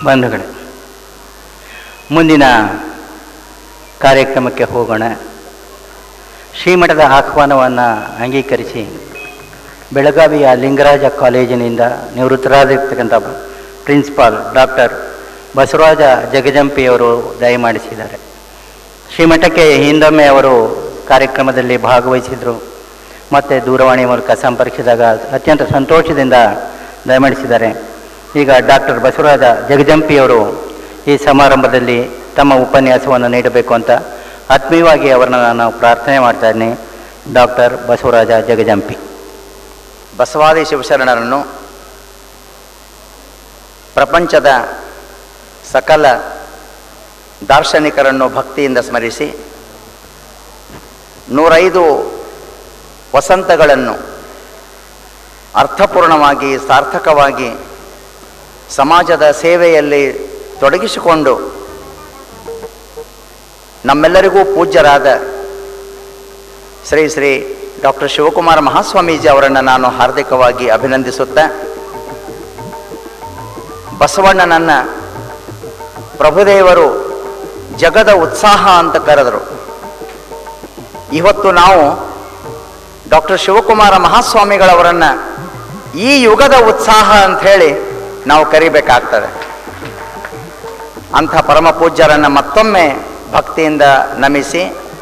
ಬಂಧುಗಳೇ ಮುಂದಿನ ಕಾರ್ಯಕ್ರಮಕ್ಕೆ ಹೋಗೋಣ ಶ್ರೀಮಠದ ಆಹ್ವಾನವನ್ನು ಅಂಗೀಕರಿಸಿ ಬೆಳಗಾವಿಯ ಲಿಂಗರಾಜ ಕಾಲೇಜಿನಿಂದ ನಿವೃತ್ತರಾಗಿರ್ತಕ್ಕಂಥ ಪ್ರಿನ್ಸಿಪಾಲ್ ಡಾಕ್ಟರ್ ಬಸವರಾಜ ಜಗಜಂಪಿಯವರು ದಯಮಾಡಿಸಿದ್ದಾರೆ ಶ್ರೀಮಠಕ್ಕೆ ಹಿಂದೊಮ್ಮೆ ಅವರು ಕಾರ್ಯಕ್ರಮದಲ್ಲಿ ಭಾಗವಹಿಸಿದರು ಮತ್ತು ದೂರವಾಣಿ ಮೂಲಕ ಸಂಪರ್ಕಿಸಿದಾಗ ಅತ್ಯಂತ ಸಂತೋಷದಿಂದ ದಯಮಾಡಿಸಿದ್ದಾರೆ ಈಗ ಡಾಕ್ಟರ್ ಬಸವರಾಜ ಜಗಜಂಪಿಯವರು ಈ ಸಮಾರಂಭದಲ್ಲಿ ತಮ್ಮ ಉಪನ್ಯಾಸವನ್ನು ನೀಡಬೇಕು ಅಂತ ಆತ್ಮೀಯವಾಗಿ ಅವರನ್ನು ನಾನು ಪ್ರಾರ್ಥನೆ ಮಾಡ್ತಾ ಇದ್ದೀನಿ ಡಾಕ್ಟರ್ ಬಸವರಾಜ ಜಗಜಂಪಿ ಬಸವಾದಿ ಶಿವಶರಣರನ್ನು ಪ್ರಪಂಚದ ಸಕಲ ದಾರ್ಶನಿಕರನ್ನು ಭಕ್ತಿಯಿಂದ ಸ್ಮರಿಸಿ ನೂರೈದು ವಸಂತಗಳನ್ನು ಅರ್ಥಪೂರ್ಣವಾಗಿ ಸಾರ್ಥಕವಾಗಿ ಸಮಾಜದ ಸೇವೆಯಲ್ಲಿ ತೊಡಗಿಸಿಕೊಂಡು ನಮ್ಮೆಲ್ಲರಿಗೂ ಪೂಜ್ಯರಾದ ಶ್ರೀ ಶ್ರೀ ಡಾಕ್ಟರ್ ಶಿವಕುಮಾರ ಮಹಾಸ್ವಾಮೀಜಿ ಅವರನ್ನು ನಾನು ಹಾರ್ದಿಕವಾಗಿ ಅಭಿನಂದಿಸುತ್ತಾ ಬಸವಣ್ಣನನ್ನ ಪ್ರಭುದೇವರು ಜಗದ ಉತ್ಸಾಹ ಅಂತ ಕರೆದರು ಇವತ್ತು ನಾವು ಡಾಕ್ಟರ್ ಶಿವಕುಮಾರ ಮಹಾಸ್ವಾಮಿಗಳವರನ್ನ ಈ ಯುಗದ ಉತ್ಸಾಹ ಅಂತ ಹೇಳಿ ನಾವು ಕರಿಬೇಕಾಗ್ತದೆ ಅಂಥ ಪರಮ ಪೂಜ್ಯರನ್ನು ಮತ್ತೊಮ್ಮೆ ಭಕ್ತಿಯಿಂದ ನಮಿಸಿ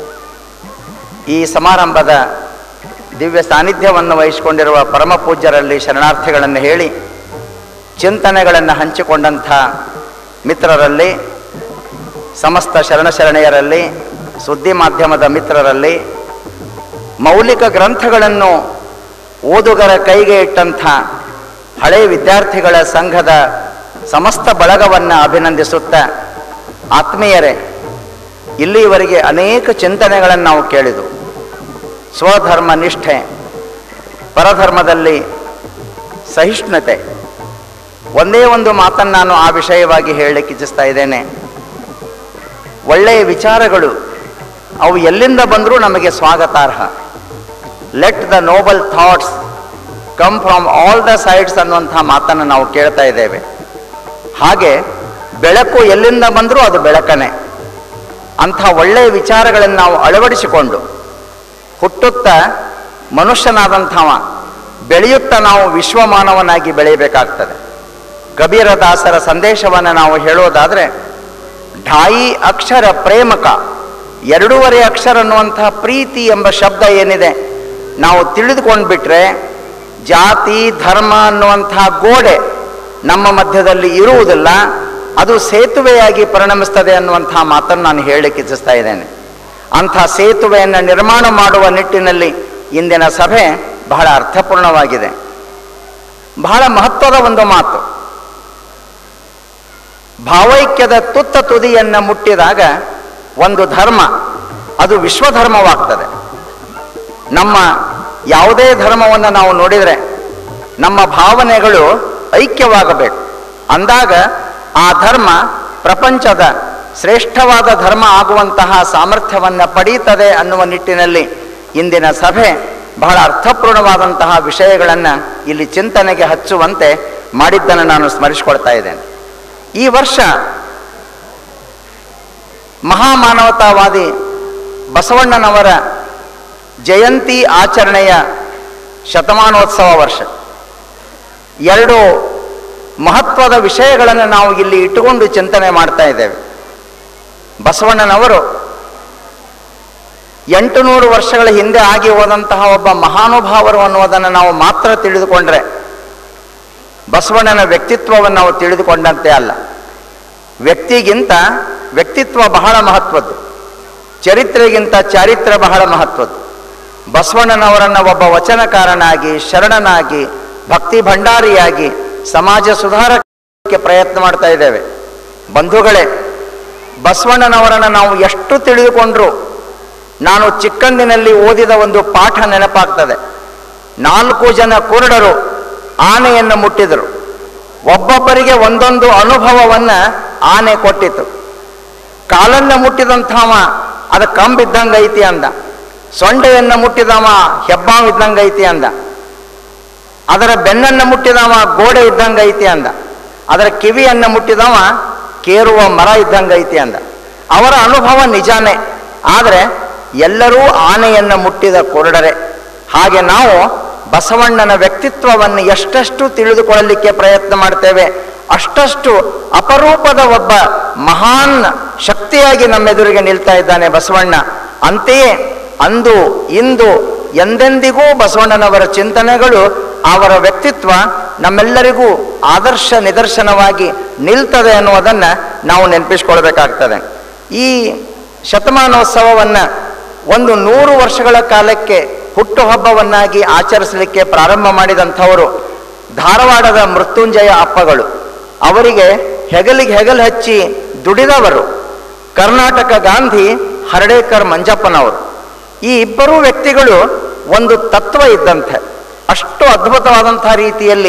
ಈ ಸಮಾರಂಭದ ದಿವ್ಯ ಸಾನ್ನಿಧ್ಯವನ್ನು ವಹಿಸಿಕೊಂಡಿರುವ ಪರಮ ಪೂಜ್ಯರಲ್ಲಿ ಶರಣಾರ್ಥಿಗಳನ್ನು ಹೇಳಿ ಚಿಂತನೆಗಳನ್ನು ಹಂಚಿಕೊಂಡಂಥ ಮಿತ್ರರಲ್ಲಿ ಸಮಸ್ತ ಶರಣ ಶರಣೆಯರಲ್ಲಿ ಸುದ್ದಿ ಮಾಧ್ಯಮದ ಮಿತ್ರರಲ್ಲಿ ಮೌಲಿಕ ಗ್ರಂಥಗಳನ್ನು ಓದುಗರ ಕೈಗೆ ಇಟ್ಟಂಥ ಹಳೆ ವಿದ್ಯಾರ್ಥಿಗಳ ಸಂಘದ ಸಮಸ್ತ ಬಳಗವನ್ನು ಅಭಿನಂದಿಸುತ್ತಾ ಆತ್ಮೀಯರೇ ಇಲ್ಲಿಯವರೆಗೆ ಅನೇಕ ಚಿಂತನೆಗಳನ್ನು ನಾವು ಕೇಳಿದು ಸ್ವಧರ್ಮ ನಿಷ್ಠೆ ಪರಧರ್ಮದಲ್ಲಿ ಸಹಿಷ್ಣುತೆ ಒಂದೇ ಒಂದು ಮಾತನ್ನು ನಾನು ಆ ವಿಷಯವಾಗಿ ಹೇಳಲಿಕ್ಕೆ ಇಚ್ಛಿಸ್ತಾ ಇದ್ದೇನೆ ಒಳ್ಳೆಯ ವಿಚಾರಗಳು ಅವು ಎಲ್ಲಿಂದ ಬಂದರೂ ನಮಗೆ ಸ್ವಾಗತಾರ್ಹ let the noble thoughts come from all the sides ಅನ್ನುವಂಥ ಮಾತನ್ನು ನಾವು ಕೇಳ್ತಾ ಇದ್ದೇವೆ ಹಾಗೆ ಬೆಳಕು ಎಲ್ಲಿಂದ ಬಂದರೂ ಅದು ಬೆಳಕನೆ ಅಂಥ ಒಳ್ಳೆಯ ವಿಚಾರಗಳನ್ನು ನಾವು ಅಳವಡಿಸಿಕೊಂಡು ಹುಟ್ಟುತ್ತಾ ಮನುಷ್ಯನಾದಂಥವ ಬೆಳೆಯುತ್ತಾ ನಾವು ವಿಶ್ವಮಾನವನಾಗಿ ಬೆಳೆಯಬೇಕಾಗ್ತದೆ ಕಬೀರದಾಸರ ಸಂದೇಶವನ್ನು ನಾವು ಹೇಳೋದಾದರೆ ಢಾಯಿ ಅಕ್ಷರ ಪ್ರೇಮಕ ಎರಡೂವರೆ ಅಕ್ಷರ ಅನ್ನುವಂತಹ ಪ್ರೀತಿ ಎಂಬ ಶಬ್ದ ಏನಿದೆ ನಾವು ತಿಳಿದುಕೊಂಡು ಬಿಟ್ರೆ ಜಾತಿ ಧರ್ಮ ಅನ್ನುವಂತಹ ಗೋಡೆ ನಮ್ಮ ಮಧ್ಯದಲ್ಲಿ ಇರುವುದಿಲ್ಲ ಅದು ಸೇತುವೆಯಾಗಿ ಪರಿಣಮಿಸ್ತದೆ ಅನ್ನುವಂತಹ ಮಾತನ್ನು ನಾನು ಹೇಳಲಿಕ್ಕೆ ಇಚ್ಛಿಸ್ತಾ ಇದ್ದೇನೆ ಅಂಥ ಸೇತುವೆಯನ್ನು ನಿರ್ಮಾಣ ಮಾಡುವ ನಿಟ್ಟಿನಲ್ಲಿ ಇಂದಿನ ಸಭೆ ಬಹಳ ಅರ್ಥಪೂರ್ಣವಾಗಿದೆ ಬಹಳ ಮಹತ್ವದ ಒಂದು ಮಾತು ಭಾವೈಕ್ಯದ ತುತ್ತ ತುದಿಯನ್ನು ಮುಟ್ಟಿದಾಗ ಒಂದು ಧರ್ಮ ಅದು ವಿಶ್ವಧರ್ಮವಾಗ್ತದೆ ನಮ್ಮ ಯಾವುದೇ ಧರ್ಮವನ್ನು ನಾವು ನೋಡಿದರೆ ನಮ್ಮ ಭಾವನೆಗಳು ಐಕ್ಯವಾಗಬೇಕು ಅಂದಾಗ ಆ ಧರ್ಮ ಪ್ರಪಂಚದ ಶ್ರೇಷ್ಠವಾದ ಧರ್ಮ ಆಗುವಂತಹ ಸಾಮರ್ಥ್ಯವನ್ನು ಪಡೀತದೆ ಅನ್ನುವ ನಿಟ್ಟಿನಲ್ಲಿ ಇಂದಿನ ಸಭೆ ಬಹಳ ಅರ್ಥಪೂರ್ಣವಾದಂತಹ ವಿಷಯಗಳನ್ನು ಇಲ್ಲಿ ಚಿಂತನೆಗೆ ಹಚ್ಚುವಂತೆ ಮಾಡಿದ್ದನ್ನು ನಾನು ಸ್ಮರಿಸಿಕೊಳ್ತಾ ಇದ್ದೇನೆ ಈ ವರ್ಷ ಮಹಾಮಾನವತಾವಾದಿ ಬಸವಣ್ಣನವರ ಜಯಂತಿ ಆಚರಣೆಯ ಶತಮಾನೋತ್ಸವ ವರ್ಷ ಎರಡು ಮಹತ್ವದ ವಿಷಯಗಳನ್ನು ನಾವು ಇಲ್ಲಿ ಇಟ್ಟುಕೊಂಡು ಚಿಂತನೆ ಮಾಡ್ತಾ ಇದ್ದೇವೆ ಬಸವಣ್ಣನವರು ಎಂಟು ನೂರು ವರ್ಷಗಳ ಹಿಂದೆ ಆಗಿ ಹೋದಂತಹ ಒಬ್ಬ ಮಹಾನುಭಾವರು ಅನ್ನುವುದನ್ನು ನಾವು ಮಾತ್ರ ತಿಳಿದುಕೊಂಡ್ರೆ ಬಸವಣ್ಣನ ವ್ಯಕ್ತಿತ್ವವನ್ನು ನಾವು ತಿಳಿದುಕೊಂಡಂತೆ ಅಲ್ಲ ವ್ಯಕ್ತಿಗಿಂತ ವ್ಯಕ್ತಿತ್ವ ಬಹಳ ಮಹತ್ವದ್ದು ಚರಿತ್ರೆಗಿಂತ ಚಾರಿತ್ರ್ಯ ಬಹಳ ಮಹತ್ವದ್ದು ಬಸವಣ್ಣನವರನ್ನು ಒಬ್ಬ ವಚನಕಾರನಾಗಿ ಶರಣನಾಗಿ ಭಕ್ತಿ ಭಂಡಾರಿಯಾಗಿ ಸಮಾಜ ಸುಧಾರಕ್ಕೆ ಪ್ರಯತ್ನ ಮಾಡ್ತಾ ಇದ್ದೇವೆ ಬಂಧುಗಳೇ ಬಸವಣ್ಣನವರನ್ನು ನಾವು ಎಷ್ಟು ತಿಳಿದುಕೊಂಡ್ರು ನಾನು ಚಿಕ್ಕಂದಿನಲ್ಲಿ ಓದಿದ ಒಂದು ಪಾಠ ನೆನಪಾಗ್ತದೆ ನಾಲ್ಕು ಜನ ಕುರುಡರು ಆನೆಯನ್ನು ಮುಟ್ಟಿದರು ಒಬ್ಬೊಬ್ಬರಿಗೆ ಒಂದೊಂದು ಅನುಭವವನ್ನು ಆನೆ ಕೊಟ್ಟಿತು ಕಾಲನ್ನು ಮುಟ್ಟಿದಂಥವ ಅದು ಕಂಬಿದ್ದಂಗೆ ಐತಿ ಅಂದ ಸೊಂಡೆಯನ್ನು ಮುಟ್ಟಿದವ ಹೆಬ್ಬಾವ್ ಇದ್ದಂಗೆ ಐತಿ ಅಂದ ಅದರ ಬೆನ್ನನ್ನು ಮುಟ್ಟಿದವ ಗೋಡೆ ಇದ್ದಂಗೆ ಐತಿ ಅಂದ ಅದರ ಕಿವಿಯನ್ನು ಮುಟ್ಟಿದವ ಕೇರುವ ಮರ ಇದ್ದಂಗೈತಿ ಅಂದ ಅವರ ಅನುಭವ ನಿಜಾನೇ ಆದರೆ ಎಲ್ಲರೂ ಆನೆಯನ್ನು ಮುಟ್ಟಿದ ಕುರುಡರೆ ಹಾಗೆ ನಾವು ಬಸವಣ್ಣನ ವ್ಯಕ್ತಿತ್ವವನ್ನು ಎಷ್ಟೆಷ್ಟು ತಿಳಿದುಕೊಳ್ಳಲಿಕ್ಕೆ ಪ್ರಯತ್ನ ಮಾಡ್ತೇವೆ ಅಷ್ಟಷ್ಟು ಅಪರೂಪದ ಒಬ್ಬ ಮಹಾನ್ ಶಕ್ತಿಯಾಗಿ ನಮ್ಮೆದುರಿಗೆ ನಿಲ್ತಾ ಇದ್ದಾನೆ ಬಸವಣ್ಣ ಅಂತೆಯೇ ಅಂದು ಇಂದು ಎಂದೆಂದಿಗೂ ಬಸವಣ್ಣನವರ ಚಿಂತನೆಗಳು ಅವರ ವ್ಯಕ್ತಿತ್ವ ನಮ್ಮೆಲ್ಲರಿಗೂ ಆದರ್ಶ ನಿದರ್ಶನವಾಗಿ ನಿಲ್ತದೆ ಅನ್ನುವುದನ್ನು ನಾವು ನೆನಪಿಸ್ಕೊಳ್ಬೇಕಾಗ್ತದೆ ಈ ಶತಮಾನೋತ್ಸವವನ್ನು ಒಂದು ನೂರು ವರ್ಷಗಳ ಕಾಲಕ್ಕೆ ಹುಟ್ಟುಹಬ್ಬವನ್ನಾಗಿ ಆಚರಿಸಲಿಕ್ಕೆ ಪ್ರಾರಂಭ ಮಾಡಿದಂಥವರು ಧಾರವಾಡದ ಮೃತ್ಯುಂಜಯ ಅಪ್ಪಗಳು ಅವರಿಗೆ ಹೆಗಲಿಗೆ ಹೆಗಲು ಹಚ್ಚಿ ದುಡಿದವರು ಕರ್ನಾಟಕ ಗಾಂಧಿ ಹರ್ಡೇಕರ್ ಮಂಜಪ್ಪನವರು ಈ ಇಬ್ಬರೂ ವ್ಯಕ್ತಿಗಳು ಒಂದು ತತ್ವ ಇದ್ದಂತೆ ಅಷ್ಟು ಅದ್ಭುತವಾದಂಥ ರೀತಿಯಲ್ಲಿ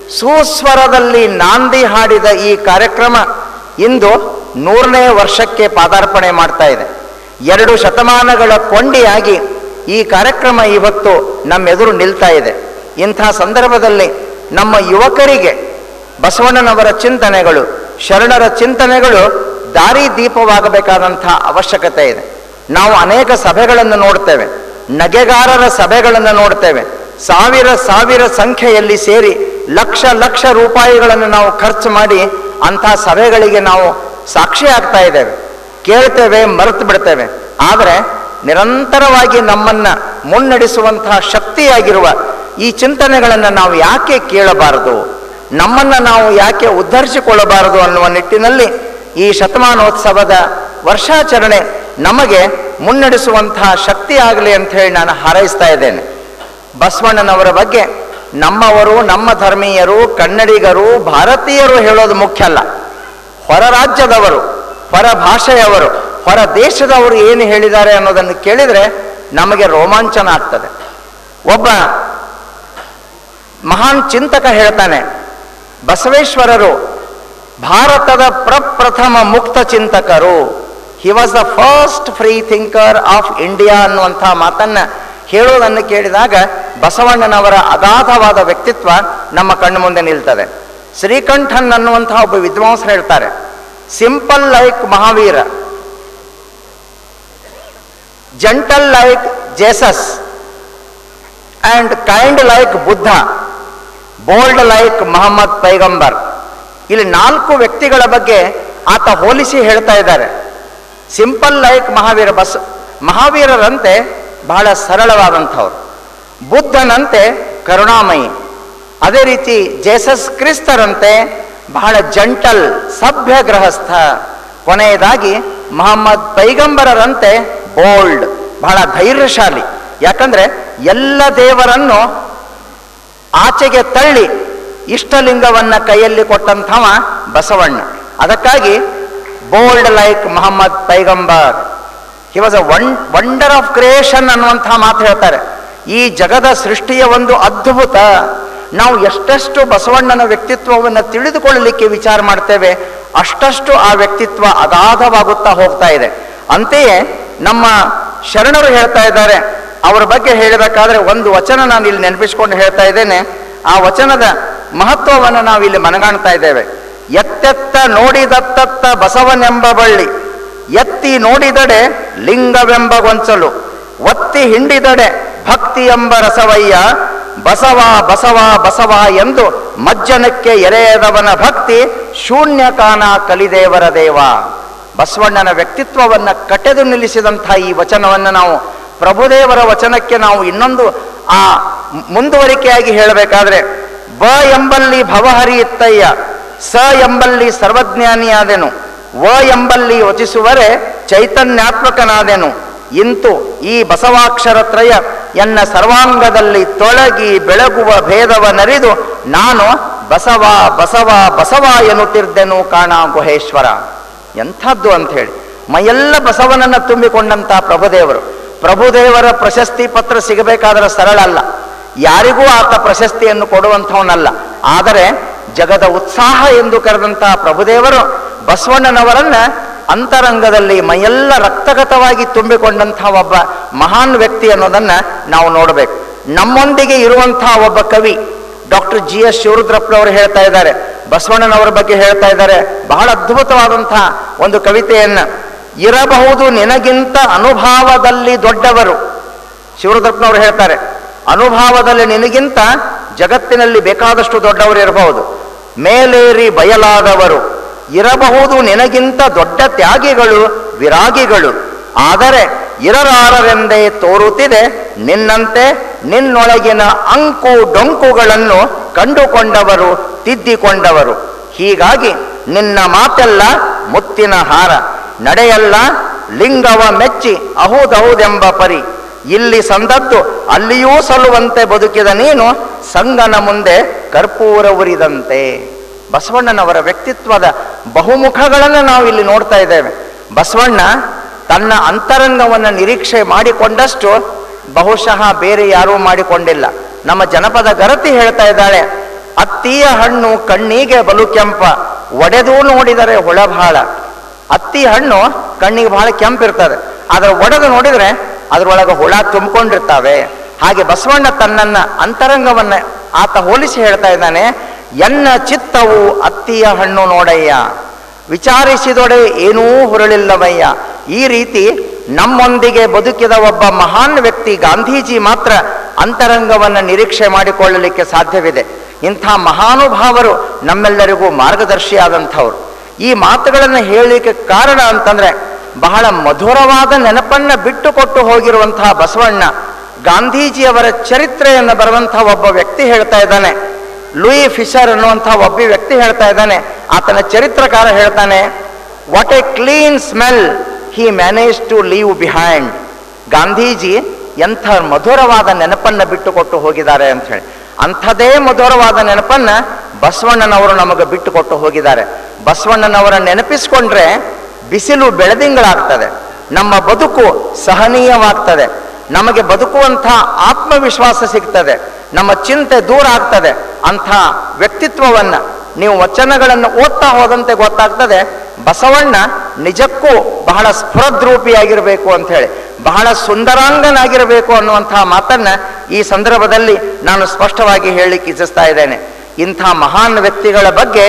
ಸುಸ್ವರದಲ್ಲಿ ನಾಂದಿ ಹಾಡಿದ ಈ ಕಾರ್ಯಕ್ರಮ ಇಂದು ನೂರನೇ ವರ್ಷಕ್ಕೆ ಪಾದಾರ್ಪಣೆ ಮಾಡ್ತಾ ಇದೆ ಎರಡು ಶತಮಾನಗಳ ಕೊಂಡಿಯಾಗಿ ಈ ಕಾರ್ಯಕ್ರಮ ಇವತ್ತು ನಮ್ಮೆದುರು ನಿಲ್ತಾ ಇದೆ ಇಂಥ ಸಂದರ್ಭದಲ್ಲಿ ನಮ್ಮ ಯುವಕರಿಗೆ ಬಸವಣ್ಣನವರ ಚಿಂತನೆಗಳು ಶರಣರ ಚಿಂತನೆಗಳು ದಾರಿ ದೀಪವಾಗಬೇಕಾದಂಥ ಅವಶ್ಯಕತೆ ಇದೆ ನಾವು ಅನೇಕ ಸಭೆಗಳನ್ನು ನೋಡ್ತೇವೆ ನಗೆಗಾರರ ಸಭೆಗಳನ್ನು ನೋಡ್ತೇವೆ ಸಾವಿರ ಸಾವಿರ ಸಂಖ್ಯೆಯಲ್ಲಿ ಸೇರಿ ಲಕ್ಷ ಲಕ್ಷ ರೂಪಾಯಿಗಳನ್ನು ನಾವು ಖರ್ಚು ಮಾಡಿ ಅಂಥ ಸಭೆಗಳಿಗೆ ನಾವು ಸಾಕ್ಷಿ ಆಗ್ತಾ ಇದ್ದೇವೆ ಕೇಳ್ತೇವೆ ಮರೆತು ಬಿಡ್ತೇವೆ ಆದರೆ ನಿರಂತರವಾಗಿ ನಮ್ಮನ್ನ ಮುನ್ನಡೆಸುವಂತಹ ಶಕ್ತಿಯಾಗಿರುವ ಈ ಚಿಂತನೆಗಳನ್ನು ನಾವು ಯಾಕೆ ಕೇಳಬಾರದು ನಮ್ಮನ್ನು ನಾವು ಯಾಕೆ ಉದ್ಧರಿಸಿಕೊಳ್ಳಬಾರದು ಅನ್ನುವ ನಿಟ್ಟಿನಲ್ಲಿ ಈ ಶತಮಾನೋತ್ಸವದ ವರ್ಷಾಚರಣೆ ನಮಗೆ ಮುನ್ನಡೆಸುವಂತಹ ಶಕ್ತಿ ಆಗಲಿ ಅಂತ ಹೇಳಿ ನಾನು ಹಾರೈಸ್ತಾ ಇದ್ದೇನೆ ಬಸವಣ್ಣನವರ ಬಗ್ಗೆ ನಮ್ಮವರು ನಮ್ಮ ಧರ್ಮೀಯರು ಕನ್ನಡಿಗರು ಭಾರತೀಯರು ಹೇಳೋದು ಮುಖ್ಯ ಅಲ್ಲ ಹೊರ ರಾಜ್ಯದವರು ಹೊರ ಭಾಷೆಯವರು ಹೊರ ದೇಶದವರು ಏನು ಹೇಳಿದ್ದಾರೆ ಅನ್ನೋದನ್ನು ಕೇಳಿದರೆ ನಮಗೆ ರೋಮಾಂಚನ ಆಗ್ತದೆ ಒಬ್ಬ ಮಹಾನ್ ಚಿಂತಕ ಹೇಳ್ತಾನೆ ಬಸವೇಶ್ವರರು ಭಾರತದ ಪ್ರಪ್ರಥಮ ಮುಕ್ತ ಚಿಂತಕರು he was the first free thinker of India ಅನ್ನುವಂಥ ಮಾತನ್ನ ಹೇಳೋದನ್ನು ಕೇಳಿದಾಗ ಬಸವಣ್ಣನವರ ಅಗಾಧವಾದ ವ್ಯಕ್ತಿತ್ವ ನಮ್ಮ ಕಣ್ಣು ಮುಂದೆ ನಿಲ್ತದೆ ಶ್ರೀಕಂಠನ್ ಅನ್ನುವಂತಹ ಒಬ್ಬ ವಿದ್ವಾಂಸರು ಹೇಳ್ತಾರೆ simple like Mahavira gentle like Jesus and kind like Buddha bold like Mohammed Paigambar ಇಲ್ಲಿ ನಾಲ್ಕು ವ್ಯಕ್ತಿಗಳ ಬಗ್ಗೆ ಆತ ಹೋಲಿಸಿ ಹೇಳ್ತಾ ಇದ್ದಾರೆ ಸಿಂಪಲ್ ಲೈಕ್ ಮಹಾವೀರ ಬಸ್ ಮಹಾವೀರರಂತೆ ಬಹಳ ಸರಳವಾದಂಥವ್ರು ಬುದ್ಧನಂತೆ ಕರುಣಾಮಯಿ ಅದೇ ರೀತಿ ಜೇಸಸ್ ಕ್ರಿಸ್ತರಂತೆ ಬಹಳ ಜಂಟಲ್ ಸಭ್ಯ ಗೃಹಸ್ಥ ಕೊನೆಯದಾಗಿ ಮಹಮ್ಮದ್ ಪೈಗಂಬರರಂತೆ ಬೋಲ್ಡ್ ಬಹಳ ಧೈರ್ಯಶಾಲಿ ಯಾಕಂದ್ರೆ ಎಲ್ಲ ದೇವರನ್ನು ಆಚೆಗೆ ತಳ್ಳಿ ಇಷ್ಟಲಿಂಗವನ್ನ ಕೈಯಲ್ಲಿ ಕೊಟ್ಟಂಥವ ಬಸವಣ್ಣ ಅದಕ್ಕಾಗಿ bold like Mohammed Paigambar he was a one wonder of creation ಅನ್ನುವಂಥ ಮಾತು ಹೇಳ್ತಾರೆ ಈ ಜಗದ ಸೃಷ್ಟಿಯ ಒಂದು ಅದ್ಭುತ ನಾವು ಎಷ್ಟೆಷ್ಟು ಬಸವಣ್ಣನ ವ್ಯಕ್ತಿತ್ವವನ್ನು ತಿಳಿದುಕೊಳ್ಳಲಿಕ್ಕೆ ವಿಚಾರ ಮಾಡ್ತೇವೆ ಅಷ್ಟಷ್ಟು ಆ ವ್ಯಕ್ತಿತ್ವ ಅಗಾಧವಾಗುತ್ತಾ ಹೋಗ್ತಾ ಇದೆ ಅಂತೆಯೇ ನಮ್ಮ ಶರಣರು ಹೇಳ್ತಾ ಇದ್ದಾರೆ ಅವರ ಬಗ್ಗೆ ಹೇಳಬೇಕಾದ್ರೆ ಒಂದು ವಚನ ನಾನು ಇಲ್ಲಿ ನೆನಪಿಸ್ಕೊಂಡು ಹೇಳ್ತಾ ಇದ್ದೇನೆ ಆ ವಚನದ ಮಹತ್ವವನ್ನು ನಾವು ಇಲ್ಲಿ ಮನಗಾಣ್ತಾ ಇದ್ದೇವೆ ಎತ್ತೆತ್ತ ನೋಡಿದತ್ತತ್ತ ಬಸವನೆಂಬ ಬಳ್ಳಿ ಎತ್ತಿ ನೋಡಿದಡೆ ಲಿಂಗವೆಂಬ ಗೊಂಚಲು ಒತ್ತಿ ಹಿಂಡಿದಡೆ ಭಕ್ತಿ ಎಂಬ ರಸವಯ್ಯ ಬಸವ ಬಸವ ಬಸವ ಎಂದು ಮಜ್ಜನಕ್ಕೆ ಎರೆಯದವನ ಭಕ್ತಿ ಶೂನ್ಯ ಕಾಣ ಕಲಿದೇವರ ದೇವ ಬಸವಣ್ಣನ ವ್ಯಕ್ತಿತ್ವವನ್ನು ಕಟ್ಟೆದು ನಿಲ್ಲಿಸಿದಂಥ ಈ ವಚನವನ್ನು ನಾವು ಪ್ರಭುದೇವರ ವಚನಕ್ಕೆ ನಾವು ಇನ್ನೊಂದು ಆ ಮುಂದುವರಿಕೆಯಾಗಿ ಹೇಳಬೇಕಾದ್ರೆ ಬ ಎಂಬಲ್ಲಿ ಭವಹರಿ ಇತ್ತಯ್ಯ ಸ ಎಂಬಲ್ಲಿ ಸರ್ವಜ್ಞಾನಿಯಾದೆನು ವ ಎಂಬಲ್ಲಿ ವಚಿಸುವರೆ ಚೈತನ್ಯಾತ್ಮಕನಾದೆನು ಇಂತು ಈ ಬಸವಾಕ್ಷರತ್ರಯ ಎನ್ನ ಸರ್ವಾಂಗದಲ್ಲಿ ತೊಳಗಿ ಬೆಳಗುವ ಭೇದವ ನರಿದು ನಾನು ಬಸವ ಬಸವ ಬಸವ ಎನ್ನುತ್ತಿರ್ದೆನು ಕಾಣ ಗುಹೇಶ್ವರ ಎಂಥದ್ದು ಅಂತ ಹೇಳಿ ಮೈಯೆಲ್ಲ ಬಸವನನ್ನ ತುಂಬಿಕೊಂಡಂತ ಪ್ರಭುದೇವರು ಪ್ರಭುದೇವರ ಪ್ರಶಸ್ತಿ ಪತ್ರ ಸಿಗಬೇಕಾದ್ರೆ ಸರಳ ಅಲ್ಲ ಯಾರಿಗೂ ಆತ ಪ್ರಶಸ್ತಿಯನ್ನು ಕೊಡುವಂಥವನಲ್ಲ ಆದರೆ ಜಗದ ಉತ್ಸಾಹ ಎಂದು ಕರೆದಂತಹ ಪ್ರಭುದೇವರು ಬಸವಣ್ಣನವರನ್ನ ಅಂತರಂಗದಲ್ಲಿ ಮೈಯೆಲ್ಲ ರಕ್ತಗತವಾಗಿ ತುಂಬಿಕೊಂಡಂತಹ ಒಬ್ಬ ಮಹಾನ್ ವ್ಯಕ್ತಿ ಅನ್ನೋದನ್ನ ನಾವು ನೋಡಬೇಕು ನಮ್ಮೊಂದಿಗೆ ಇರುವಂತಹ ಒಬ್ಬ ಕವಿ ಡಾಕ್ಟರ್ ಜಿ ಎಸ್ ಶಿವರುದ್ರಪ್ಪನವರು ಹೇಳ್ತಾ ಇದ್ದಾರೆ ಬಸವಣ್ಣನವರ ಬಗ್ಗೆ ಹೇಳ್ತಾ ಇದ್ದಾರೆ ಬಹಳ ಅದ್ಭುತವಾದಂತಹ ಒಂದು ಕವಿತೆಯನ್ನ ಇರಬಹುದು ನಿನಗಿಂತ ಅನುಭಾವದಲ್ಲಿ ದೊಡ್ಡವರು ಶಿವರುದ್ರಪ್ಪನವರು ಹೇಳ್ತಾರೆ ಅನುಭಾವದಲ್ಲಿ ನಿನಗಿಂತ ಜಗತ್ತಿನಲ್ಲಿ ಬೇಕಾದಷ್ಟು ದೊಡ್ಡವರು ಇರಬಹುದು ಮೇಲೇರಿ ಬಯಲಾದವರು ಇರಬಹುದು ನಿನಗಿಂತ ದೊಡ್ಡ ತ್ಯಾಗಿಗಳು ವಿರಾಗಿಗಳು ಆದರೆ ಇರಲಾರರೆಂದೇ ತೋರುತ್ತಿದೆ ನಿನ್ನಂತೆ ನಿನ್ನೊಳಗಿನ ಅಂಕು ಡೊಂಕುಗಳನ್ನು ಕಂಡುಕೊಂಡವರು ತಿದ್ದಿಕೊಂಡವರು ಹೀಗಾಗಿ ನಿನ್ನ ಮಾತೆಲ್ಲ ಮುತ್ತಿನ ಹಾರ ನಡೆಯಲ್ಲ ಲಿಂಗವ ಮೆಚ್ಚಿ ಅಹುದಹುದೆಂಬ ಪರಿ ಇಲ್ಲಿ ಸಂದದ್ದು ಅಲ್ಲಿಯೂ ಸಲ್ಲುವಂತೆ ಬದುಕಿದ ನೀನು ಸಂಗನ ಮುಂದೆ ಕರ್ಪೂರ ಉರಿದಂತೆ ಬಸವಣ್ಣನವರ ವ್ಯಕ್ತಿತ್ವದ ಬಹುಮುಖಗಳನ್ನು ನಾವು ಇಲ್ಲಿ ನೋಡ್ತಾ ಇದ್ದೇವೆ ಬಸವಣ್ಣ ತನ್ನ ಅಂತರಂಗವನ್ನು ನಿರೀಕ್ಷೆ ಮಾಡಿಕೊಂಡಷ್ಟು ಬಹುಶಃ ಬೇರೆ ಯಾರೂ ಮಾಡಿಕೊಂಡಿಲ್ಲ ನಮ್ಮ ಜನಪದ ಗರತಿ ಹೇಳ್ತಾ ಇದ್ದಾಳೆ ಅತ್ತಿಯ ಹಣ್ಣು ಕಣ್ಣಿಗೆ ಬಲು ಕೆಂಪ ಒಡೆದು ನೋಡಿದರೆ ಹುಳಬಾಳ ಅತ್ತಿ ಹಣ್ಣು ಕಣ್ಣಿಗೆ ಬಹಳ ಕೆಂಪಿರ್ತದೆ ಅದರ ಒಡೆದು ನೋಡಿದ್ರೆ ಅದರೊಳಗೆ ಹುಳ ತುಂಬಿಕೊಂಡಿರ್ತಾವೆ ಹಾಗೆ ಬಸವಣ್ಣ ತನ್ನನ್ನ ಅಂತರಂಗವನ್ನ ಆತ ಹೋಲಿಸಿ ಹೇಳ್ತಾ ಇದ್ದಾನೆ ಎನ್ನ ಚಿತ್ತವು ಅತ್ತಿಯ ಹಣ್ಣು ನೋಡಯ್ಯ ವಿಚಾರಿಸಿದೊಡೆ ಏನೂ ಹುರಳಿಲ್ಲವಯ್ಯ ಈ ರೀತಿ ನಮ್ಮೊಂದಿಗೆ ಬದುಕಿದ ಒಬ್ಬ ಮಹಾನ್ ವ್ಯಕ್ತಿ ಗಾಂಧೀಜಿ ಮಾತ್ರ ಅಂತರಂಗವನ್ನು ನಿರೀಕ್ಷೆ ಮಾಡಿಕೊಳ್ಳಲಿಕ್ಕೆ ಸಾಧ್ಯವಿದೆ ಇಂಥ ಮಹಾನುಭಾವರು ನಮ್ಮೆಲ್ಲರಿಗೂ ಮಾರ್ಗದರ್ಶಿಯಾದಂಥವ್ರು ಈ ಮಾತುಗಳನ್ನು ಹೇಳಲಿಕ್ಕೆ ಕಾರಣ ಅಂತಂದ್ರೆ ಬಹಳ ಮಧುರವಾದ ನೆನಪನ್ನ ಬಿಟ್ಟು ಕೊಟ್ಟು ಹೋಗಿರುವಂತಹ ಬಸವಣ್ಣ ಗಾಂಧೀಜಿಯವರ ಚರಿತ್ರೆಯನ್ನು ಬರುವಂತಹ ಒಬ್ಬ ವ್ಯಕ್ತಿ ಹೇಳ್ತಾ ಇದ್ದಾನೆ ಲೂಯಿ ಫಿಶರ್ ಅನ್ನುವಂತಹ ಒಬ್ಬ ವ್ಯಕ್ತಿ ಹೇಳ್ತಾ ಇದ್ದಾನೆ ಆತನ ಚರಿತ್ರಕಾರ ಹೇಳ್ತಾನೆ what a clean smell he manage to leave behind Gandhiji ಎಂಥ ಮಧುರವಾದ ನೆನಪನ್ನ ಬಿಟ್ಟು ಕೊಟ್ಟು ಹೋಗಿದ್ದಾರೆ ಅಂತ ಹೇಳಿ ಅಂಥದೇ ಮಧುರವಾದ ನೆನಪನ್ನ ಬಸವಣ್ಣನವರು ನಮಗೆ ಬಿಟ್ಟು ಕೊಟ್ಟು ಹೋಗಿದ್ದಾರೆ ಬಸವಣ್ಣನವರ ನೆನಪಿಸ್ಕೊಂಡ್ರೆ ಬಿಸಿಲು ಬೆಳದಿಂಗಳಾಗ್ತದೆ ನಮ್ಮ ಬದುಕು ಸಹನೀಯವಾಗ್ತದೆ ನಮಗೆ ಬದುಕುವಂಥ ಆತ್ಮವಿಶ್ವಾಸ ಸಿಗ್ತದೆ ನಮ್ಮ ಚಿಂತೆ ದೂರ ಆಗ್ತದೆ ಅಂಥ ವ್ಯಕ್ತಿತ್ವವನ್ನ ನೀವು ವಚನಗಳನ್ನು ಓದ್ತಾ ಹೋದಂತೆ ಗೊತ್ತಾಗ್ತದೆ ಬಸವಣ್ಣ ನಿಜಕ್ಕೂ ಬಹಳ ಸ್ಫುರದ್ರೂಪಿಯಾಗಿರಬೇಕು ಅಂತ ಹೇಳಿ ಬಹಳ ಸುಂದರಾಂಗನಾಗಿರಬೇಕು ಅನ್ನುವಂತಹ ಮಾತನ್ನ ಈ ಸಂದರ್ಭದಲ್ಲಿ ನಾನು ಸ್ಪಷ್ಟವಾಗಿ ಹೇಳಲಿಕ್ಕೆ ಇಚ್ಛಿಸ್ತಾ ಇದ್ದೇನೆ ಇಂಥ ಮಹಾನ್ ವ್ಯಕ್ತಿಗಳ ಬಗ್ಗೆ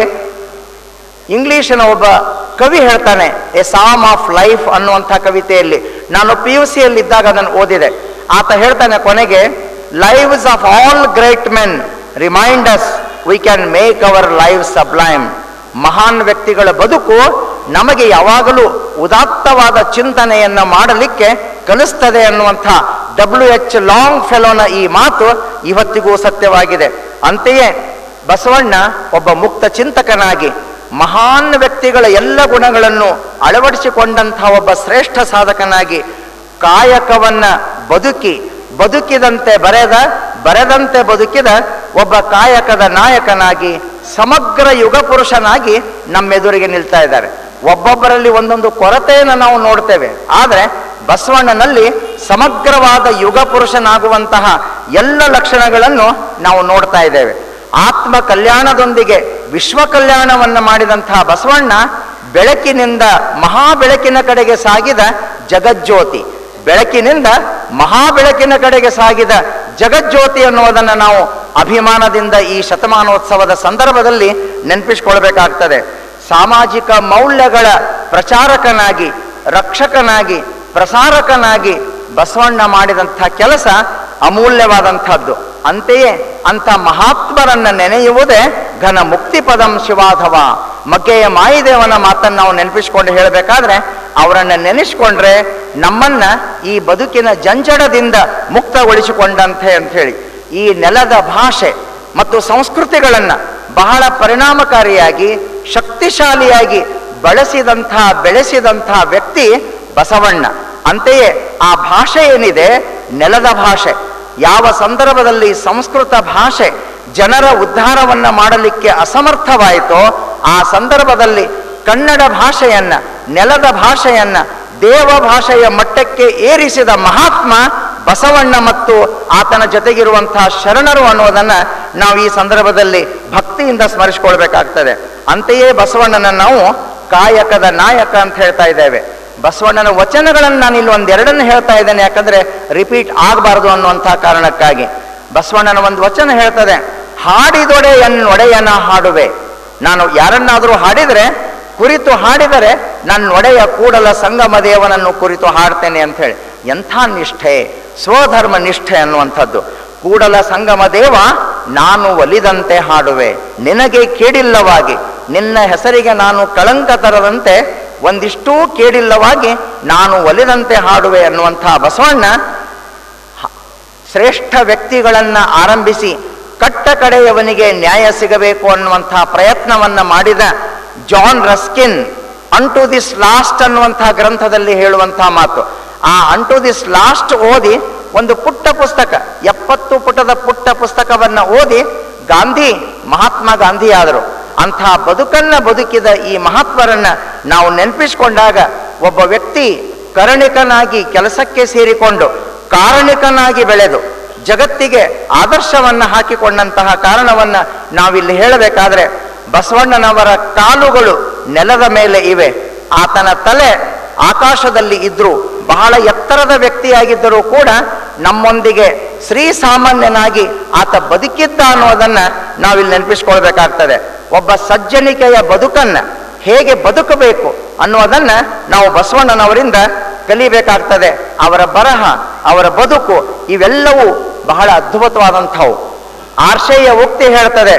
ಇಂಗ್ಲಿಷಿನ ಒಬ್ಬ ಕವಿ ಹೇಳ್ತಾನೆ ಎ ಸಾಮ್ ಆಫ್ ಲೈಫ್ ಅನ್ನುವಂಥ ಕವಿತೆಯಲ್ಲಿ ನಾನು ಪಿ ಯು ಸಿಯಲ್ಲಿದ್ದಾಗ ಅದನ್ನು ಓದಿದೆ ಆತ ಹೇಳ್ತಾನೆ ಕೊನೆಗೆ lives of all great men remind us we can make our live sublime ಮಹಾನ್ ವ್ಯಕ್ತಿಗಳ ಬದುಕು ನಮಗೆ ಯಾವಾಗಲೂ ಉದಾತ್ತವಾದ ಚಿಂತನೆಯನ್ನ ಮಾಡಲಿಕ್ಕೆ ಕಲಿಸ್ತದೆ ಅನ್ನುವಂಥ ಡಬ್ಲ್ಯೂ ಎಚ್ ಲಾಂಗ್ ಫೆಲೋನ ಈ ಮಾತು ಇವತ್ತಿಗೂ ಸತ್ಯವಾಗಿದೆ ಅಂತೆಯೇ ಬಸವಣ್ಣ ಒಬ್ಬ ಮುಕ್ತ ಚಿಂತಕನಾಗಿ ಮಹಾನ್ ವ್ಯಕ್ತಿಗಳ ಎಲ್ಲ ಗುಣಗಳನ್ನು ಅಳವಡಿಸಿಕೊಂಡಂತಹ ಒಬ್ಬ ಶ್ರೇಷ್ಠ ಸಾಧಕನಾಗಿ ಕಾಯಕವನ್ನ ಬದುಕಿ ಬದುಕಿದಂತೆ ಬರೆದ ಬರೆದಂತೆ ಬದುಕಿದ ಒಬ್ಬ ಕಾಯಕದ ನಾಯಕನಾಗಿ ಸಮಗ್ರ ಯುಗ ಪುರುಷನಾಗಿ ನಮ್ಮೆದುರಿಗೆ ನಿಲ್ತಾ ಇದ್ದಾರೆ ಒಬ್ಬೊಬ್ಬರಲ್ಲಿ ಒಂದೊಂದು ಕೊರತೆಯನ್ನು ನಾವು ನೋಡ್ತೇವೆ ಆದರೆ ಬಸವಣ್ಣನಲ್ಲಿ ಸಮಗ್ರವಾದ ಯುಗ ಪುರುಷನಾಗುವಂತಹ ಎಲ್ಲ ಲಕ್ಷಣಗಳನ್ನು ನಾವು ನೋಡ್ತಾ ಇದ್ದೇವೆ ಆತ್ಮ ಕಲ್ಯಾಣದೊಂದಿಗೆ ವಿಶ್ವ ಕಲ್ಯಾಣವನ್ನು ಮಾಡಿದಂತಹ ಬಸವಣ್ಣ ಬೆಳಕಿನಿಂದ ಮಹಾ ಬೆಳಕಿನ ಕಡೆಗೆ ಸಾಗಿದ ಜಗಜ್ಯೋತಿ ಬೆಳಕಿನಿಂದ ಮಹಾ ಬೆಳಕಿನ ಕಡೆಗೆ ಸಾಗಿದ ಜಗಜ್ಯೋತಿ ಅನ್ನುವುದನ್ನು ನಾವು ಅಭಿಮಾನದಿಂದ ಈ ಶತಮಾನೋತ್ಸವದ ಸಂದರ್ಭದಲ್ಲಿ ನೆನಪಿಸ್ಕೊಳ್ಬೇಕಾಗ್ತದೆ ಸಾಮಾಜಿಕ ಮೌಲ್ಯಗಳ ಪ್ರಚಾರಕನಾಗಿ ರಕ್ಷಕನಾಗಿ ಪ್ರಸಾರಕನಾಗಿ ಬಸವಣ್ಣ ಮಾಡಿದಂಥ ಕೆಲಸ ಅಮೂಲ್ಯವಾದಂಥದ್ದು ಅಂತೆಯೇ ಅಂಥ ಮಹಾತ್ಮರನ್ನ ನೆನೆಯುವುದೇ ಘನ ಮುಕ್ತಿ ಪದಂ ಶಿವಾಧವ ಮಗ್ಗೆಯ ಮಾಯಿದೇವನ ಮಾತನ್ನು ನಾವು ನೆನಪಿಸ್ಕೊಂಡು ಹೇಳಬೇಕಾದ್ರೆ ಅವರನ್ನ ನೆನೆಸ್ಕೊಂಡ್ರೆ ನಮ್ಮನ್ನ ಈ ಬದುಕಿನ ಜಂಜಡದಿಂದ ಮುಕ್ತಗೊಳಿಸಿಕೊಂಡಂತೆ ಅಂತ ಹೇಳಿ ಈ ನೆಲದ ಭಾಷೆ ಮತ್ತು ಸಂಸ್ಕೃತಿಗಳನ್ನು ಬಹಳ ಪರಿಣಾಮಕಾರಿಯಾಗಿ ಶಕ್ತಿಶಾಲಿಯಾಗಿ ಬಳಸಿದಂಥ ಬೆಳೆಸಿದಂಥ ವ್ಯಕ್ತಿ ಬಸವಣ್ಣ ಅಂತೆಯೇ ಆ ಭಾಷೆ ಏನಿದೆ ನೆಲದ ಭಾಷೆ ಯಾವ ಸಂದರ್ಭದಲ್ಲಿ ಸಂಸ್ಕೃತ ಭಾಷೆ ಜನರ ಉದ್ಧಾರವನ್ನ ಮಾಡಲಿಕ್ಕೆ ಅಸಮರ್ಥವಾಯಿತೋ ಆ ಸಂದರ್ಭದಲ್ಲಿ ಕನ್ನಡ ಭಾಷೆಯನ್ನ ನೆಲದ ಭಾಷೆಯನ್ನ ದೇವ ಭಾಷೆಯ ಮಟ್ಟಕ್ಕೆ ಏರಿಸಿದ ಮಹಾತ್ಮ ಬಸವಣ್ಣ ಮತ್ತು ಆತನ ಜೊತೆಗಿರುವಂತಹ ಶರಣರು ಅನ್ನೋದನ್ನ ನಾವು ಈ ಸಂದರ್ಭದಲ್ಲಿ ಭಕ್ತಿಯಿಂದ ಸ್ಮರಿಸಿಕೊಳ್ಬೇಕಾಗ್ತದೆ ಅಂತೆಯೇ ಬಸವಣ್ಣನ ನಾವು ಕಾಯಕದ ನಾಯಕ ಅಂತ ಹೇಳ್ತಾ ಇದ್ದೇವೆ ಬಸವಣ್ಣನ ವಚನಗಳನ್ನು ನಾನು ಇಲ್ಲಿ ಒಂದೆರಡನ್ನು ಹೇಳ್ತಾ ಇದ್ದೇನೆ ಯಾಕಂದ್ರೆ ರಿಪೀಟ್ ಆಗಬಾರ್ದು ಅನ್ನುವಂತಹ ಕಾರಣಕ್ಕಾಗಿ ಬಸವಣ್ಣನ ಒಂದು ವಚನ ಹೇಳ್ತದೆ ಹಾಡಿದೊಡೆ ಎನ್ನೊಡೆಯನ ಹಾಡುವೆ ನಾನು ಯಾರನ್ನಾದರೂ ಹಾಡಿದರೆ ಕುರಿತು ಹಾಡಿದರೆ ನನ್ನ ಒಡೆಯ ಕೂಡಲ ಸಂಗಮ ದೇವನನ್ನು ಕುರಿತು ಹಾಡ್ತೇನೆ ಅಂತ ಹೇಳಿ ಎಂಥ ನಿಷ್ಠೆ ಸ್ವಧರ್ಮ ನಿಷ್ಠೆ ಅನ್ನುವಂಥದ್ದು ಕೂಡಲ ಸಂಗಮ ದೇವ ನಾನು ಒಲಿದಂತೆ ಹಾಡುವೆ ನಿನಗೆ ಕೇಡಿಲ್ಲವಾಗಿ ನಿನ್ನ ಹೆಸರಿಗೆ ನಾನು ಕಳಂಕ ತರದಂತೆ ಒಂದಿಷ್ಟೂ ಕೇಡಿಲ್ಲವಾಗಿ ನಾನು ಒಲಿದಂತೆ ಹಾಡುವೆ ಅನ್ನುವಂಥ ಬಸವಣ್ಣ ಹ- ಶ್ರೇಷ್ಠ ವ್ಯಕ್ತಿಗಳನ್ನು ಆರಂಭಿಸಿ ಕಟ್ಟ ಕಡೆಯವನಿಗೆ ನ್ಯಾಯ ಸಿಗಬೇಕು ಅನ್ನುವಂಥ ಪ್ರಯತ್ನವನ್ನ ಮಾಡಿದ John Ruskin unto this last ಅನ್ನುವಂಥ ಗ್ರಂಥದಲ್ಲಿ ಹೇಳುವಂತಹ ಮಾತು ಆ ಅಂಟು ದಿಸ್ ಲಾಸ್ಟ್ ಓದಿ ಒಂದು ಪುಟ್ಟ ಪುಸ್ತಕ ಎಪ್ಪತ್ತು ಪುಟದ ಪುಟ್ಟ ಪುಸ್ತಕವನ್ನ ಓದಿ ಗಾಂಧಿ ಮಹಾತ್ಮ ಗಾಂಧಿ ಆದರು ಅಂಥ ಬದುಕನ್ನ ಬದುಕಿದ ಈ ಮಹಾತ್ಮರನ್ನ ನಾವು ನೆನಪಿಸಿಕೊಂಡಾಗ ಒಬ್ಬ ವ್ಯಕ್ತಿ ಕರಣಿಕನಾಗಿ ಕೆಲಸಕ್ಕೆ ಸೇರಿಕೊಂಡು ಕಾರಣಿಕನಾಗಿ ಬೆಳೆದು ಜಗತ್ತಿಗೆ ಆದರ್ಶವನ್ನ ಹಾಕಿಕೊಂಡಂತಹ ಕಾರಣವನ್ನ ನಾವಿಲ್ಲಿ ಹೇಳಬೇಕಾದ್ರೆ ಬಸವಣ್ಣನವರ ಕಾಲುಗಳು ನೆಲದ ಮೇಲೆ ಇವೆ ಆತನ ತಲೆ ಆಕಾಶದಲ್ಲಿ ಇದ್ರು ಬಹಳ ಎತ್ತರದ ವ್ಯಕ್ತಿಯಾಗಿದ್ದರೂ ಕೂಡ ನಮ್ಮೊಂದಿಗೆ ಶ್ರೀ ಸಾಮಾನ್ಯನಾಗಿ ಆತ ಬದುಕಿದ್ದ ಅನ್ನೋದನ್ನ ನಾವಿಲ್ಲಿ ನೆನಪಿಸ್ಕೊಳ್ಬೇಕಾಗ್ತದೆ ಒಬ್ಬ ಸಜ್ಜನಿಕೆಯ ಬದುಕನ್ನ ಹೇಗೆ ಬದುಕಬೇಕು ಅನ್ನೋದನ್ನ ನಾವು ಬಸವಣ್ಣನವರಿಂದ ಕಲಿಬೇಕಾಗ್ತದೆ ಅವರ ಬರಹ ಅವರ ಬದುಕು ಇವೆಲ್ಲವೂ ಬಹಳ ಅದ್ಭುತವಾದಂಥವು ಆರ್ಷೆಯ ಉಕ್ತಿ ಹೇಳ್ತದೆ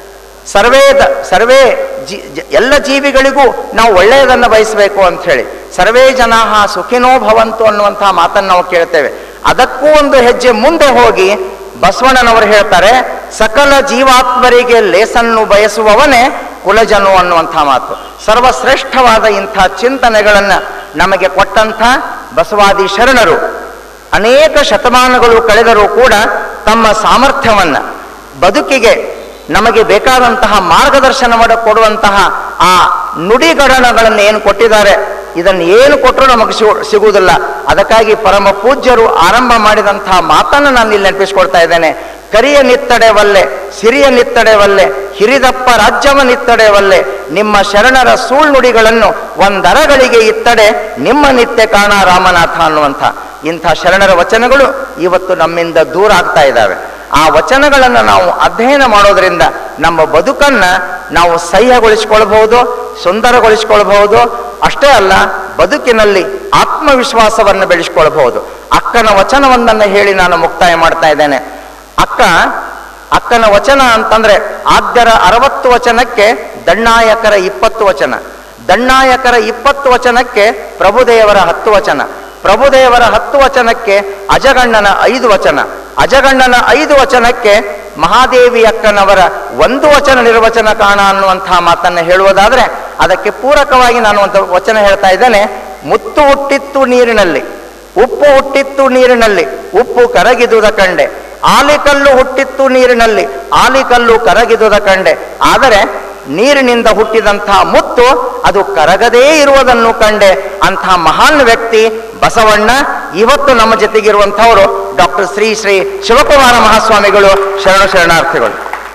ಸರ್ವೇದ ಸರ್ವೇ ಜಿ ಜ- ಎಲ್ಲ ಜೀವಿಗಳಿಗೂ ನಾವು ಒಳ್ಳೆಯದನ್ನು ಬಯಸಬೇಕು ಅಂತ ಹೇಳಿ ಸರ್ವೇ ಜನಾಹ ಸುಖಿನೋ ಭವಂತು ಅನ್ನುವಂತಹ ಮಾತನ್ನು ನಾವು ಕೇಳ್ತೇವೆ ಅದಕ್ಕೂ ಒಂದು ಹೆಜ್ಜೆ ಮುಂದೆ ಹೋಗಿ ಬಸವಣ್ಣನವರು ಹೇಳ್ತಾರೆ ಸಕಲ ಜೀವಾತ್ಮರಿಗೆ ಲೇಸನ್ನು ಬಯಸುವವನೇ ಕುಲಜನು ಅನ್ನುವಂಥ ಮಾತು ಸರ್ವಶ್ರೇಷ್ಠವಾದ ಇಂಥ ಚಿಂತನೆಗಳನ್ನು ನಮಗೆ ಕೊಟ್ಟಂಥ ಬಸವಾದಿ ಶರಣರು ಅನೇಕ ಶತಮಾನಗಳು ಕಳೆದರೂ ಕೂಡ ತಮ್ಮ ಸಾಮರ್ಥ್ಯವನ್ನ ಬದುಕಿಗೆ ನಮಗೆ ಬೇಕಾದಂತಹ ಮಾರ್ಗದರ್ಶನವನ್ನು ಕೊಡುವಂತಹ ಆ ನುಡಿಗಡಣಗಳನ್ನು ಏನು ಕೊಟ್ಟಿದ್ದಾರೆ ಇದನ್ನು ಏನು ಕೊಟ್ಟರೂ ನಮಗೆ ಸಿಗು- ಸಿಗುವುದಿಲ್ಲ ಅದಕ್ಕಾಗಿ ಪರಮ ಪೂಜ್ಯರು ಆರಂಭ ಮಾಡಿದಂತಹ ಮಾತನ್ನು ನಾನು ಇಲ್ಲಿ ನೆನಪಿಸ್ಕೊಳ್ತಾ ಇದ್ದೇನೆ ಕರಿಯ ನಿತ್ತಡೆವಲ್ಲೆ ಸಿರಿಯ ನಿತ್ತಡೆವಲ್ಲೆ ಹಿರಿದಪ್ಪ ರಾಜ್ಯವ ನಿತ್ತಡೆವಲ್ಲೆ ನಿಮ್ಮ ಶರಣರ ಸುಳ್ನುಡಿಗಳನ್ನು ಒಂದರಗಳಿಗೆ ಇತ್ತಡೆ ನಿಮ್ಮ ನಿತ್ಯ ಕಾಣ ರಾಮನಾಥ ಅನ್ನುವಂಥ ಇಂಥ ಶರಣರ ವಚನಗಳು ಇವತ್ತು ನಮ್ಮಿಂದ ದೂರ ಆಗ್ತಾ ಇದ್ದಾವೆ ಆ ವಚನಗಳನ್ನು ನಾವು ಅಧ್ಯಯನ ಮಾಡೋದ್ರಿಂದ ನಮ್ಮ ಬದುಕನ್ನ ನಾವು ಸಹ್ಯಗೊಳಿಸ್ಕೊಳ್ಬಹುದು ಸುಂದರಗೊಳಿಸ್ಕೊಳ್ಬಹುದು ಅಷ್ಟೇ ಅಲ್ಲ ಬದುಕಿನಲ್ಲಿ ಆತ್ಮವಿಶ್ವಾಸವನ್ನು ಬೆಳೆಸ್ಕೊಳ್ಬಹುದು ಅಕ್ಕನ ವಚನವನ್ನ ಹೇಳಿ ನಾನು ಮುಕ್ತಾಯ ಮಾಡ್ತಾ ಇದ್ದೇನೆ ಅಕ್ಕ ಅಕ್ಕನ ವಚನ ಅಂತಂದ್ರೆ ಆದ್ಯರ ಅರವತ್ತು ವಚನಕ್ಕೆ ದಣ್ಣಾಯಕರ ಇಪ್ಪತ್ತು ವಚನ ದಣ್ಣಾಯಕರ ಇಪ್ಪತ್ತು ವಚನಕ್ಕೆ ಪ್ರಭುದೇವರ ಹತ್ತು ವಚನ ಪ್ರಭುದೇವರ ಹತ್ತು ವಚನಕ್ಕೆ ಅಜಗಣ್ಣನ ಐದು ವಚನ ಅಜಗಣ್ಣನ ಐದು ವಚನಕ್ಕೆ ಮಹಾದೇವಿ ಅಕ್ಕನವರ ಒಂದು ವಚನ ನಿರ್ವಚನ ಕಾಣ ಅನ್ನುವಂತಹ ಮಾತನ್ನು ಹೇಳುವುದಾದ್ರೆ ಅದಕ್ಕೆ ಪೂರಕವಾಗಿ ನಾನು ಒಂದು ವಚನ ಹೇಳ್ತಾ ಇದ್ದೇನೆ ಮುತ್ತು ಹುಟ್ಟಿತ್ತು ನೀರಿನಲ್ಲಿ ಉಪ್ಪು ಹುಟ್ಟಿತ್ತು ನೀರಿನಲ್ಲಿ ಉಪ್ಪು ಕರಗಿದುದ ಕಂಡೆ ಆಲಿಕಲ್ಲು ಹುಟ್ಟಿತ್ತು ನೀರಿನಲ್ಲಿ ಆಲಿಕಲ್ಲು ಕರಗಿದುದ ಕಂಡೆ ಆದರೆ ನೀರಿನಿಂದ ಹುಟ್ಟಿದಂತಹ ಮುತ್ತು ಅದು ಕರಗದೇ ಇರುವುದನ್ನು ಕಂಡೆ ಅಂತಹ ಮಹಾನ್ ವ್ಯಕ್ತಿ ಬಸವಣ್ಣ ಇವತ್ತು ನಮ್ಮ ಜೊತೆಗಿರುವಂಥವರು ಡಾಕ್ಟರ್ ಶ್ರೀ ಶ್ರೀ ಶಿವಕುಮಾರ ಮಹಾಸ್ವಾಮಿಗಳು ಶರಣ ಶರಣಾರ್ಥಿಗಳು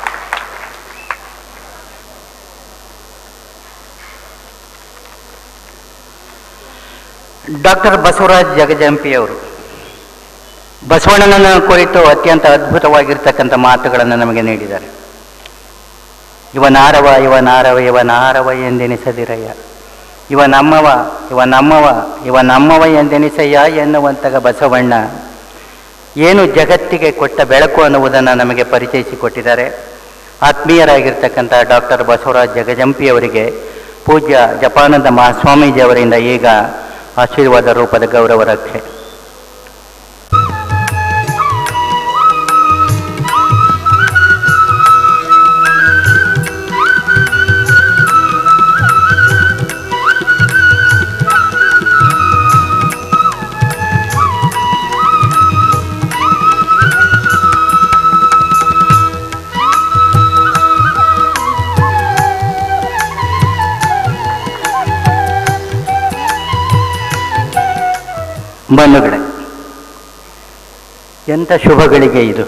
ಡಾಕ್ಟರ್ ಬಸವರಾಜ್ ಜಗಜಂಪಿಯವರು ಬಸವಣ್ಣನನ್ನು ಕುರಿತು ಅತ್ಯಂತ ಅದ್ಭುತವಾಗಿರ್ತಕ್ಕಂಥ ಮಾತುಗಳನ್ನು ನಮಗೆ ನೀಡಿದ್ದಾರೆ ಇವನಾರವ ಇವನಾರವ ಇವನಾರವ ಎಂದೆನಿಸದಿರಯ್ಯ ಇವ ನಮ್ಮವ ಇವ ನಮ್ಮವ ಇವ ನಮ್ಮವ ಎಂದೆನಿಸಯ್ಯ ಎನ್ನುವಂತಹ ಬಸವಣ್ಣ ಏನು ಜಗತ್ತಿಗೆ ಕೊಟ್ಟ ಬೆಳಕು ಅನ್ನುವುದನ್ನು ನಮಗೆ ಪರಿಚಯಿಸಿಕೊಟ್ಟಿದ್ದಾರೆ ಆತ್ಮೀಯರಾಗಿರ್ತಕ್ಕಂಥ ಡಾಕ್ಟರ್ ಬಸವರಾಜ್ ಜಗಜಂಪಿಯವರಿಗೆ ಪೂಜ್ಯ ಜಪಾನಂದ ಮಹಾಸ್ವಾಮೀಜಿಯವರಿಂದ ಈಗ ಆಶೀರ್ವಾದ ರೂಪದ ಗೌರವ ರಕ್ಷೆ ಬಂಧುಗಳೇ ಎಂಥ ಶುಭಗಳಿಗೆ ಇದು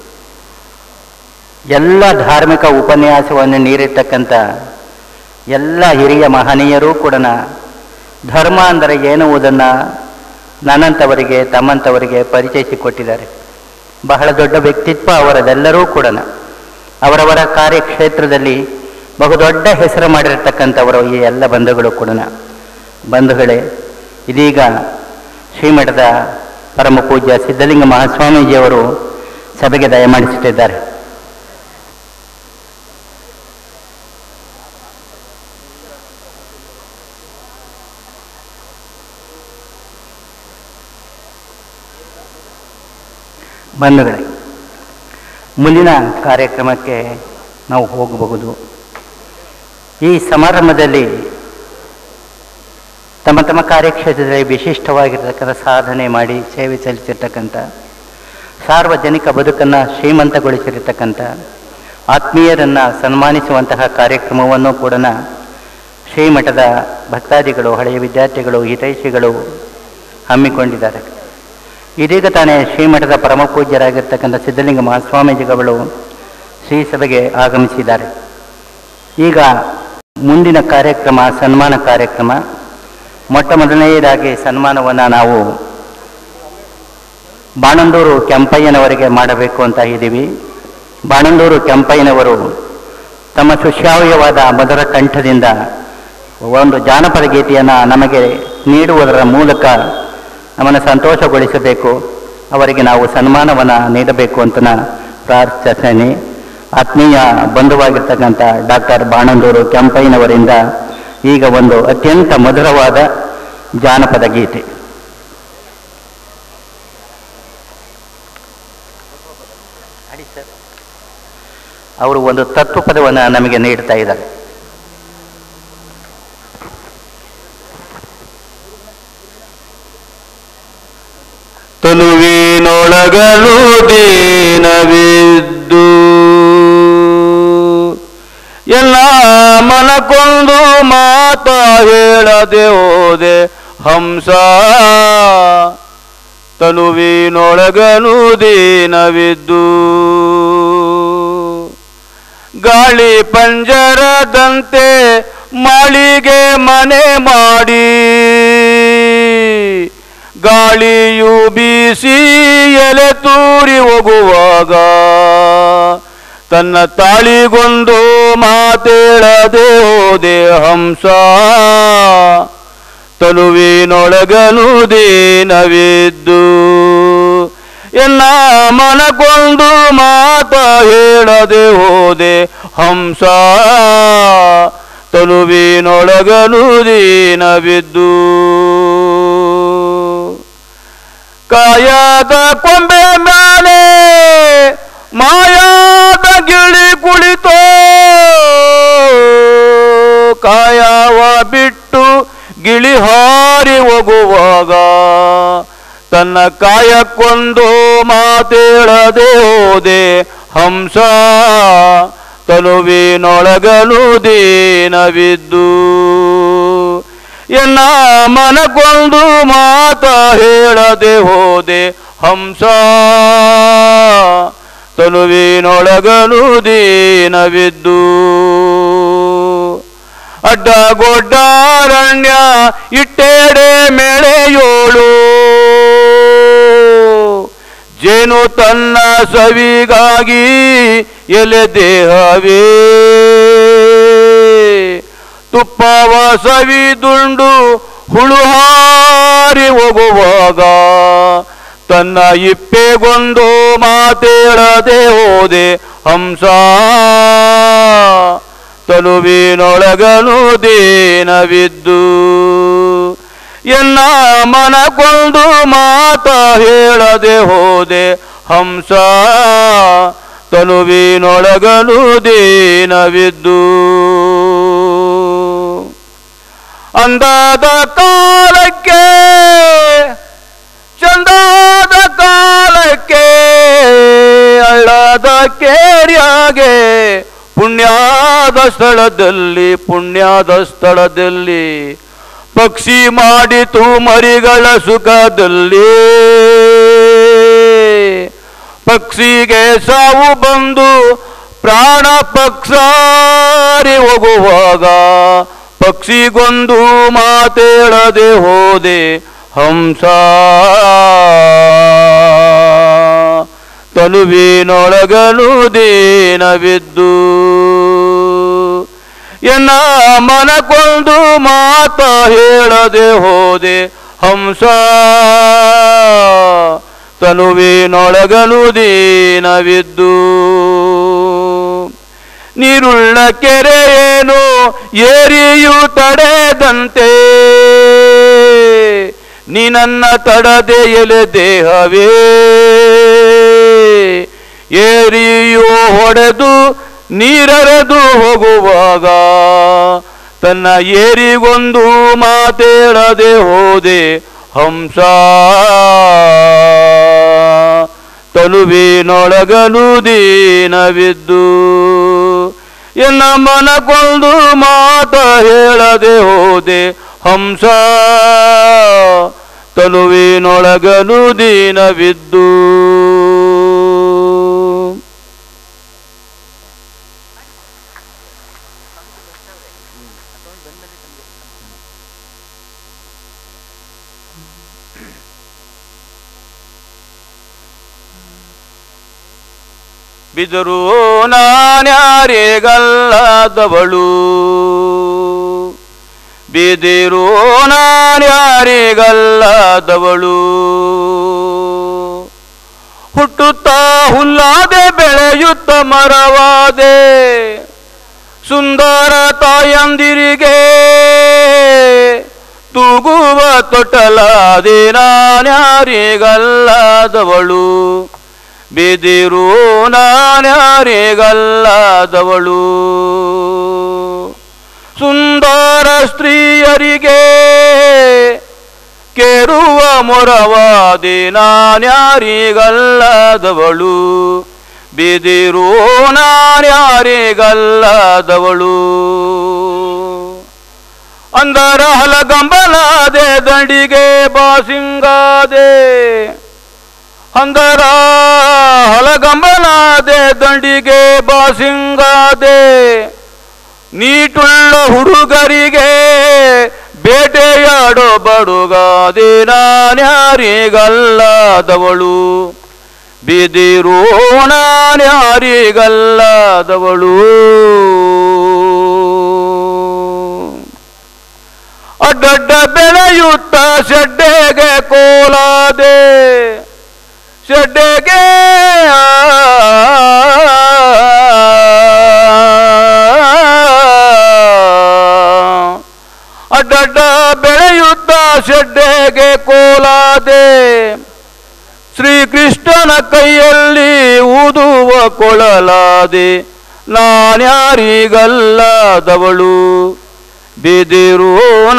ಎಲ್ಲ ಧಾರ್ಮಿಕ ಉಪನ್ಯಾಸವನ್ನು ನೀಡಿರ್ತಕ್ಕಂಥ ಎಲ್ಲ ಹಿರಿಯ ಮಹನೀಯರೂ ಕೂಡ ಧರ್ಮ ಅಂದರೆ ಎನ್ನುವುದನ್ನು ನನ್ನಂಥವರಿಗೆ ತಮ್ಮಂಥವರಿಗೆ ಪರಿಚಯಿಸಿಕೊಟ್ಟಿದ್ದಾರೆ ಬಹಳ ದೊಡ್ಡ ವ್ಯಕ್ತಿತ್ವ ಅವರದೆಲ್ಲರೂ ಕೂಡ ಅವರವರ ಕಾರ್ಯಕ್ಷೇತ್ರದಲ್ಲಿ ಬಹುದೊಡ್ಡ ಹೆಸರು ಮಾಡಿರತಕ್ಕಂಥವರು ಈ ಎಲ್ಲ ಬಂಧುಗಳು ಕೂಡ ಬಂಧುಗಳೇ ಇದೀಗ ಶ್ರೀಮಠದ ಪರಮ ಪೂಜ್ಯ ಸಿದ್ಧಲಿಂಗ ಮಹಾಸ್ವಾಮೀಜಿಯವರು ಸಭೆಗೆ ದಯಮಾಡಿಸುತ್ತಿದ್ದಾರೆ ಬಂಧುಗಳೇ ಮುಂದಿನ ಕಾರ್ಯಕ್ರಮಕ್ಕೆ ನಾವು ಹೋಗಬಹುದು ಈ ಸಮಾರಂಭದಲ್ಲಿ ತಮ್ಮ ತಮ್ಮ ಕಾರ್ಯಕ್ಷೇತ್ರದಲ್ಲಿ ವಿಶಿಷ್ಟವಾಗಿರ್ತಕ್ಕಂಥ ಸಾಧನೆ ಮಾಡಿ ಸೇವೆ ಸಲ್ಲಿಸಿರ್ತಕ್ಕಂಥ ಸಾರ್ವಜನಿಕ ಬದುಕನ್ನು ಶ್ರೀಮಂತಗೊಳಿಸಿರ್ತಕ್ಕಂಥ ಆತ್ಮೀಯರನ್ನು ಸನ್ಮಾನಿಸುವಂತಹ ಕಾರ್ಯಕ್ರಮವನ್ನು ಕೂಡ ಶ್ರೀಮಠದ ಭಕ್ತಾದಿಗಳು ಹಳೆಯ ವಿದ್ಯಾರ್ಥಿಗಳು ಹಿತೈಷಿಗಳು ಹಮ್ಮಿಕೊಂಡಿದ್ದಾರೆ ಇದೀಗ ತಾನೇ ಶ್ರೀಮಠದ ಪರಮ ಪೂಜ್ಯರಾಗಿರ್ತಕ್ಕಂಥ ಸಿದ್ಧಲಿಂಗ ಮಹಾಸ್ವಾಮೀಜಿಗಳು ಶ್ರೀ ಸಭೆಗೆ ಆಗಮಿಸಿದ್ದಾರೆ ಈಗ ಮುಂದಿನ ಕಾರ್ಯಕ್ರಮ ಸನ್ಮಾನ ಕಾರ್ಯಕ್ರಮ ಮೊಟ್ಟ ಮೊದಲನೆಯದಾಗಿ ಸನ್ಮಾನವನ್ನು ನಾವು ಬಾಣಂದೂರು ಕೆಂಪಯ್ಯನವರಿಗೆ ಮಾಡಬೇಕು ಅಂತ ಇದ್ದೀವಿ ಬಾಣಂದೂರು ಕೆಂಪಯ್ಯನವರು ತಮ್ಮ ಸುಶ್ರಾವ್ಯವಾದ ಮಧುರ ಕಂಠದಿಂದ ಒಂದು ಜಾನಪದ ಗೀತೆಯನ್ನು ನಮಗೆ ನೀಡುವುದರ ಮೂಲಕ ನಮ್ಮನ್ನು ಸಂತೋಷಗೊಳಿಸಬೇಕು ಅವರಿಗೆ ನಾವು ಸನ್ಮಾನವನ್ನು ನೀಡಬೇಕು ಅಂತ ನಾ ಪ್ರಾರ್ಥಿಸ್ತೇನೆ ಆತ್ಮೀಯ ಬಂಧುವಾಗಿರ್ತಕ್ಕಂಥ ಡಾಕ್ಟರ್ ಬಾಣಂದೂರು ಕೆಂಪಯ್ಯನವರಿಂದ ಈಗ ಒಂದು ಅತ್ಯಂತ ಮಧುರವಾದ ಜಾನಪದ ಗೀತೆ ಅವರು ಒಂದು ತತ್ವಪದವನ್ನು ನಮಗೆ ನೀಡ್ತಾ ಇದ್ದಾರೆ ತನುವಿನೊಳಗಲು ದೀನವಿದ್ದು ಎಲ್ಲ ಮನಕೊಂದು ಮಾತ ಹೇಳದೆ ಹೋದೆ ಹಂಸ ತನುವಿನೊಳಗನು ದೀನವಿದ್ದು ಗಾಳಿ ಪಂಜರದಂತೆ ಮಾಳಿಗೆ ಮನೆ ಮಾಡಿ ಗಾಳಿಯು ಬೀಸಿ ಎಲೆ ತೂರಿ ಹೋಗುವಾಗ ತನ್ನ ತಾಳಿಗೊಂದು ಮಾತೇಳದೆ ಹೋದೆ ಹಂಸ ತನುವಿನೊಳಗನು ದೀನವಿದ್ದು ಎಲ್ಲ ಮನಗೊಂಡು ಮಾತ ಹೇಳದೆ ಹೋದೆ ಹಂಸ ತನುವಿನೊಳಗನು ದೀನವಿದ್ದು ಕಾಯದ ಕೊಂಬೆ ಮೇಲೆ ಮಾಯಾದ ಗಿಳಿ ಕುಳಿತೋ ಕಾಯವ ಬಿಟ್ಟು ಗಿಳಿ ಹಾರಿ ಹೋಗುವಾಗ ತನ್ನ ಕಾಯಕ್ಕೊಂದು ಮಾತೇಳದೆ ಹೋದೆ ಹಂಸ ತನುವಿನೊಳಗನು ದೀನವಿದ್ದು ಎನ್ನ ಮನಗೊಂದು ಮಾತ ಹೇಳದೆ ಹೋದೆ ಹಂಸ ತನುವಿನೊಳಗನು ದೀನವಿದ್ದು ಅಡ್ಡಗೊಡ್ಡಾರಣ್ಯ ಇಟ್ಟೆಡೆ ಮೆಳೆಯೋಳು ಜೇನು ತನ್ನ ಸವಿಗಾಗಿ ಎಲೆ ದೇಹವೇ ತುಪ್ಪವ ಸವಿದುಂಡು ಹುಳು ಹಾರಿ ಹೋಗುವಾಗ ತನ್ನ ಇಪ್ಪೆಗೊಂದು ಮಾತೇಳದೆ ಹೋದೆ ಹಂಸ ತನುವಿನೊಳಗನು ದೀನವಿದ್ದು ಎನ್ನ ಮನಗೊಂದು ಮಾತ ಹೇಳದೆ ಹೋದೆ ಹಂಸ ತನುವಿನೊಳಗನು ದೀನವಿದ್ದು ಅಂದಾದ ಕಾಲಕ್ಕೆ ಚಂದಾದ ಕಾಲಕ್ಕೆ ಹಳ್ಳದ ಕೇರ್ಯಾಗೆ ಪುಣ್ಯಾದ ಸ್ಥಳದಲ್ಲಿ ಪುಣ್ಯಾದ ಸ್ಥಳದಲ್ಲಿ ಪಕ್ಷಿ ಮಾಡಿತು ಮರಿಗಳ ಸುಖದಲ್ಲಿ ಪಕ್ಷಿಗೆ ಸಾವು ಬಂದು ಪ್ರಾಣ ಪಕ್ಷಾರಿ ಹೋಗುವಾಗ ಪಕ್ಷಿಗೊಂದು ಮಾತೇಳದೆ ಹೋದೆ ಹಂಸ ತನುವಿನೊಳಗನು ದೀನವಿದ್ದು ಎನ್ನ ಮನಕೊಂದು ಮಾತ ಹೇಳದೆ ಹೋದೆ ಹಂಸ ತನುವಿನೊಳಗನು ದೀನವಿದ್ದು ನೀರುಳ್ಳ ಕೆರೆಯೇನು ಏರಿಯು ತಡೆದಂತೆ ನೀ ನನ್ನ ತಡದೆ ಎಲೆ ದೇಹವೇ ಏರಿಯು ಹೊಡೆದು ನೀರರೆದು ಹೋಗುವಾಗ ತನ್ನ ಏರಿಗೊಂದು ಮಾತೇಳದೆ ಹೋದೆ ಹಂಸ ತನುವಿನೊಳಗನು ದೀನವಿದ್ದು ಎನ್ನ ಮನಗೊಂದು ಮಾತ ಹೇಳದೆ ಹೋದೆ ಹಂಸ ತನುವಿನೊಳಗನು ದೀನವಿದ್ದು ಬಿದರು ನಾನ್ಯಾರಿಗಲ್ಲದವಳು ಬಿದಿರು ನಾನ್ಯಾರಿಗಲ್ಲದವಳು ಹುಟ್ಟುತ್ತಾ ಹುಲ್ಲಾದೆ ಬೆಳೆಯುತ್ತ ಮರವಾದೆ ಸುಂದರ ತಾಯಂದಿರಿಗೆ ತೂಗುವ ತೊಟ್ಟಲಾದೆ ನಾನ್ಯಾರಿಗಲ್ಲದವಳು ಬಿದಿರು ನಾನ್ಯಾರಿಗಲ್ಲದವಳು ಸುಂದರ ಸ್ತ್ರೀಯರಿಗೆ ಕೆರುವ ಮೊರವಾದಿ ನಾನ್ಯಾರಿಗಲ್ಲದವಳು ಬಿದಿರು ನಾನ್ಯಾರಿಗಲ್ಲದವಳು ಅಂದರ ಹಲಗಂಬಲಾದೆ ದಂಡಿಗೆ ಬಾಸಿಂಗಾದೆ ಅಂದರ ಹಲಗಂಬಲಾದೆ ದಂಡಿಗೆ ಬಾಸಿಂಗಾದೆ ನೀಟುಳ್ಳ ಹುಡುಗರಿಗೆ ಬೇಟೆಯಾಡೋ ಬಡುಗಾದೆ ನಾನ್ಯಾರಿಗಲ್ಲದವಳು ಬಿದಿರು ನಾನ್ಯಾರಿಗಲ್ಲದವಳು ಅಡ್ಡಡ್ಡ ಬೆಳೆಯುತ್ತ ಶೆಡ್ಡೆಗೆ ಕೋಲಾದೆ ಶೆಡ್ಡೆಗೆ ಅಡ್ಡಡ್ಡ ಬೆಳೆಯುತ್ತ ಶೆಡ್ಡೆಗೆ ಕೋಲಾದೆ ಶ್ರೀಕೃಷ್ಣನ ಕೈಯಲ್ಲಿ ಊದುವ ಕೊಳಲಾದೆ ನಾನ್ಯಾರಿಗಲ್ಲದವಳು ಬಿದಿರು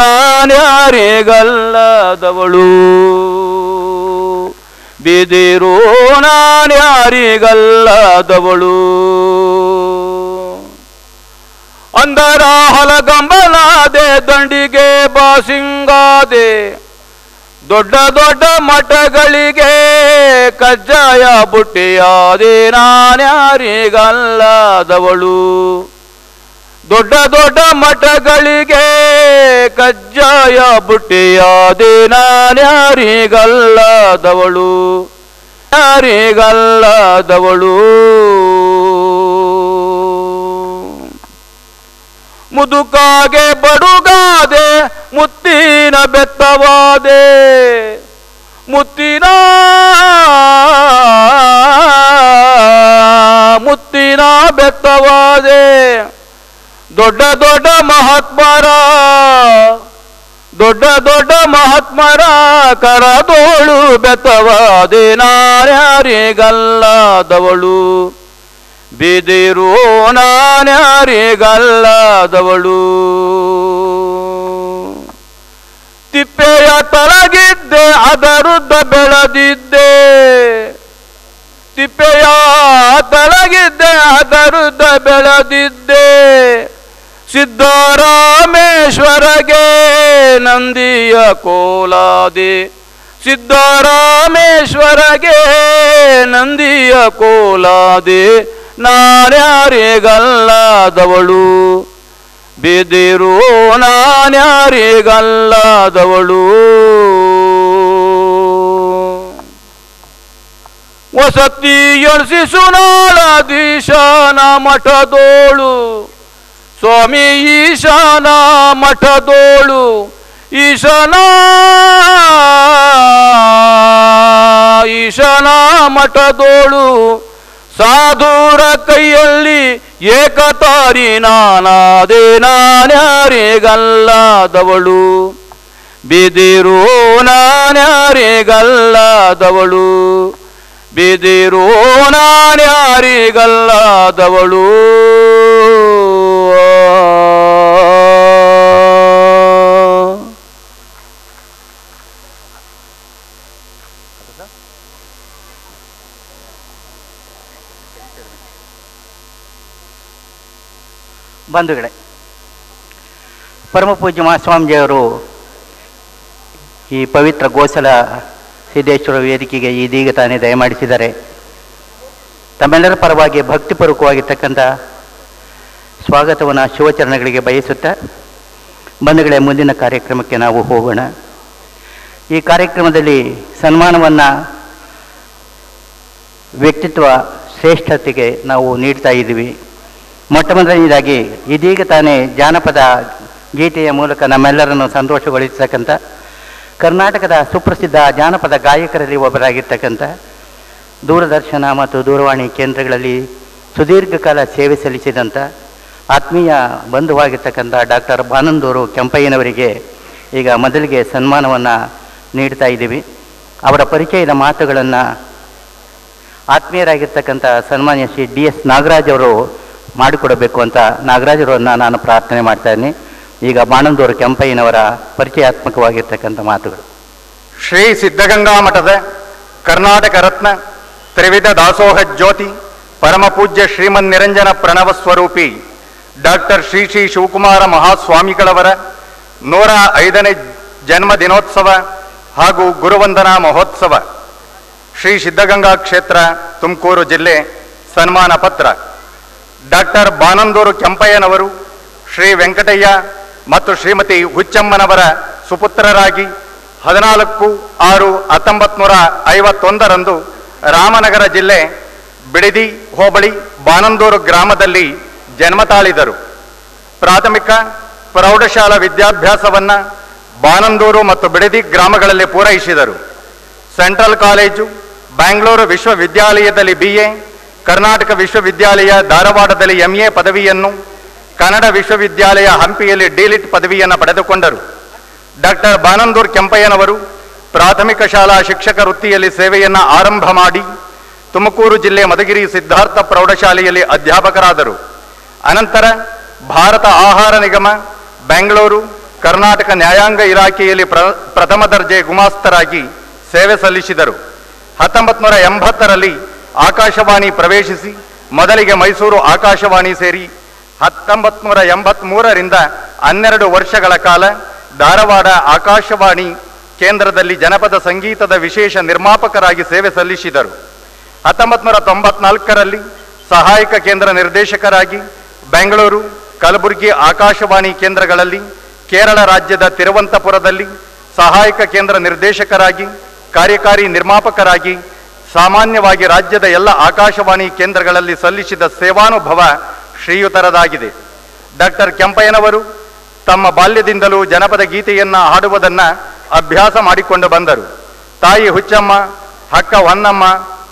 ನಾನ್ಯಾರಿಗಲ್ಲದವಳು ಬಿದಿರು ನಾನ್ಯಾರಿಗಲ್ಲದವಳು ಅಂದರ ಹಲಗಂಬಲಾದೆ ದಂಡಿಗೆ ಬಾಸಿಂಗಾದೆ ದೊಡ್ಡ ದೊಡ್ಡ ಮಠಗಳಿಗೆ ಕಜ್ಜಾಯ ಬುಟ್ಟಿಯಾದೆ ನಾನ್ಯಾರಿಗಲ್ಲದವಳು ದೊಡ್ಡ ದೊಡ್ಡ ಮಠಗಳಿಗೆ ಕಜ್ಜಾಯ ಬುಟ್ಟಿಯಾದೆ ನಾನ್ಯಾರಿಗಲ್ಲದವಳು ಯಾರಿಗಲ್ಲದವಳು ಮುದುಕಾಗೆ ಬಡುಗಾದೆ ಮುತ್ತಿನ ಬೆತ್ತವಾದೆ ಮುತ್ತಿನ ಮುತ್ತಿನ ಬೆತ್ತವಾದೆ ದೊಡ್ಡ ದೊಡ್ಡ ಮಹಾತ್ಮರ ದೊಡ್ಡ ದೊಡ್ಡ ಮಹಾತ್ಮರ ಕರದೋಳು ಬೆತ್ತವಾದೆ ನಾರ್ಯಾರಿಗಲ್ಲದವಳು ಬಿದಿರು ನಾನ್ಯಾರಿಗಲ್ಲದವಳು ತಿಪ್ಪೆಯ ತಲಗಿದ್ದೆ ಅದರುದ್ದ ಬೆಳೆದಿದ್ದೆ ತಿಪ್ಪೆಯ ತಲಗಿದ್ದೆ ಅದರುದ್ದ ಬೆಳೆದಿದ್ದೆ ಸಿದ್ದರಾಮೇಶ್ವರಗೆ ನಂದಿಯ ಕೋಲಾದೆ ಸಿದ್ದರಾಮೇಶ್ವರಗೆ ನಂದಿಯ ಕೋಲಾದೆ ನಾರ್ಯಾರಿಗಲ್ಲದವಳು ಬಿದಿರು ನಾನ್ಯಾರಿಗಲ್ಲದವಳು ವಸತಿ ಎಳಿಸಿ ಸುನಾಳಧೀಶನ ಮಠದೋಳು ಸ್ವಾಮಿ ಈಶಾನ ಮಠದೋಳು ಈಶಾನ ಈಶಾನ ಮಠದೋಳು ಸಾಧುರ ಕೈಯಲ್ಲಿ ಏಕತಾರಿ ನಾನಾದೇ ನಾನ್ಯಾರಿಗಲ್ಲದವಳು ಬಿದಿರು ನಾನ್ಯಾರಿಗಲ್ಲದವಳು ಬಿದಿರು ನಾನ್ಯಾರಿಗಲ್ಲದವಳು ಬಂಧುಗಳೇ ಪರಮ ಪೂಜ್ಯ ಮಹಾಸ್ವಾಮೀಜಿಯವರು ಈ ಪವಿತ್ರ ಗೋಸಲ ಸಿದ್ದೇಶ್ವರ ವೇದಿಕೆಗೆ ಇದೀಗ ತಾನೇ ದಯಮಾಡಿಸಿದ್ದಾರೆ ತಮ್ಮೆಲ್ಲರ ಪರವಾಗಿ ಭಕ್ತಿಪೂರ್ವಕವಾಗಿರ್ತಕ್ಕಂಥ ಸ್ವಾಗತವನ್ನು ಶಿವಚರಣಗಳಿಗೆ ಬಯಸುತ್ತಾ ಬಂಧುಗಳೇ ಮುಂದಿನ ಕಾರ್ಯಕ್ರಮಕ್ಕೆ ನಾವು ಹೋಗೋಣ ಈ ಕಾರ್ಯಕ್ರಮದಲ್ಲಿ ಸನ್ಮಾನವನ್ನು ವ್ಯಕ್ತಿತ್ವ ಶ್ರೇಷ್ಠತೆಗೆ ನಾವು ನೀಡ್ತಾ ಇದ್ದೀವಿ ಮೊಟ್ಟ ಮೊದಲನೇದಾಗಿ ಇದೀಗ ತಾನೇ ಜಾನಪದ ಗೀತೆಯ ಮೂಲಕ ನಮ್ಮೆಲ್ಲರನ್ನು ಸಂತೋಷಗೊಳಿಸತಕ್ಕಂಥ ಕರ್ನಾಟಕದ ಸುಪ್ರಸಿದ್ಧ ಜಾನಪದ ಗಾಯಕರಲ್ಲಿ ಒಬ್ಬರಾಗಿರ್ತಕ್ಕಂಥ ದೂರದರ್ಶನ ಮತ್ತು ದೂರವಾಣಿ ಕೇಂದ್ರಗಳಲ್ಲಿ ಸುದೀರ್ಘ ಕಾಲ ಸೇವೆ ಸಲ್ಲಿಸಿದಂಥ ಆತ್ಮೀಯ ಬಂಧುವಾಗಿರ್ತಕ್ಕಂಥ ಡಾಕ್ಟರ್ ಬಾನಂದೂರು ಕೆಂಪಯ್ಯನವರಿಗೆ ಈಗ ಮೊದಲಿಗೆ ಸನ್ಮಾನವನ್ನು ನೀಡ್ತಾ ಇದ್ದೀವಿ ಅವರ ಪರಿಚಯದ ಮಾತುಗಳನ್ನು ಆತ್ಮೀಯರಾಗಿರ್ತಕ್ಕಂಥ ಸನ್ಮಾನ್ಯ ಶ್ರೀ ಡಿ ಎಸ್ ನಾಗರಾಜ್ ಅವರು ಮಾಡಿಕೊಡಬೇಕು ಅಂತ ನಾಗರಾಜ್ ಅವರನ್ನು ನಾನು ಪ್ರಾರ್ಥನೆ ಮಾಡ್ತಾ ಇದ್ದೀನಿ ಈಗ ಬಾಣಂದೂರು ಕೆಂಪಯ್ಯನವರ ಪರಿಚಯಾತ್ಮಕವಾಗಿರ್ತಕ್ಕಂಥ ಮಾತುಗಳು ಶ್ರೀ ಸಿದ್ಧಗಂಗಾ ಮಠದ ಕರ್ನಾಟಕ ರತ್ನ ತ್ರಿವಿಧ ದಾಸೋಹ ಜ್ಯೋತಿ ಪರಮ ಪೂಜ್ಯ ಶ್ರೀಮನ್ ನಿರಂಜನ ಪ್ರಣವ ಸ್ವರೂಪಿ ಡಾಕ್ಟರ್ ಶ್ರೀ ಶ್ರೀ ಶಿವಕುಮಾರ ಮಹಾಸ್ವಾಮಿಗಳವರ ನೂರ ಐದನೇ ಜನ್ಮ ದಿನೋತ್ಸವ ಹಾಗೂ ಗುರುವಂದನಾ ಮಹೋತ್ಸವ ಶ್ರೀ ಸಿದ್ಧಗಂಗಾ ಕ್ಷೇತ್ರ ತುಮಕೂರು ಜಿಲ್ಲೆ ಸನ್ಮಾನ ಪತ್ರ ಡಾಕ್ಟರ್ ಬಾನಂದೂರು ಕೆಂಪಯ್ಯನವರು ಶ್ರೀ ವೆಂಕಟಯ್ಯ ಮತ್ತು ಶ್ರೀಮತಿ ಹುಚ್ಚಮ್ಮನವರ ಸುಪುತ್ರರಾಗಿ ಹದಿನಾಲ್ಕು ಆರು ಹತ್ತೊಂಬತ್ತು ನೂರ ಐವತ್ತೊಂದರಂದು ರಾಮನಗರ ಜಿಲ್ಲೆ ಬಿಡದಿ ಹೋಬಳಿ ಬಾನಂದೂರು ಗ್ರಾಮದಲ್ಲಿ ಜನ್ಮ ತಾಳಿದರು ಪ್ರಾಥಮಿಕ ಪ್ರೌಢಶಾಲಾ ವಿದ್ಯಾಭ್ಯಾಸವನ್ನು ಬಾನಂದೂರು ಮತ್ತು ಬಿಡದಿ ಗ್ರಾಮಗಳಲ್ಲಿ ಪೂರೈಸಿದರು ಸೆಂಟ್ರಲ್ ಕಾಲೇಜು ಬ್ಯಾಂಗ್ಳೂರು ವಿಶ್ವವಿದ್ಯಾಲಯದಲ್ಲಿ ಬಿ ಎ ಕರ್ನಾಟಕ ವಿಶ್ವವಿದ್ಯಾಲಯ ಧಾರವಾಡದಲ್ಲಿ ಎಂ ಎ ಪದವಿಯನ್ನು ಕನ್ನಡ ವಿಶ್ವವಿದ್ಯಾಲಯ ಹಂಪಿಯಲ್ಲಿ ಡಿಲಿಟ್ ಪದವಿಯನ್ನು ಪಡೆದುಕೊಂಡರು ಡಾಕ್ಟರ್ ಬಾನಂದೂರ್ ಕೆಂಪಯ್ಯನವರು ಪ್ರಾಥಮಿಕ ಶಾಲಾ ಶಿಕ್ಷಕ ವೃತ್ತಿಯಲ್ಲಿ ಸೇವೆಯನ್ನು ಆರಂಭ ಮಾಡಿ ತುಮಕೂರು ಜಿಲ್ಲೆ ಮಧುಗಿರಿ ಸಿದ್ಧಾರ್ಥ ಪ್ರೌಢಶಾಲೆಯಲ್ಲಿ ಅಧ್ಯಾಪಕರಾದರು ಅನಂತರ ಭಾರತ ಆಹಾರ ನಿಗಮ ಬೆಂಗಳೂರು ಕರ್ನಾಟಕ ನ್ಯಾಯಾಂಗ ಇಲಾಖೆಯಲ್ಲಿ ಪ್ರ ಪ್ರಥಮ ದರ್ಜೆ ಗುಮಾಸ್ತರಾಗಿ ಸೇವೆ ಸಲ್ಲಿಸಿದರು ಹತ್ತೊಂಬತ್ತು ನೂರ ಎಂಬತ್ತರಲ್ಲಿ ಆಕಾಶವಾಣಿ ಪ್ರವೇಶಿಸಿ ಮೊದಲಿಗೆ ಮೈಸೂರು ಆಕಾಶವಾಣಿ ಸೇರಿ ಹತ್ತೊಂಬತ್ತು ನೂರ ಎಂಬತ್ತ್ಮೂರರಿಂದ ಹನ್ನೆರಡು ವರ್ಷಗಳ ಕಾಲ ಧಾರವಾಡ ಆಕಾಶವಾಣಿ ಕೇಂದ್ರದಲ್ಲಿ ಜನಪದ ಸಂಗೀತದ ವಿಶೇಷ ನಿರ್ಮಾಪಕರಾಗಿ ಸೇವೆ ಸಲ್ಲಿಸಿದರು ಹತ್ತೊಂಬತ್ತು ನೂರ ತೊಂಬತ್ನಾಲ್ಕರಲ್ಲಿ ಸಹಾಯಕ ಕೇಂದ್ರ ನಿರ್ದೇಶಕರಾಗಿ ಬೆಂಗಳೂರು ಕಲಬುರಗಿ ಆಕಾಶವಾಣಿ ಕೇಂದ್ರಗಳಲ್ಲಿ ಕೇರಳ ರಾಜ್ಯದ ತಿರುವಂತಪುರದಲ್ಲಿ ಸಹಾಯಕ ಕೇಂದ್ರ ನಿರ್ದೇಶಕರಾಗಿ ಕಾರ್ಯಕಾರಿ ನಿರ್ಮಾಪಕರಾಗಿ ಸಾಮಾನ್ಯವಾಗಿ ರಾಜ್ಯದ ಎಲ್ಲ ಆಕಾಶವಾಣಿ ಕೇಂದ್ರಗಳಲ್ಲಿ ಸಲ್ಲಿಸಿದ ಸೇವಾನುಭವ ಶ್ರೀಯುತರದಾಗಿದೆ ಡಾಕ್ಟರ್ ಕೆಂಪಯ್ಯನವರು ತಮ್ಮ ಬಾಲ್ಯದಿಂದಲೂ ಜನಪದ ಗೀತೆಯನ್ನ ಹಾಡುವುದನ್ನ ಅಭ್ಯಾಸ ಮಾಡಿಕೊಂಡು ಬಂದರು ತಾಯಿ ಹುಚ್ಚಮ್ಮ ಹಕ್ಕ ಹೊನ್ನಮ್ಮ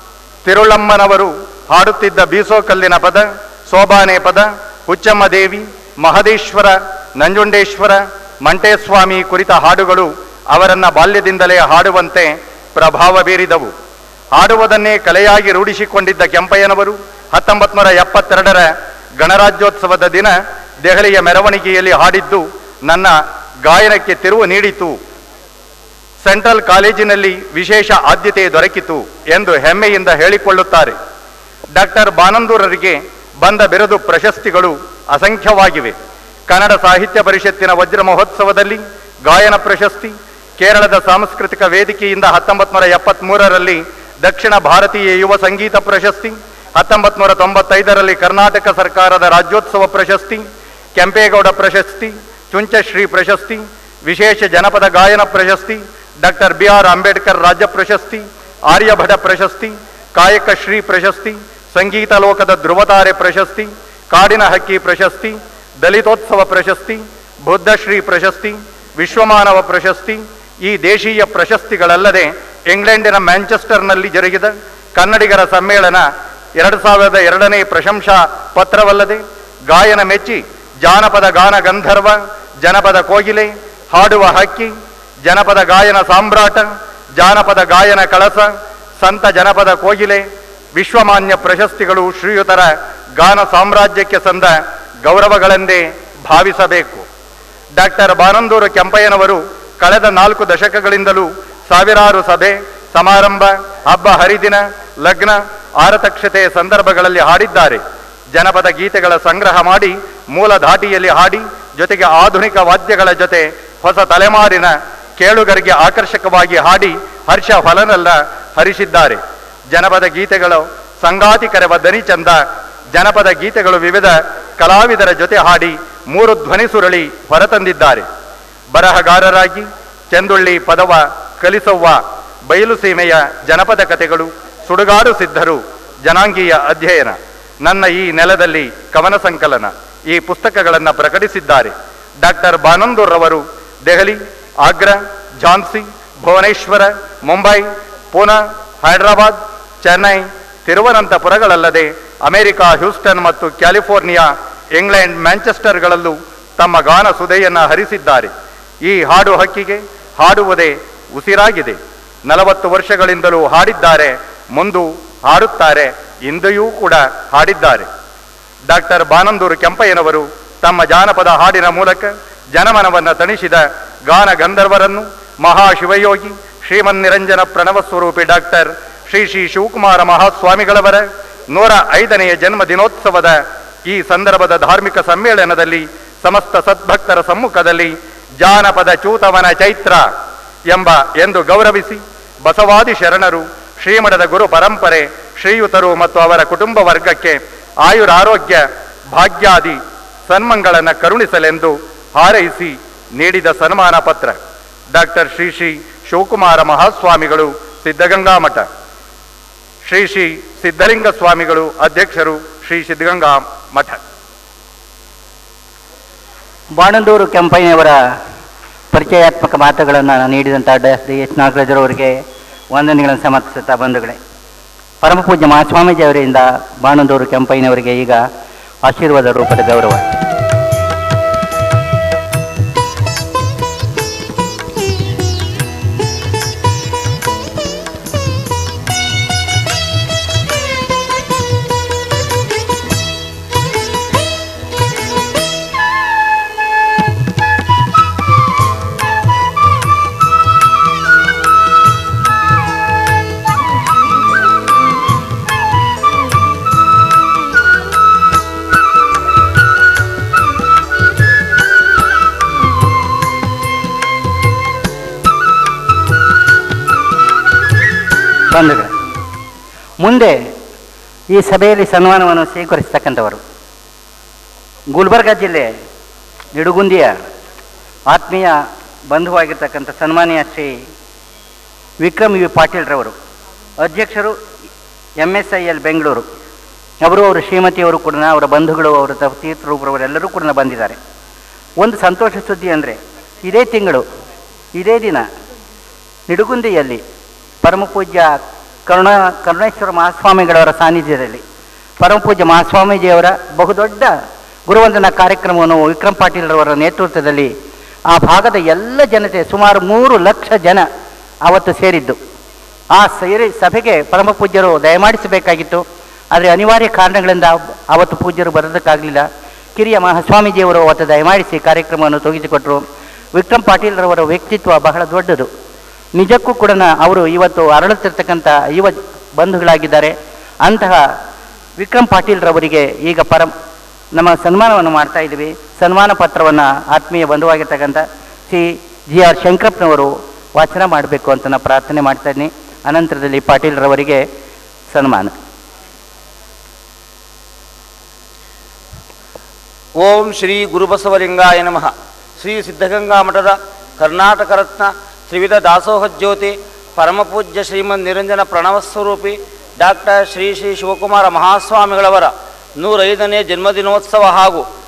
ತಿರುಳಮ್ಮನವರು ಹಾಡುತ್ತಿದ್ದ ಬೀಸೋ ಕಲ್ಲಿನ ಪದ ಸೋಬಾನೆ ಪದ ಹುಚ್ಚಮ್ಮ ದೇವಿ ಮಹದೇಶ್ವರ ನಂಜುಂಡೇಶ್ವರ ಮಂಟೇಸ್ವಾಮಿ ಕುರಿತ ಹಾಡುಗಳು ಅವರನ್ನ ಬಾಲ್ಯದಿಂದಲೇ ಹಾಡುವಂತೆ ಪ್ರಭಾವ ಬೀರಿದವು ಹಾಡುವುದನ್ನೇ ಕಲೆಯಾಗಿ ರೂಢಿಸಿಕೊಂಡಿದ್ದ ಕೆಂಪಯ್ಯನವರು ಹತ್ತೊಂಬತ್ತು ನೂರ ಎಪ್ಪತ್ತೆರಡರ ಗಣರಾಜ್ಯೋತ್ಸವದ ದಿನ ದೆಹಲಿಯ ಮೆರವಣಿಗೆಯಲ್ಲಿ ಹಾಡಿದ್ದು ನನ್ನ ಗಾಯನಕ್ಕೆ ತಿರುವು ನೀಡಿತು ಸೆಂಟ್ರಲ್ ಕಾಲೇಜಿನಲ್ಲಿ ವಿಶೇಷ ಆದ್ಯತೆ ದೊರಕಿತು ಎಂದು ಹೆಮ್ಮೆಯಿಂದ ಹೇಳಿಕೊಳ್ಳುತ್ತಾರೆ ಡಾಕ್ಟರ್ ಬಾನಂದೂರರಿಗೆ ಬಂದ ಬಿರುದು ಪ್ರಶಸ್ತಿಗಳು ಅಸಂಖ್ಯವಾಗಿವೆ ಕನ್ನಡ ಸಾಹಿತ್ಯ ಪರಿಷತ್ತಿನ ವಜ್ರ ಮಹೋತ್ಸವದಲ್ಲಿ ಗಾಯನ ಪ್ರಶಸ್ತಿ ಕೇರಳದ ಸಾಂಸ್ಕೃತಿಕ ವೇದಿಕೆಯಿಂದ ಹತ್ತೊಂಬತ್ತು ನೂರ ಎಪ್ಪತ್ತ್ಮೂರರಲ್ಲಿ ದಕ್ಷಿಣ ಭಾರತೀಯ ಯುವ ಸಂಗೀತ ಪ್ರಶಸ್ತಿ ಹತ್ತೊಂಬತ್ತು ನೂರ ತೊಂಬತ್ತೈದರಲ್ಲಿ ಕರ್ನಾಟಕ ಸರ್ಕಾರದ ರಾಜ್ಯೋತ್ಸವ ಪ್ರಶಸ್ತಿ ಕೆಂಪೇಗೌಡ ಪ್ರಶಸ್ತಿ ಚುಂಚಶ್ರೀ ಪ್ರಶಸ್ತಿ ವಿಶೇಷ ಜನಪದ ಗಾಯನ ಪ್ರಶಸ್ತಿ ಡಾಕ್ಟರ್ ಬಿ ಆರ್ ಅಂಬೇಡ್ಕರ್ ರಾಜ್ಯ ಪ್ರಶಸ್ತಿ ಆರ್ಯಭಟ ಪ್ರಶಸ್ತಿ ಕಾಯಕ ಶ್ರೀ ಪ್ರಶಸ್ತಿ ಸಂಗೀತ ಲೋಕದ ಧ್ರುವತಾರೆ ಪ್ರಶಸ್ತಿ ಕಾಡಿನ ಹಕ್ಕಿ ಪ್ರಶಸ್ತಿ ದಲಿತೋತ್ಸವ ಪ್ರಶಸ್ತಿ ಬುದ್ಧಶ್ರೀ ಪ್ರಶಸ್ತಿ ವಿಶ್ವಮಾನವ ಪ್ರಶಸ್ತಿ ಈ ದೇಶೀಯ ಪ್ರಶಸ್ತಿಗಳಲ್ಲದೆ ಇಂಗ್ಲೆಂಡಿನ ಮ್ಯಾಂಚೆಸ್ಟರ್ನಲ್ಲಿ ಜರುಗಿದ ಕನ್ನಡಿಗರ ಸಮ್ಮೇಳನ ಎರಡು ಸಾವಿರದ ಎರಡನೇ ಪ್ರಶಂಸಾ ಪತ್ರವಲ್ಲದೆ ಗಾಯನ ಮೆಚ್ಚಿ ಜಾನಪದ ಗಾನ ಗಂಧರ್ವ ಜನಪದ ಕೋಗಿಲೆ ಹಾಡುವ ಹಕ್ಕಿ ಜನಪದ ಗಾಯನ ಸಾಮ್ರಾಟ ಜಾನಪದ ಗಾಯನ ಕಳಸ ಸಂತ ಜನಪದ ಕೋಗಿಲೆ ವಿಶ್ವಮಾನ್ಯ ಪ್ರಶಸ್ತಿಗಳು ಶ್ರೀಯುತರ ಗಾನ ಸಾಮ್ರಾಜ್ಯಕ್ಕೆ ಸಂದ ಗೌರವಗಳೆಂದೇ ಭಾವಿಸಬೇಕು ಡಾಕ್ಟರ್ ಬಾನಂದೂರು ಕೆಂಪಯ್ಯನವರು ಕಳೆದ ನಾಲ್ಕು ದಶಕಗಳಿಂದಲೂ ಸಾವಿರಾರು ಸಭೆ ಸಮಾರಂಭ ಹಬ್ಬ ಹರಿದಿನ ಲಗ್ನ ಆರತಕ್ಷತೆಯ ಸಂದರ್ಭಗಳಲ್ಲಿ ಹಾಡಿದ್ದಾರೆ ಜನಪದ ಗೀತೆಗಳ ಸಂಗ್ರಹ ಮಾಡಿ ಮೂಲ ಧಾಟಿಯಲ್ಲಿ ಹಾಡಿ ಜೊತೆಗೆ ಆಧುನಿಕ ವಾದ್ಯಗಳ ಜೊತೆ ಹೊಸ ತಲೆಮಾರಿನ ಕೇಳುಗರಿಗೆ ಆಕರ್ಷಕವಾಗಿ ಹಾಡಿ ಹರ್ಷ ಫಲನೆಲ್ಲ ಹರಿಸಿದ್ದಾರೆ ಜನಪದ ಗೀತೆಗಳು ಸಂಗಾತಿ ಕರೆವ ದನಿ ಚಂದ ಜನಪದ ಗೀತೆಗಳು ವಿವಿಧ ಕಲಾವಿದರ ಜೊತೆ ಹಾಡಿ ಮೂರು ಧ್ವನಿ ಸುರಳಿ ಹೊರತಂದಿದ್ದಾರೆ ಬರಹಗಾರರಾಗಿ ಚಂದುಳ್ಳಿ ಪದವ ಕಲಿಸವ್ವ ಬಯಲು ಸೀಮೆಯ ಜನಪದ ಕಥೆಗಳು ಸುಡುಗಾಡು ಸಿದ್ಧರು ಜನಾಂಗೀಯ ಅಧ್ಯಯನ ನನ್ನ ಈ ನೆಲದಲ್ಲಿ ಕವನ ಸಂಕಲನ ಈ ಪುಸ್ತಕಗಳನ್ನು ಪ್ರಕಟಿಸಿದ್ದಾರೆ ಡಾಕ್ಟರ್ ಬಾನಂದೂರ್ರವರು ದೆಹಲಿ ಆಗ್ರಾ ಝಾನ್ಸಿ ಭುವನೇಶ್ವರ ಮುಂಬೈ ಪೂನಾ ಹೈದರಾಬಾದ್ ಚೆನ್ನೈ ತಿರುವನಂತಪುರಗಳಲ್ಲದೆ ಅಮೆರಿಕ ಹ್ಯೂಸ್ಟನ್ ಮತ್ತು ಕ್ಯಾಲಿಫೋರ್ನಿಯಾ ಇಂಗ್ಲೆಂಡ್ ಮ್ಯಾಂಚೆಸ್ಟರ್ಗಳಲ್ಲೂ ತಮ್ಮ ಗಾನ ಸುದೆಯನ್ನು ಹರಿಸಿದ್ದಾರೆ ಈ ಹಾಡು ಹಕ್ಕಿಗೆ ಹಾಡುವುದೇ ಉಸಿರಾಗಿದೆ ನಲವತ್ತು ವರ್ಷಗಳಿಂದಲೂ ಹಾಡಿದ್ದಾರೆ ಮುಂದು ಹಾಡುತ್ತಾರೆ ಇಂದೆಯೂ ಕೂಡ ಹಾಡಿದ್ದಾರೆ ಡಾಕ್ಟರ್ ಬಾನಂದೂರು ಕೆಂಪಯ್ಯನವರು ತಮ್ಮ ಜಾನಪದ ಹಾಡಿನ ಮೂಲಕ ಜನಮನವನ್ನು ತಣಿಸಿದ ಗಾನ ಗಂಧರ್ವರನ್ನು ಮಹಾಶಿವಯೋಗಿ ಶ್ರೀಮನ್ನಿರಂಜನ ಪ್ರಣವ ಸ್ವರೂಪಿ ಡಾಕ್ಟರ್ ಶ್ರೀ ಶ್ರೀ ಶಿವಕುಮಾರ ಮಹಾಸ್ವಾಮಿಗಳವರ ನೂರ ಐದನೆಯ ಜನ್ಮ ದಿನೋತ್ಸವದ ಈ ಸಂದರ್ಭದ ಧಾರ್ಮಿಕ ಸಮ್ಮೇಳನದಲ್ಲಿ ಸಮಸ್ತ ಸದ್ಭಕ್ತರ ಸಮ್ಮುಖದಲ್ಲಿ ಜಾನಪದ ಚೂತವನ ಚೈತ್ರ ಎಂಬ ಎಂದು ಗೌರವಿಸಿ ಬಸವಾದಿ ಶರಣರು ಶ್ರೀಮಠದ ಗುರು ಪರಂಪರೆ ಶ್ರೀಯುತರು ಮತ್ತು ಅವರ ಕುಟುಂಬ ವರ್ಗಕ್ಕೆ ಆಯುರಾರೋಗ್ಯ ಭಾಗ್ಯಾದಿ ಸನ್ಮಂಗಳನ್ನು ಕರುಣಿಸಲೆಂದು ಹಾರೈಸಿ ನೀಡಿದ ಸನ್ಮಾನ ಪತ್ರ ಡಾಕ್ಟರ್ ಶ್ರೀ ಶ್ರೀ ಶಿವಕುಮಾರ ಮಹಾಸ್ವಾಮಿಗಳು ಸಿದ್ಧಗಂಗಾ ಮಠ ಶ್ರೀ ಶ್ರೀ ಸಿದ್ಧಲಿಂಗ ಸ್ವಾಮಿಗಳು ಅಧ್ಯಕ್ಷರು ಶ್ರೀ ಸಿದ್ಧಗಂಗಾ ಮಠ ಬಾಣಂದೂರು ಕೆಂಪಯ್ಯನವರ ಪರಿಚಯಾತ್ಮಕ ಮಾತುಗಳನ್ನು ನೀಡಿದಂಥ ಡಾಕ್ಟರ್ ಡಿ ಎಚ್ ನಾಗರಾಜರವರಿಗೆ ವಂದನೆಗಳನ್ನು ಸಮರ್ಪಿಸುತ್ತಾ ಬಂಧುಗಳೇ ಪರಮಪೂಜ್ಯ ಮಹಾಸ್ವಾಮೀಜಿ ಅವರಿಂದ ಬಾಣಂದೂರು ಕೆಂಪಯ್ಯನವರಿಗೆ ಈಗ ಆಶೀರ್ವಾದ ರೂಪದ ಗೌರವ ಬಂಧುಗಳೇ ಮುಂದೆ ಈ ಸಭೆಯಲ್ಲಿ ಸನ್ಮಾನವನ್ನು ಸ್ವೀಕರಿಸ್ತಕ್ಕಂಥವರು ಗುಲ್ಬರ್ಗ ಜಿಲ್ಲೆ ನಿಡುಗುಂದಿಯ ಆತ್ಮೀಯ ಬಂಧುವಾಗಿರ್ತಕ್ಕಂಥ ಸನ್ಮಾನ್ಯ ಶ್ರೀ ವಿಕ್ರಮ್ ವಿ ಪಾಟೀಲ್ರವರು ಅಧ್ಯಕ್ಷರು M S I L Bengaluru ಅವರು ಅವರ ಶ್ರೀಮತಿಯವರು ಕೂಡ ಅವರ ಬಂಧುಗಳು ಅವರ ತ- ತೀರ್ಥರೂಪರವರೆಲ್ಲರೂ ಕೂಡ ಬಂದಿದ್ದಾರೆ ಒಂದು ಸಂತೋಷ ಸುದ್ದಿ ಅಂದರೆ ಇದೇ ತಿಂಗಳು ಇದೇ ದಿನ ನಿಡುಗುಂದಿಯಲ್ಲಿ ಪರಮಪೂಜ್ಯ ಕರುಣ ಕರುಣೇಶ್ವರ ಮಹಾಸ್ವಾಮಿಗಳವರ ಸಾನ್ನಿಧ್ಯದಲ್ಲಿ ಪರಮಪೂಜ್ಯ ಮಹಾಸ್ವಾಮೀಜಿಯವರ ಬಹುದೊಡ್ಡ ಗುರುವಂದನಾ ಕಾರ್ಯಕ್ರಮವನ್ನು ವಿಕ್ರಮ್ ಪಾಟೀಲ್ರವರ ನೇತೃತ್ವದಲ್ಲಿ ಆ ಭಾಗದ ಎಲ್ಲ ಜನತೆ ಸುಮಾರು ಮೂರು ಲಕ್ಷ ಜನ ಅವತ್ತು ಸೇರಿದ್ದು ಆ ಸೇರಿ ಸಭೆಗೆ ಪರಮಪೂಜ್ಯರು ದಯಮಾಡಿಸಬೇಕಾಗಿತ್ತು ಆದರೆ ಅನಿವಾರ್ಯ ಕಾರಣಗಳಿಂದ ಅವತ್ತು ಪೂಜ್ಯರು ಬರೋದಕ್ಕಾಗಲಿಲ್ಲ ಕಿರಿಯ ಮಹಾಸ್ವಾಮೀಜಿಯವರು ಅವತ್ತು ದಯಮಾಡಿಸಿ ಕಾರ್ಯಕ್ರಮವನ್ನು ತೊಗಿಸಿಕೊಟ್ಟರು ವಿಕ್ರಮ್ ಪಾಟೀಲ್ರವರ ವ್ಯಕ್ತಿತ್ವ ಬಹಳ ದೊಡ್ಡದು ನಿಜಕ್ಕೂ ಕೂಡ ಅವರು ಇವತ್ತು ಅರಳುತ್ತಿರ್ತಕ್ಕಂಥ ಯುವ ಬಂಧುಗಳಾಗಿದ್ದಾರೆ ಅಂತಹ ವಿಕ್ರಮ್ ಪಾಟೀಲ್ರವರಿಗೆ ಈಗ ಪರಂ ನಮ್ಮ ಸನ್ಮಾನವನ್ನು ಮಾಡ್ತಾ ಇದ್ದೀವಿ ಸನ್ಮಾನ ಪತ್ರವನ್ನು ಆತ್ಮೀಯ ಬಂಧುವಾಗಿರ್ತಕ್ಕಂಥ ಶ್ರೀ ಜಿ ಆರ್ ಶಂಕರಪ್ಪನವರು ವಾಚನ ಮಾಡಬೇಕು ಅಂತ ನಾನು ಪ್ರಾರ್ಥನೆ ಮಾಡ್ತಾ ಇದ್ದೀನಿ ಅನಂತರದಲ್ಲಿ ಪಾಟೀಲ್ರವರಿಗೆ ಸನ್ಮಾನ ಓಂ ಶ್ರೀ ಗುರುಬಸವಲಿಂಗಾಯ ನಮಃ ಶ್ರೀ ಸಿದ್ಧಗಂಗಾ ಮಠದ ಕರ್ನಾಟಕ ರತ್ನ ತ್ರಿವಿಧ ದಾಸೋಹ ಜ್ಯೋತಿ ಪರಮಪೂಜ್ಯ ಶ್ರೀಮನ್ ನಿರಂಜನ ಪ್ರಣವಸ್ವರೂಪಿ ಡಾಕ್ಟರ್ ಶ್ರೀ ಶ್ರೀ ಶಿವಕುಮಾರ ಮಹಾಸ್ವಾಮಿಗಳವರ ನೂರೈದನೇ ಜನ್ಮದಿನೋತ್ಸವ ಹಾಗೂ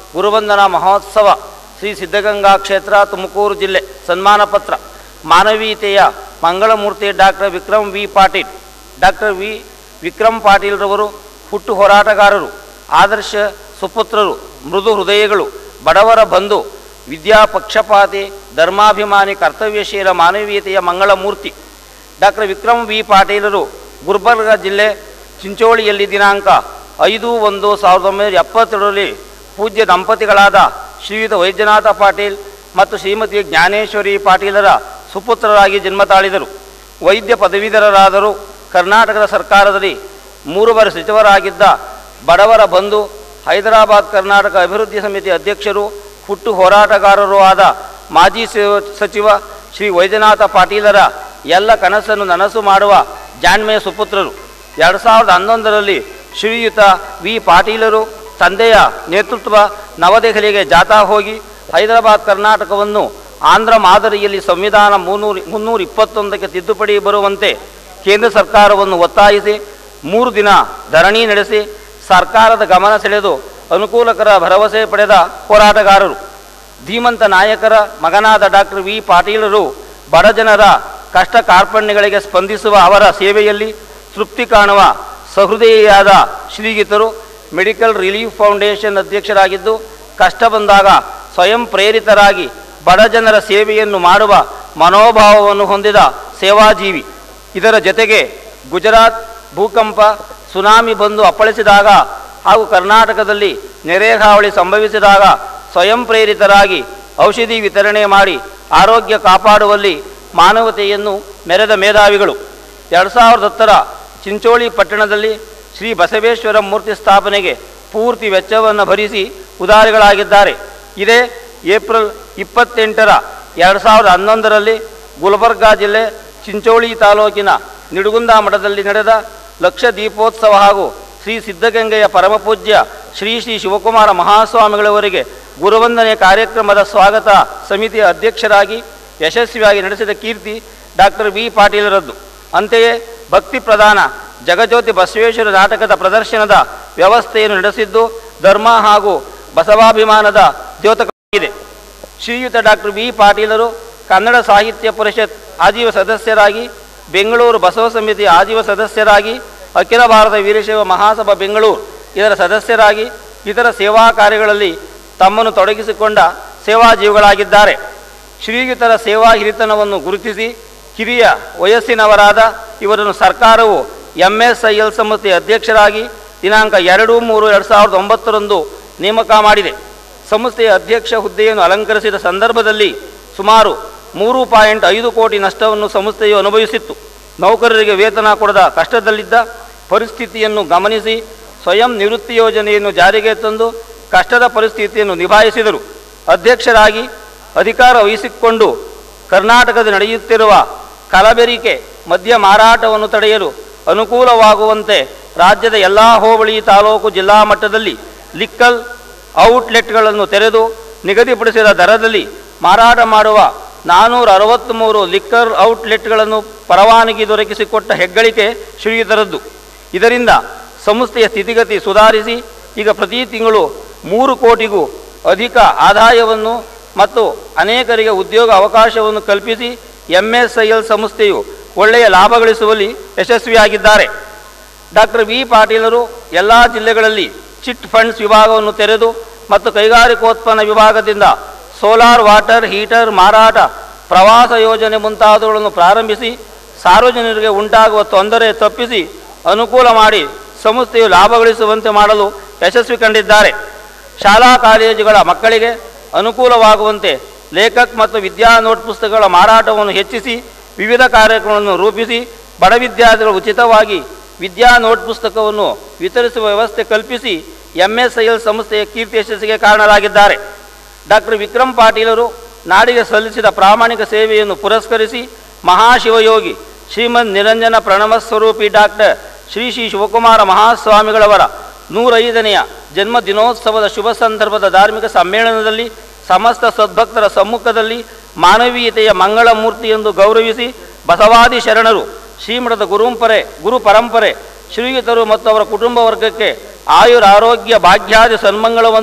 ಗುರುವಂದನಾ ಮಹೋತ್ಸವ ಶ್ರೀ ಸಿದ್ಧಗಂಗಾ ಕ್ಷೇತ್ರ ತುಮಕೂರು ಜಿಲ್ಲೆ ಸನ್ಮಾನ ಪತ್ರ ಮಾನವೀಯತೆಯ ಮಂಗಳಮೂರ್ತಿ doctor Vikram V Patil doctor V Vikram ಪಾಟೀಲ್ರವರು ಹುಟ್ಟು ಹೋರಾಟಗಾರರು ಆದರ್ಶ ಸುಪುತ್ರರು ಮೃದು ಹೃದಯಗಳು ಬಡವರ ಬಂಧು ವಿದ್ಯಾ ಪಕ್ಷಪಾತಿ ಧರ್ಮಾಭಿಮಾನಿ ಕರ್ತವ್ಯಶೀಲ ಮಾನವೀಯತೆಯ ಮಂಗಳಮೂರ್ತಿ ಡಾಕ್ಟರ್ ವಿಕ್ರಮ್ ವಿ ಪಾಟೀಲರು ಗುಲ್ಬರ್ಗ ಜಿಲ್ಲೆ ಚಿಂಚೋಳಿಯಲ್ಲಿ ದಿನಾಂಕ ಐದು ಒಂದು ಸಾವಿರದ ಒಂಬೈನೂರ ಎಪ್ಪತ್ತೆರಡರಲ್ಲಿ ಪೂಜ್ಯ ದಂಪತಿಗಳಾದ ಶ್ರೀಯುತ ವೈದ್ಯನಾಥ ಪಾಟೀಲ್ ಮತ್ತು ಶ್ರೀಮತಿ ಜ್ಞಾನೇಶ್ವರಿ ಪಾಟೀಲರ ಸುಪುತ್ರರಾಗಿ ಜನ್ಮ ತಾಳಿದರು ವೈದ್ಯ ಪದವೀಧರರಾದರು ಕರ್ನಾಟಕದ ಸರ್ಕಾರದಲ್ಲಿ ಮೂರು ಬಾರಿ ಸಚಿವರಾಗಿದ್ದ ಬಡವರ ಬಂಧು ಹೈದರಾಬಾದ್ ಕರ್ನಾಟಕ ಅಭಿವೃದ್ಧಿ ಸಮಿತಿ ಅಧ್ಯಕ್ಷರು ಹುಟ್ಟು ಹೋರಾಟಗಾರರೂ ಆದ ಮಾಜಿ ಸ- ಸಚಿವ ಶ್ರೀ ವೈದ್ಯನಾಥ ಪಾಟೀಲರ ಎಲ್ಲ ಕನಸನ್ನು ನನಸು ಮಾಡುವ ಜಾಣ್ಮೆಯ ಸುಪುತ್ರರು ಎರಡು ಸಾವಿರದ ಹನ್ನೊಂದರಲ್ಲಿ ಶ್ರೀಯುತ ವಿ ಪಾಟೀಲರು ತಂದೆಯ ನೇತೃತ್ವ ನವದೆಹಲಿಗೆ ಜಾಥಾ ಹೋಗಿ ಹೈದರಾಬಾದ್ ಕರ್ನಾಟಕವನ್ನು ಆಂಧ್ರ ಮಾದರಿಯಲ್ಲಿ ಸಂವಿಧಾನ ಮುನ್ನೂರು ಮುನ್ನೂರ ಇಪ್ಪತ್ತೊಂದಕ್ಕೆ ತಿದ್ದುಪಡಿ ಬರುವಂತೆ ಕೇಂದ್ರ ಸರ್ಕಾರವನ್ನು ಒತ್ತಾಯಿಸಿ ಮೂರು ದಿನ ಧರಣಿ ನಡೆಸಿ ಸರ್ಕಾರದ ಗಮನ ಸೆಳೆದು ಅನುಕೂಲಕರ ಭರವಸೆ ಪಡೆದ ಹೋರಾಟಗಾರರು ಧೀಮಂತ ನಾಯಕರ ಮಗನಾದ ಡಾಕ್ಟರ್ ವಿ ಪಾಟೀಲರು ಬಡಜನರ ಕಷ್ಟ ಕಾರ್ಪಣ್ಯಗಳಿಗೆ ಸ್ಪಂದಿಸುವ ಅವರ ಸೇವೆಯಲ್ಲಿ ತೃಪ್ತಿ ಕಾಣುವ ಸಹೃದಯಿಯಾದ ಶ್ರೀಗೀತರು ಮೆಡಿಕಲ್ ರಿಲೀಫ್ ಫೌಂಡೇಶನ್ ಅಧ್ಯಕ್ಷರಾಗಿದ್ದು ಕಷ್ಟ ಬಂದಾಗ ಸ್ವಯಂ ಪ್ರೇರಿತರಾಗಿ ಬಡಜನರ ಸೇವೆಯನ್ನು ಮಾಡುವ ಮನೋಭಾವವನ್ನು ಹೊಂದಿದ ಸೇವಾಜೀವಿ ಇದರ ಜೊತೆಗೆ ಗುಜರಾತ್ ಭೂಕಂಪ ಸುನಾಮಿ ಬಂದು ಅಪ್ಪಳಿಸಿದಾಗ ಹಾಗೂ ಕರ್ನಾಟಕದಲ್ಲಿ ನೆರೆ ಹಾವಳಿ ಸಂಭವಿಸಿದಾಗ ಸ್ವಯಂ ಪ್ರೇರಿತರಾಗಿ ಔಷಧಿ ವಿತರಣೆ ಮಾಡಿ ಆರೋಗ್ಯ ಕಾಪಾಡುವಲ್ಲಿ ಮಾನವತೆಯನ್ನು ಮೆರೆದ ಮೇಧಾವಿಗಳು ಎರಡು ಸಾವಿರದ ಹತ್ತರ ಚಿಂಚೋಳಿ ಪಟ್ಟಣದಲ್ಲಿ ಶ್ರೀ ಬಸವೇಶ್ವರ ಮೂರ್ತಿ ಸ್ಥಾಪನೆಗೆ ಪೂರ್ತಿ ವೆಚ್ಚವನ್ನು ಭರಿಸಿ ಉದಾರಿಗಳಾಗಿದ್ದಾರೆ ಇದೇ ಏಪ್ರಿಲ್ ಇಪ್ಪತ್ತೆಂಟರ ಎರಡು ಸಾವಿರದ ಹನ್ನೊಂದರಲ್ಲಿ ಗುಲ್ಬರ್ಗಾ ಜಿಲ್ಲೆ ಚಿಂಚೋಳಿ ತಾಲೂಕಿನ ನಿಡುಗುಂದ ಮಠದಲ್ಲಿ ನಡೆದ ಲಕ್ಷ ದೀಪೋತ್ಸವ ಹಾಗೂ ಶ್ರೀ ಸಿದ್ಧಗಂಗೆಯ ಪರಮಪೂಜ್ಯ ಶ್ರೀ ಶ್ರೀ ಶಿವಕುಮಾರ ಮಹಾಸ್ವಾಮಿಗಳವರಿಗೆ ಗುರುವಂದನೆ ಕಾರ್ಯಕ್ರಮದ ಸ್ವಾಗತ ಸಮಿತಿಯ ಅಧ್ಯಕ್ಷರಾಗಿ ಯಶಸ್ವಿಯಾಗಿ ನಡೆಸಿದ ಕೀರ್ತಿ ಡಾಕ್ಟರ್ ವಿ ಪಾಟೀಲರದ್ದು ಅಂತೆಯೇ ಭಕ್ತಿ ಪ್ರಧಾನ ಜಗಜ್ಯೋತಿ ಬಸವೇಶ್ವರ ನಾಟಕದ ಪ್ರದರ್ಶನದ ವ್ಯವಸ್ಥೆಯನ್ನು ನಡೆಸಿದ್ದು ಧರ್ಮ ಹಾಗೂ ಬಸವಾಭಿಮಾನದ ದ್ಯೋತಕವಾಗಿದೆ ಶ್ರೀಯುತ ಡಾಕ್ಟರ್ ವಿ ಪಾಟೀಲರು ಕನ್ನಡ ಸಾಹಿತ್ಯ ಪರಿಷತ್ ಆಜೀವ ಸದಸ್ಯರಾಗಿ ಬೆಂಗಳೂರು ಬಸವ ಸಮಿತಿ ಆಜೀವ ಸದಸ್ಯರಾಗಿ ಅಖಿಲ ಭಾರತ ವೀರಶೈವ ಮಹಾಸಭಾ ಬೆಂಗಳೂರು ಇದರ ಸದಸ್ಯರಾಗಿ ಇತರ ಸೇವಾ ಕಾರ್ಯಗಳಲ್ಲಿ ತಮ್ಮನ್ನು ತೊಡಗಿಸಿಕೊಂಡ ಸೇವಾಜೀವಿಗಳಾಗಿದ್ದಾರೆ ಶ್ರೀಯುತರ ಸೇವಾ ಹಿರಿತನವನ್ನು ಗುರುತಿಸಿ ಕಿರಿಯ ವಯಸ್ಸಿನವರಾದ ಇವರನ್ನು ಸರ್ಕಾರವು ಎಂ ಎಸ್ ಐ ಎಲ್ ಸಂಸ್ಥೆಯ ಅಧ್ಯಕ್ಷರಾಗಿ ದಿನಾಂಕ ಎರಡು ಮೂರು ಎರಡು ಸಾವಿರದ ಒಂಬತ್ತರಂದು ನೇಮಕ ಮಾಡಿದೆ ಸಂಸ್ಥೆಯ ಅಧ್ಯಕ್ಷ ಹುದ್ದೆಯನ್ನು ಅಲಂಕರಿಸಿದ ಸಂದರ್ಭದಲ್ಲಿ ಸುಮಾರು ಮೂರು ಪಾಯಿಂಟ್ ಐದು ಕೋಟಿ ನಷ್ಟವನ್ನು ಸಂಸ್ಥೆಯು ಅನುಭವಿಸಿತ್ತು ನೌಕರರಿಗೆ ವೇತನ ಕೊಡದ ಕಷ್ಟದಲ್ಲಿದ್ದ ಪರಿಸ್ಥಿತಿಯನ್ನು ಗಮನಿಸಿ ಸ್ವಯಂ ನಿವೃತ್ತಿ ಯೋಜನೆಯನ್ನು ಜಾರಿಗೆ ತಂದು ಕಷ್ಟದ ಪರಿಸ್ಥಿತಿಯನ್ನು ನಿಭಾಯಿಸಿದರು ಅಧ್ಯಕ್ಷರಾಗಿ ಅಧಿಕಾರ ವಹಿಸಿಕೊಂಡು ಕರ್ನಾಟಕದ ನಡೆಯುತ್ತಿರುವ ಕಲಬೆರಿಕೆ ಮದ್ಯ ಮಾರಾಟವನ್ನು ತಡೆಯಲು ಅನುಕೂಲವಾಗುವಂತೆ ರಾಜ್ಯದ ಎಲ್ಲ ಹೋಬಳಿ ತಾಲೂಕು ಜಿಲ್ಲಾ ಮಟ್ಟದಲ್ಲಿ ಲಿಕ್ಕಲ್ ಔಟ್ಲೆಟ್ಗಳನ್ನು ತೆರೆದು ನಿಗದಿಪಡಿಸಿದ ದರದಲ್ಲಿ ಮಾರಾಟ ಮಾಡುವ ನಾನ್ನೂರ ಅರವತ್ತ್ಮೂರು ಲಿಕ್ಕರ್ ಔಟ್ಲೆಟ್ಗಳನ್ನು ಪರವಾನಗಿ ದೊರಕಿಸಿಕೊಟ್ಟ ಹೆಗ್ಗಳಿಕೆ ಶ್ರೀಯುತರದ್ದು ಇದರಿಂದ ಸಂಸ್ಥೆಯ ಸ್ಥಿತಿಗತಿ ಸುಧಾರಿಸಿ ಈಗ ಪ್ರತಿ ತಿಂಗಳು ಮೂರು ಕೋಟಿಗೂ ಅಧಿಕ ಆದಾಯವನ್ನು ಮತ್ತು ಅನೇಕರಿಗೆ ಉದ್ಯೋಗ ಅವಕಾಶವನ್ನು ಕಲ್ಪಿಸಿ ಎಂ ಎಸ್ ಐ ಎಲ್ ಸಂಸ್ಥೆಯು ಒಳ್ಳೆಯ ಲಾಭ ಗಳಿಸುವಲ್ಲಿ ಯಶಸ್ವಿಯಾಗಿದ್ದಾರೆ ಡಾಕ್ಟರ್ ವಿ ಪಾಟೀಲರು ಎಲ್ಲ ಜಿಲ್ಲೆಗಳಲ್ಲಿ ಚಿಟ್ ಫಂಡ್ಸ್ ವಿಭಾಗವನ್ನು ತೆರೆದು ಮತ್ತು ಕೈಗಾರಿಕೋತ್ಪನ್ನ ವಿಭಾಗದಿಂದ ಸೋಲಾರ್ ವಾಟರ್ ಹೀಟರ್ ಮಾರಾಟ ಪ್ರವಾಸ ಯೋಜನೆ ಮುಂತಾದವುಗಳನ್ನು ಪ್ರಾರಂಭಿಸಿ ಸಾರ್ವಜನಿಕರಿಗೆ ಉಂಟಾಗುವ ತೊಂದರೆ ತಪ್ಪಿಸಿ ಅನುಕೂಲ ಮಾಡಿ ಸಂಸ್ಥೆಯು ಲಾಭ ಗಳಿಸುವಂತೆ ಮಾಡಲು ಯಶಸ್ವಿ ಕಂಡಿದ್ದಾರೆ ಶಾಲಾ ಕಾಲೇಜುಗಳ ಮಕ್ಕಳಿಗೆ ಅನುಕೂಲವಾಗುವಂತೆ ಲೇಖಕ್ ಮತ್ತು ವಿದ್ಯಾ ನೋಟ್ ಪುಸ್ತಕಗಳ ಮಾರಾಟವನ್ನು ಹೆಚ್ಚಿಸಿ ವಿವಿಧ ಕಾರ್ಯಕ್ರಮಗಳನ್ನು ರೂಪಿಸಿ ಬಡ ವಿದ್ಯಾರ್ಥಿಗಳು ಉಚಿತವಾಗಿ ವಿದ್ಯಾ ನೋಟ್ ಪುಸ್ತಕವನ್ನು ವಿತರಿಸುವ ವ್ಯವಸ್ಥೆ ಕಲ್ಪಿಸಿ ಎಂ ಎಸ್ ಐ ಎಲ್ ಸಂಸ್ಥೆಯ ಕೀರ್ತಿ ಯಶಸ್ಸಿಗೆ ಕಾರಣರಾಗಿದ್ದಾರೆ ಡಾಕ್ಟರ್ ವಿಕ್ರಮ್ ಪಾಟೀಲರು ನಾಡಿಗೆ ಸಲ್ಲಿಸಿದ ಪ್ರಾಮಾಣಿಕ ಸೇವೆಯನ್ನು ಪುರಸ್ಕರಿಸಿ ಮಹಾಶಿವಯೋಗಿ ಶ್ರೀಮದ್ ನಿರಂಜನ ಪ್ರಣವ ಸ್ವರೂಪಿ ಡಾಕ್ಟರ್ ಶ್ರೀ ಶ್ರೀ ಶಿವಕುಮಾರ ಮಹಾಸ್ವಾಮಿಗಳವರ ನೂರೈದನೆಯ ಜನ್ಮ ದಿನೋತ್ಸವದ ಶುಭ ಸಂದರ್ಭದ ಧಾರ್ಮಿಕ ಸಮ್ಮೇಳನದಲ್ಲಿ ಸಮಸ್ತ ಸದ್ಭಕ್ತರ ಸಮ್ಮುಖದಲ್ಲಿ ಮಾನವೀಯತೆಯ ಮಂಗಳ ಮೂರ್ತಿ ಎಂದು ಗೌರವಿಸಿ ಬಸವಾದಿ ಶರಣರು ಶ್ರೀಮಠದ ಗುರುಂಪರೆ ಗುರು ಪರಂಪರೆ ಶ್ರೀಯುತರು ಮತ್ತು ಅವರ ಕುಟುಂಬ ವರ್ಗಕ್ಕೆ ಆಯುರ ಆರೋಗ್ಯ ಭಾಗ್ಯಾದಿ ಸನ್ಮಂಗಳವನ್ನು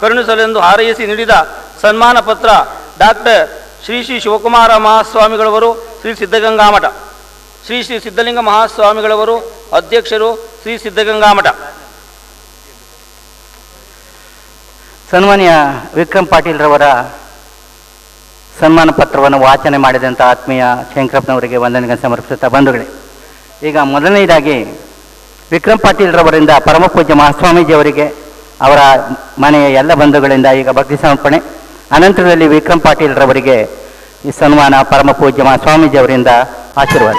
ಕರುಣಿಸಲೆಂದು ಹಾರೈಸಿ ನೀಡಿದ ಸನ್ಮಾನ ಪತ್ರ ಡಾಕ್ಟರ್ ಶ್ರೀ ಶ್ರೀ ಶಿವಕುಮಾರ ಮಹಾಸ್ವಾಮಿಗಳವರು ಶ್ರೀ ಸಿದ್ಧಗಂಗಾ ಮಠ ಶ್ರೀ ಶ್ರೀ ಸಿದ್ಧಲಿಂಗ ಮಹಾಸ್ವಾಮಿಗಳವರು ಅಧ್ಯಕ್ಷರು ಶ್ರೀ ಸಿದ್ಧಗಂಗಾ ಮಠ ಸನ್ಮಾನ್ಯ ವಿಕ್ರಮ್ ಪಾಟೀಲ್ರವರ ಸನ್ಮಾನ ಪತ್ರವನ್ನು ವಾಚನೆ ಮಾಡಿದಂಥ ಆತ್ಮೀಯ ಶಂಕರಪ್ಪನವರಿಗೆ ವಂದನೆಗೆ ಸಮರ್ಪಿಸುತ್ತಾ ಬಂಧುಗಳೇ ಈಗ ಮೊದಲನೇದಾಗಿ ವಿಕ್ರಮ್ ಪಾಟೀಲ್ರವರಿಂದ ಪರಮ ಪೂಜ್ಯ ಮಹಾಸ್ವಾಮೀಜಿಯವರಿಗೆ ಅವರ ಮನೆಯ ಎಲ್ಲ ಬಂಧುಗಳಿಂದ ಈಗ ಭಕ್ತಿ ಸಮರ್ಪಣೆ ಅನಂತರದಲ್ಲಿ ವಿಕ್ರಮ್ ಪಾಟೀಲ್ರವರಿಗೆ ಈ ಸನ್ಮಾನ ಪರಮ ಪೂಜ್ಯ ಮಹಾಸ್ವಾಮೀಜಿಯವರಿಂದ ಆಶೀರ್ವಾದ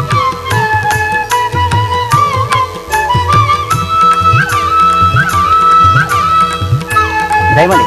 ದಯಮಾಡಿ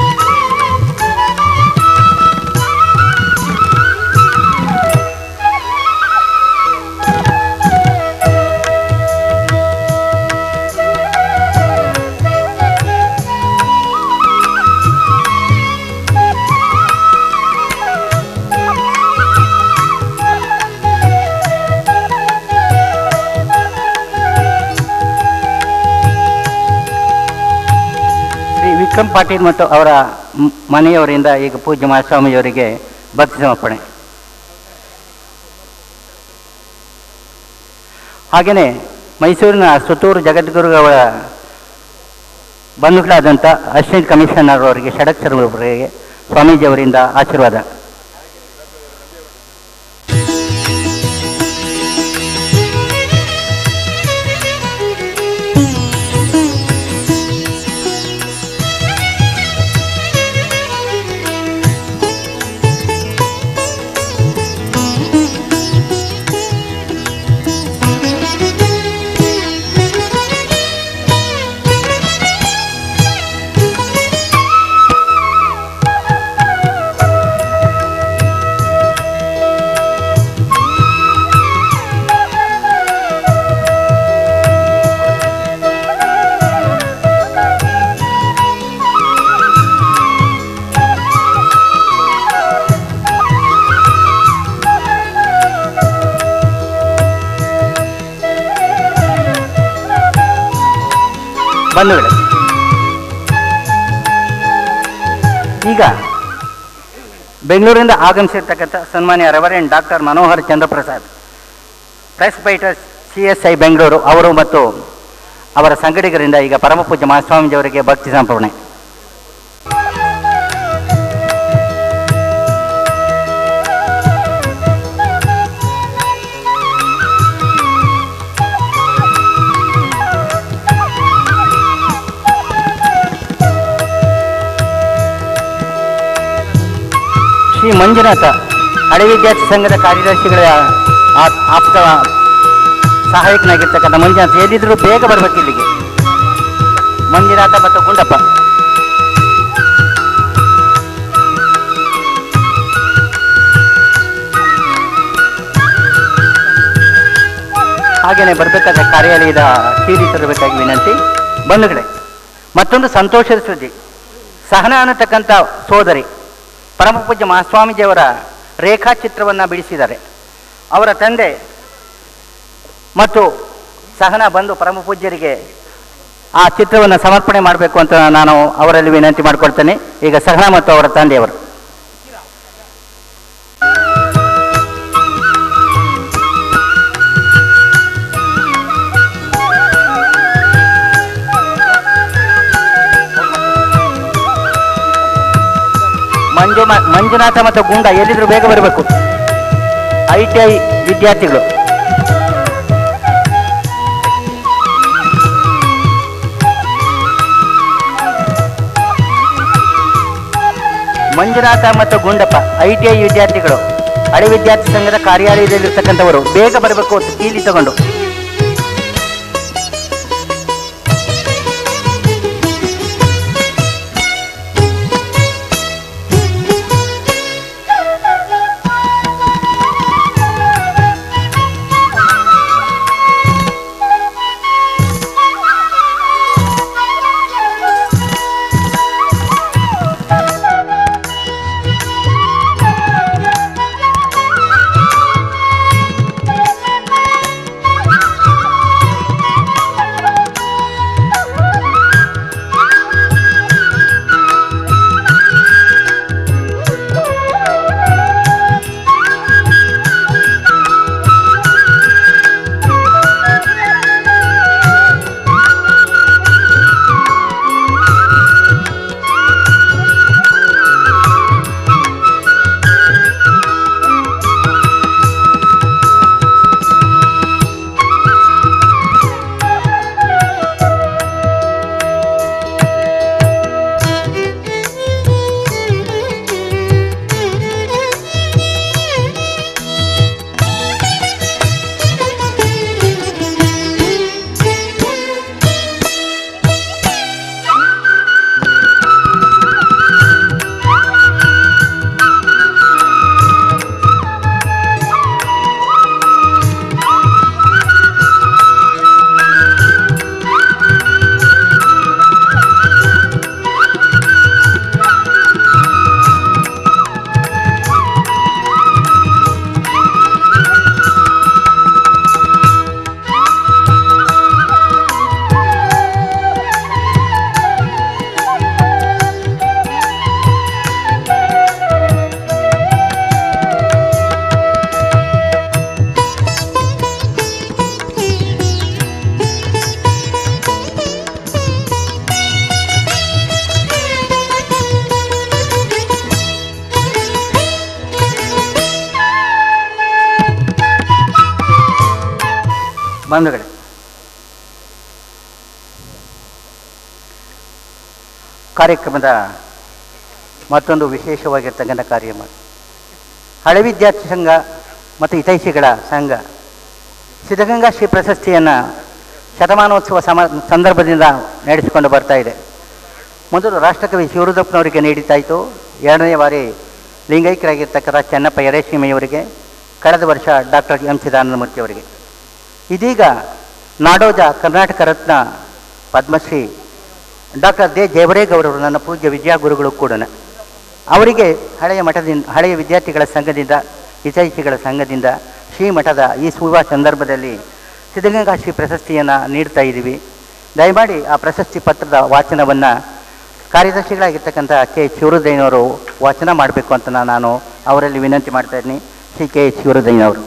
ಶ್ರೀ ವಿಕ್ರಮ್ ಪಾಟೀಲ್ ಮತ್ತು ಅವರ ಮ್- ಮನೆಯವರಿಂದ ಈಗ ಪೂಜ್ಯ ಮಹಾಸ್ವಾಮಿಯವರಿಗೆ ಭಕ್ತಿ ಸಮರ್ಪಣೆ ಹಾಗೆಯೇ ಮೈಸೂರಿನ ಸುತ್ತೂರು ಜಗದ್ಗುರುಗಳ ಬಂಧುಗಳಾದಂಥ ಅಸಿಸ್ಟೆಂಟ್ ಕಮಿಷನರ್ ಅವರಿಗೆ ಷಡಕ್ಷರವರಿಗೆ ಸ್ವಾಮೀಜಿಯವರಿಂದ ಆಶೀರ್ವಾದ ಬಂಧುಗಳೇ ಈಗ ಬೆಂಗಳೂರಿಂದ ಆಗಮಿಸಿರ್ತಕ್ಕಂಥ ಸನ್ಮಾನ್ಯ reverend doctor Manohar Chandraprasad presbyter C S I Bengaluru ಅವರು ಮತ್ತು ಅವರ ಸಂಗಡಿಗರಿಂದ ಈಗ ಪರಮಪೂಜ್ಯ ಮಹಾಸ್ವಾಮೀಜಿಯವರಿಗೆ ಭಕ್ತಿ ಸಂಪೂರ್ಣೆ ಶ್ರೀ ಮಂಜುನಾಥ ಹಳೆ ವಿದ್ಯಾರ್ಥಿ ಸಂಘದ ಕಾರ್ಯದರ್ಶಿಗಳ ಆ- ಆಪ್ತ ಸಹಾಯಕನಾಗಿರ್ತಕ್ಕಂಥ ಮಂಜುನಾಥ ಎಲ್ಲಿದ್ರು ಬೇಗ ಬರ್ಬೇಕು ಇಲ್ಲಿಗೆ ಮಂಜುನಾಥ ಮತ್ತು ಗುಂಡಪ್ಪ ಹಾಗೆಯೇ ಬರಬೇಕಾದ ಕಾರ್ಯಾಲಯದ ಸೀರಿ ತರಬೇಕಾಗಿ ವಿನಂತಿ ಬಂಧುಗಳೇ ಮತ್ತೊಂದು ಸಂತೋಷದ ಸುದ್ದಿ ಸಹನ ಅನ್ನತಕ್ಕಂಥ ಸೋದರಿ ಪರಮಪೂಜ್ಯ ಮಹಾಸ್ವಾಮೀಜಿಯವರ ರೇಖಾಚಿತ್ರವನ್ನು ಬಿಡಿಸಿದ್ದಾರೆ ಅವರ ತಂದೆ ಮತ್ತು ಸಹನ ಬಂದು ಪರಮಪೂಜ್ಯರಿಗೆ ಆ ಚಿತ್ರವನ್ನು ಸಮರ್ಪಣೆ ಮಾಡಬೇಕು ಅಂತ ನಾನು ಅವರಲ್ಲಿ ವಿನಂತಿ ಮಾಡಿಕೊಳ್ತೇನೆ ಈಗ ಸಹನ ಮತ್ತು ಅವರ ತಂದೆಯವರು ಮಂಜು ಮಂಜುನಾಥ ಮತ್ತು ಗುಂಡ ಎಲ್ಲಿದ್ರು ಬೇಗ ಬರಬೇಕು ಐ ಟಿ ಐ ವಿದ್ಯಾರ್ಥಿಗಳು ಮಂಜುನಾಥ ಮತ್ತು ಗುಂಡಪ್ಪ ಐ ಟಿ ಐ ವಿದ್ಯಾರ್ಥಿಗಳು ಹಳೆ ವಿದ್ಯಾರ್ಥಿ ಸಂಘದ ಕಾರ್ಯಾಲಯದಲ್ಲಿರ್ತಕ್ಕಂಥವರು ಬೇಗ ಬರಬೇಕು ಕೀಲಿ ತಗೊಂಡು ಬಂಧುಗಳೇ ಕಾರ್ಯಕ್ರಮದ ಮತ್ತೊಂದು ವಿಶೇಷವಾಗಿರ್ತಕ್ಕಂಥ ಕಾರ್ಯಕ್ರಮ ಹಳೆ ವಿದ್ಯಾರ್ಥಿ ಸಂಘ ಮತ್ತು ಹಿತೈಷಿಗಳ ಸಂಘ ಸಿದ್ಧಗಂಗಾ ಶ್ರೀ ಪ್ರಶಸ್ತಿಯನ್ನು ಶತಮಾನೋತ್ಸವ ಸಮ ಸಂದರ್ಭದಿಂದ ನಡೆಸಿಕೊಂಡು ಬರ್ತಾ ಇದೆ ಮೊದಲು ರಾಷ್ಟ್ರಕವಿ ಶಿವರುದ್ರಪ್ಪನವರಿಗೆ ನೀಡಿದ್ದಾಯಿತು ಎರಡನೇ ಬಾರಿ ಲಿಂಗೈಕ್ಯರಾಗಿರ್ತಕ್ಕಂಥ ಚೆನ್ನಪ್ಪ ಯರೇಶಿಮೆಯವರಿಗೆ ಕಳೆದ ವರ್ಷ ಡಾಕ್ಟರ್ ಎಂ ಚಿದಾನಂದಮೂರ್ತಿ ಅವರಿಗೆ ಇದೀಗ ನಾಡೋಜ ಕರ್ನಾಟಕ ರತ್ನ ಪದ್ಮಶ್ರೀ ಡಾಕ್ಟರ್ ದೇ ಜಯವರೇಗೌಡರು ನನ್ನ ಪೂಜ್ಯ ವಿದ್ಯಾಗುರುಗಳು ಕೂಡ ಅವರಿಗೆ ಹಳೆಯ ಮಠದಿಂದ ಹಳೆಯ ವಿದ್ಯಾರ್ಥಿಗಳ ಸಂಘದಿಂದ ಹಿತೈಷಿಗಳ ಸಂಘದಿಂದ ಶ್ರೀಮಠದ ಈ ಶುಭ ಸಂದರ್ಭದಲ್ಲಿ ಸಿದ್ಧಗಂಗಾ ಶ್ರೀ ಪ್ರಶಸ್ತಿಯನ್ನು ನೀಡ್ತಾ ಇದ್ದೀವಿ ದಯಮಾಡಿ ಆ ಪ್ರಶಸ್ತಿ ಪತ್ರದ ವಾಚನವನ್ನು ಕಾರ್ಯದರ್ಶಿಗಳಾಗಿರ್ತಕ್ಕಂಥ ಕೆ ಶಿವರುದಯ್ಯನವರು ವಾಚನ ಮಾಡಬೇಕು ಅಂತ ನಾನು ಅವರಲ್ಲಿ ವಿನಂತಿ ಮಾಡ್ತಾ ಇದ್ದೀನಿ ಶ್ರೀ ಕೆ ಶಿವರುದಯ್ಯನವರು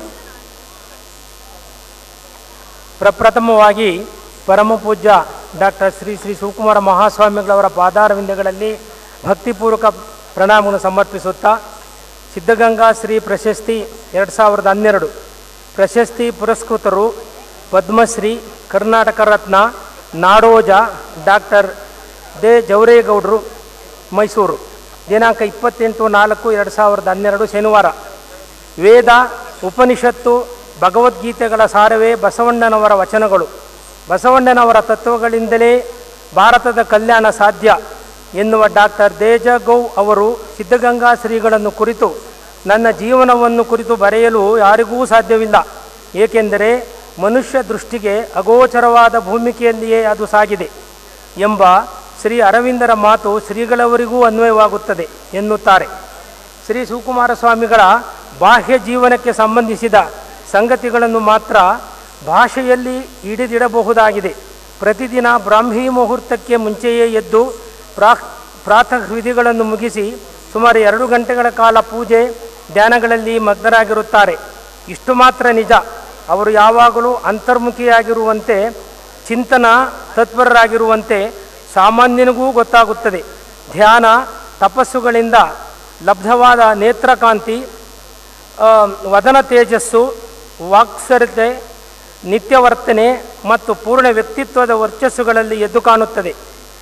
ಪ್ರಪ್ರಥಮವಾಗಿ ಪರಮ ಪೂಜ್ಯ ಡಾಕ್ಟರ್ ಶ್ರೀ ಶ್ರೀ ಶಿವಕುಮಾರ ಮಹಾಸ್ವಾಮಿಗಳವರ ಪಾದಾರವಿಂದಗಳಲ್ಲಿ ಭಕ್ತಿಪೂರ್ವಕ ಪ್ರಣಾಮವನ್ನು ಸಮರ್ಪಿಸುತ್ತಾ ಸಿದ್ಧಗಂಗಾ ಶ್ರೀ ಪ್ರಶಸ್ತಿ ಎರಡು ಸಾವಿರದ ಹನ್ನೆರಡು ಪ್ರಶಸ್ತಿ ಪುರಸ್ಕೃತರು ಪದ್ಮಶ್ರೀ ಕರ್ನಾಟಕ ರತ್ನ ನಾಡೋಜ ಡಾಕ್ಟರ್ ದೇ ಜವರೇಗೌಡರು ಮೈಸೂರು ದಿನಾಂಕ ಇಪ್ಪತ್ತೆಂಟು ನಾಲ್ಕು ಎರಡು ಸಾವಿರದ ಹನ್ನೆರಡು ಶನಿವಾರ ವೇದ ಉಪನಿಷತ್ತು ಭಗವದ್ಗೀತೆಗಳ ಸಾರವೇ ಬಸವಣ್ಣನವರ ವಚನಗಳು ಬಸವಣ್ಣನವರ ತತ್ವಗಳಿಂದಲೇ ಭಾರತದ ಕಲ್ಯಾಣ ಸಾಧ್ಯ ಎನ್ನುವ ಡಾಕ್ಟರ್ ದೇಜಗೌ ಅವರು ಸಿದ್ಧಗಂಗಾ ಶ್ರೀಗಳನ್ನು ಕುರಿತು ನನ್ನ ಜೀವನವನ್ನು ಕುರಿತು ಬರೆಯಲು ಯಾರಿಗೂ ಸಾಧ್ಯವಿಲ್ಲ ಏಕೆಂದರೆ ಮನುಷ್ಯ ದೃಷ್ಟಿಗೆ ಅಗೋಚರವಾದ ಭೂಮಿಕೆಯಲ್ಲಿಯೇ ಅದು ಸಾಗಿದೆ ಎಂಬ ಶ್ರೀ ಅರವಿಂದರ ಮಾತು ಶ್ರೀಗಳವರಿಗೂ ಅನ್ವಯವಾಗುತ್ತದೆ ಎನ್ನುತ್ತಾರೆ ಶ್ರೀ ಶಿವಕುಮಾರ ಸ್ವಾಮಿಗಳ ಬಾಹ್ಯ ಜೀವನಕ್ಕೆ ಸಂಬಂಧಿಸಿದ ಸಂಗತಿಗಳನ್ನು ಮಾತ್ರ ಭಾಷೆಯಲ್ಲಿ ಹಿಡಿದಿಡಬಹುದಾಗಿದೆ ಪ್ರತಿದಿನ ಬ್ರಾಹ್ಮಿ ಮುಹೂರ್ತಕ್ಕೆ ಮುಂಚೆಯೇ ಎದ್ದು ಪ್ರಾಕ್ ಪ್ರಾತಃ ವಿಧಿಗಳನ್ನು ಮುಗಿಸಿ ಸುಮಾರು ಎರಡು ಗಂಟೆಗಳ ಕಾಲ ಪೂಜೆ ಧ್ಯಾನಗಳಲ್ಲಿ ಮಗ್ನರಾಗಿರುತ್ತಾರೆ ಇಷ್ಟು ಮಾತ್ರ ನಿಜ ಅವರು ಯಾವಾಗಲೂ ಅಂತರ್ಮುಖಿಯಾಗಿರುವಂತೆ ಚಿಂತನ ತತ್ಪರರಾಗಿರುವಂತೆ ಸಾಮಾನ್ಯನಿಗೂ ಗೊತ್ತಾಗುತ್ತದೆ ಧ್ಯಾನ ತಪಸ್ಸುಗಳಿಂದ ಲಬ್ಧವಾದ ನೇತ್ರಕಾಂತಿ ಆ, ವದನ ತೇಜಸ್ಸು ವಾಕ್ಸರತೆ ನಿತ್ಯವರ್ತನೆ ಮತ್ತು ಪೂರ್ಣ ವ್ಯಕ್ತಿತ್ವದ ವರ್ಚಸ್ಸುಗಳಲ್ಲಿ ಎದ್ದು ಕಾಣುತ್ತದೆ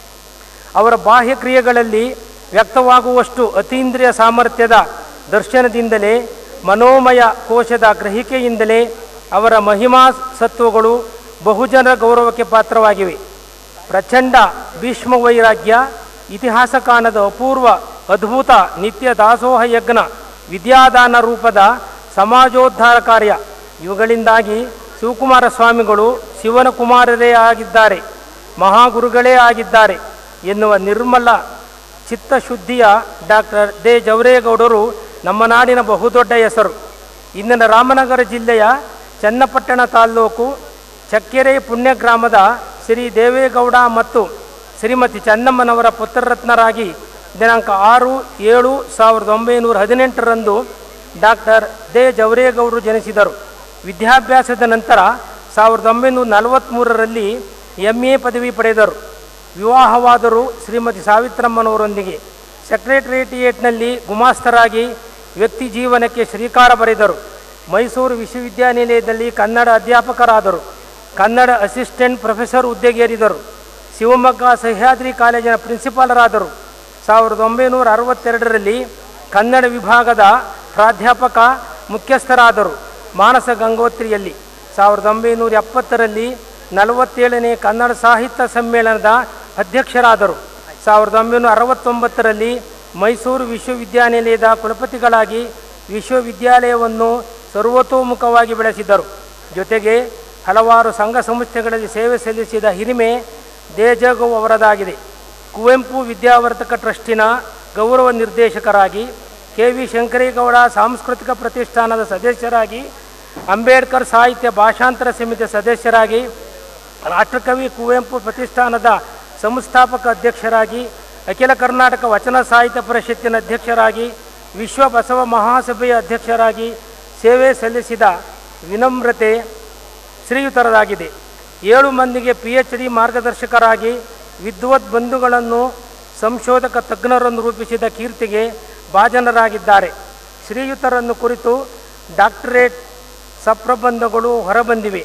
ಅವರ ಬಾಹ್ಯ ಕ್ರಿಯೆಗಳಲ್ಲಿ ವ್ಯಕ್ತವಾಗುವಷ್ಟು ಅತೀಂದ್ರಿಯ ಸಾಮರ್ಥ್ಯದ ದರ್ಶನದಿಂದಲೇ ಮನೋಮಯ ಕೋಶದ ಗ್ರಹಿಕೆಯಿಂದಲೇ ಅವರ ಮಹಿಮಾ ಸತ್ವಗಳು ಬಹುಜನರ ಗೌರವಕ್ಕೆ ಪಾತ್ರವಾಗಿವೆ ಪ್ರಚಂಡ ಭೀಷ್ಮ ವೈರಾಗ್ಯ ಇತಿಹಾಸ ಕಾಣದ ಅಪೂರ್ವ ಅದ್ಭುತ ನಿತ್ಯ ದಾಸೋಹ ಯಜ್ಞ ವಿದ್ಯಾದಾನ ರೂಪದ ಸಮಾಜೋದ್ಧಾರ ಕಾರ್ಯ ಇವುಗಳಿಂದಾಗಿ ಶಿವಕುಮಾರ ಸ್ವಾಮಿಗಳು ಶಿವನ ಕುಮಾರರೇ ಆಗಿದ್ದಾರೆ ಮಹಾಗುರುಗಳೇ ಆಗಿದ್ದಾರೆ ಎನ್ನುವ ನಿರ್ಮಲ ಚಿತ್ತಶುದ್ಧಿಯ ಡಾಕ್ಟರ್ ದೇ ಜವರೇಗೌಡರು ನಮ್ಮ ನಾಡಿನ ಬಹುದೊಡ್ಡ ಹೆಸರು ಇಂದಿನ ರಾಮನಗರ ಜಿಲ್ಲೆಯ ಚನ್ನಪಟ್ಟಣ ತಾಲ್ಲೂಕು ಚಕ್ಕೆರೆ ಪುಣ್ಯ ಗ್ರಾಮದ ಶ್ರೀ ದೇವೇಗೌಡ ಮತ್ತು ಶ್ರೀಮತಿ ಚೆನ್ನಮ್ಮನವರ ಪುತ್ರರತ್ನರಾಗಿ ದಿನಾಂಕ ಆರು ಏಳು ಸಾವಿರದ ಒಂಬೈನೂರ ಹದಿನೆಂಟರಂದು ಡಾಕ್ಟರ್ ದೇ ಜವರೇಗೌಡರು ಜನಿಸಿದರು ವಿದ್ಯಾಭ್ಯಾಸದ ನಂತರ ಸಾವಿರದ ಒಂಬೈನೂರ ನಲವತ್ತ್ಮೂರರಲ್ಲಿ ಎಮ್ ಎ ಪದವಿ ಪಡೆದರು ವಿವಾಹವಾದರು ಶ್ರೀಮತಿ ಸಾವಿತ್ರಮ್ಮನವರೊಂದಿಗೆ ಸೆಕ್ರೆಟರಿಯೇಟ್ನಲ್ಲಿ ಗುಮಾಸ್ತರಾಗಿ ವ್ಯಕ್ತಿ ಜೀವನಕ್ಕೆ ಶ್ರೀಕಾರ ಬರೆದರು ಮೈಸೂರು ವಿಶ್ವವಿದ್ಯಾನಿಲಯದಲ್ಲಿ ಕನ್ನಡ ಅಧ್ಯಾಪಕರಾದರು ಕನ್ನಡ ಅಸಿಸ್ಟೆಂಟ್ ಪ್ರೊಫೆಸರ್ ಹುದ್ದೆಗೇರಿದರು ಶಿವಮೊಗ್ಗ ಸಹ್ಯಾದ್ರಿ ಕಾಲೇಜಿನ ಪ್ರಿನ್ಸಿಪಾಲರಾದರು ಸಾವಿರದ ಒಂಬೈನೂರ ಅರವತ್ತೆರಡರಲ್ಲಿ ಕನ್ನಡ ವಿಭಾಗದ ಪ್ರಾಧ್ಯಾಪಕ ಮುಖ್ಯಸ್ಥರಾದರು ಮಾನಸ ಗಂಗೋತ್ರಿಯಲ್ಲಿ ಸಾವಿರದ ಒಂಬೈನೂರ ಎಪ್ಪತ್ತರಲ್ಲಿ ನಲವತ್ತೇಳನೇ ಕನ್ನಡ ಸಾಹಿತ್ಯ ಸಮ್ಮೇಳನದ ಅಧ್ಯಕ್ಷರಾದರು ಸಾವಿರದ ಒಂಬೈನೂರ ಅರವತ್ತೊಂಬತ್ತರಲ್ಲಿ ಮೈಸೂರು ವಿಶ್ವವಿದ್ಯಾನಿಲಯದ ಕುಲಪತಿಗಳಾಗಿ ವಿಶ್ವವಿದ್ಯಾಲಯವನ್ನು ಸರ್ವತೋಮುಖವಾಗಿ ಬೆಳೆಸಿದರು ಜೊತೆಗೆ ಹಲವಾರು ಸಂಘ ಸಂಸ್ಥೆಗಳಲ್ಲಿ ಸೇವೆ ಸಲ್ಲಿಸಿದ ಹಿರಿಮೆ ದೇಜಗೌ ಅವರದಾಗಿದೆ ಕುವೆಂಪು ವಿದ್ಯಾವರ್ತಕ ಟ್ರಸ್ಟಿನ ಗೌರವ ನಿರ್ದೇಶಕರಾಗಿ ಕೆ ವಿ ಶಂಕರೇಗೌಡ ಸಾಂಸ್ಕೃತಿಕ ಪ್ರತಿಷ್ಠಾನದ ಸದಸ್ಯರಾಗಿ ಅಂಬೇಡ್ಕರ್ ಸಾಹಿತ್ಯ ಭಾಷಾಂತರ ಸಮಿತಿ ಸದಸ್ಯರಾಗಿ ರಾಷ್ಟ್ರಕವಿ ಕುವೆಂಪು ಪ್ರತಿಷ್ಠಾನದ ಸಂಸ್ಥಾಪಕ ಅಧ್ಯಕ್ಷರಾಗಿ ಅಖಿಲ ಕರ್ನಾಟಕ ವಚನ ಸಾಹಿತ್ಯ ಪರಿಷತ್ತಿನ ಅಧ್ಯಕ್ಷರಾಗಿ ವಿಶ್ವ ಬಸವ ಮಹಾಸಭೆಯ ಅಧ್ಯಕ್ಷರಾಗಿ ಸೇವೆ ಸಲ್ಲಿಸಿದ ವಿನಮ್ರತೆ ಶ್ರೀಯುತರದಾಗಿದೆ ಏಳು ಮಂದಿಗೆ ಪಿ ಎಚ್ ಡಿ ಮಾರ್ಗದರ್ಶಕರಾಗಿ ವಿದ್ವತ್ ಬಂಧುಗಳನ್ನು ಸಂಶೋಧಕ ತಜ್ಞರನ್ನು ರೂಪಿಸಿದ ಕೀರ್ತಿಗೆ ಭಾಜನರಾಗಿದ್ದಾರೆ ಶ್ರೀಯುತರನ್ನು ಕುರಿತು ಡಾಕ್ಟರೇಟ್ ಸಪ್ರಬಂಧಗಳು ಹೊರಬಂದಿವೆ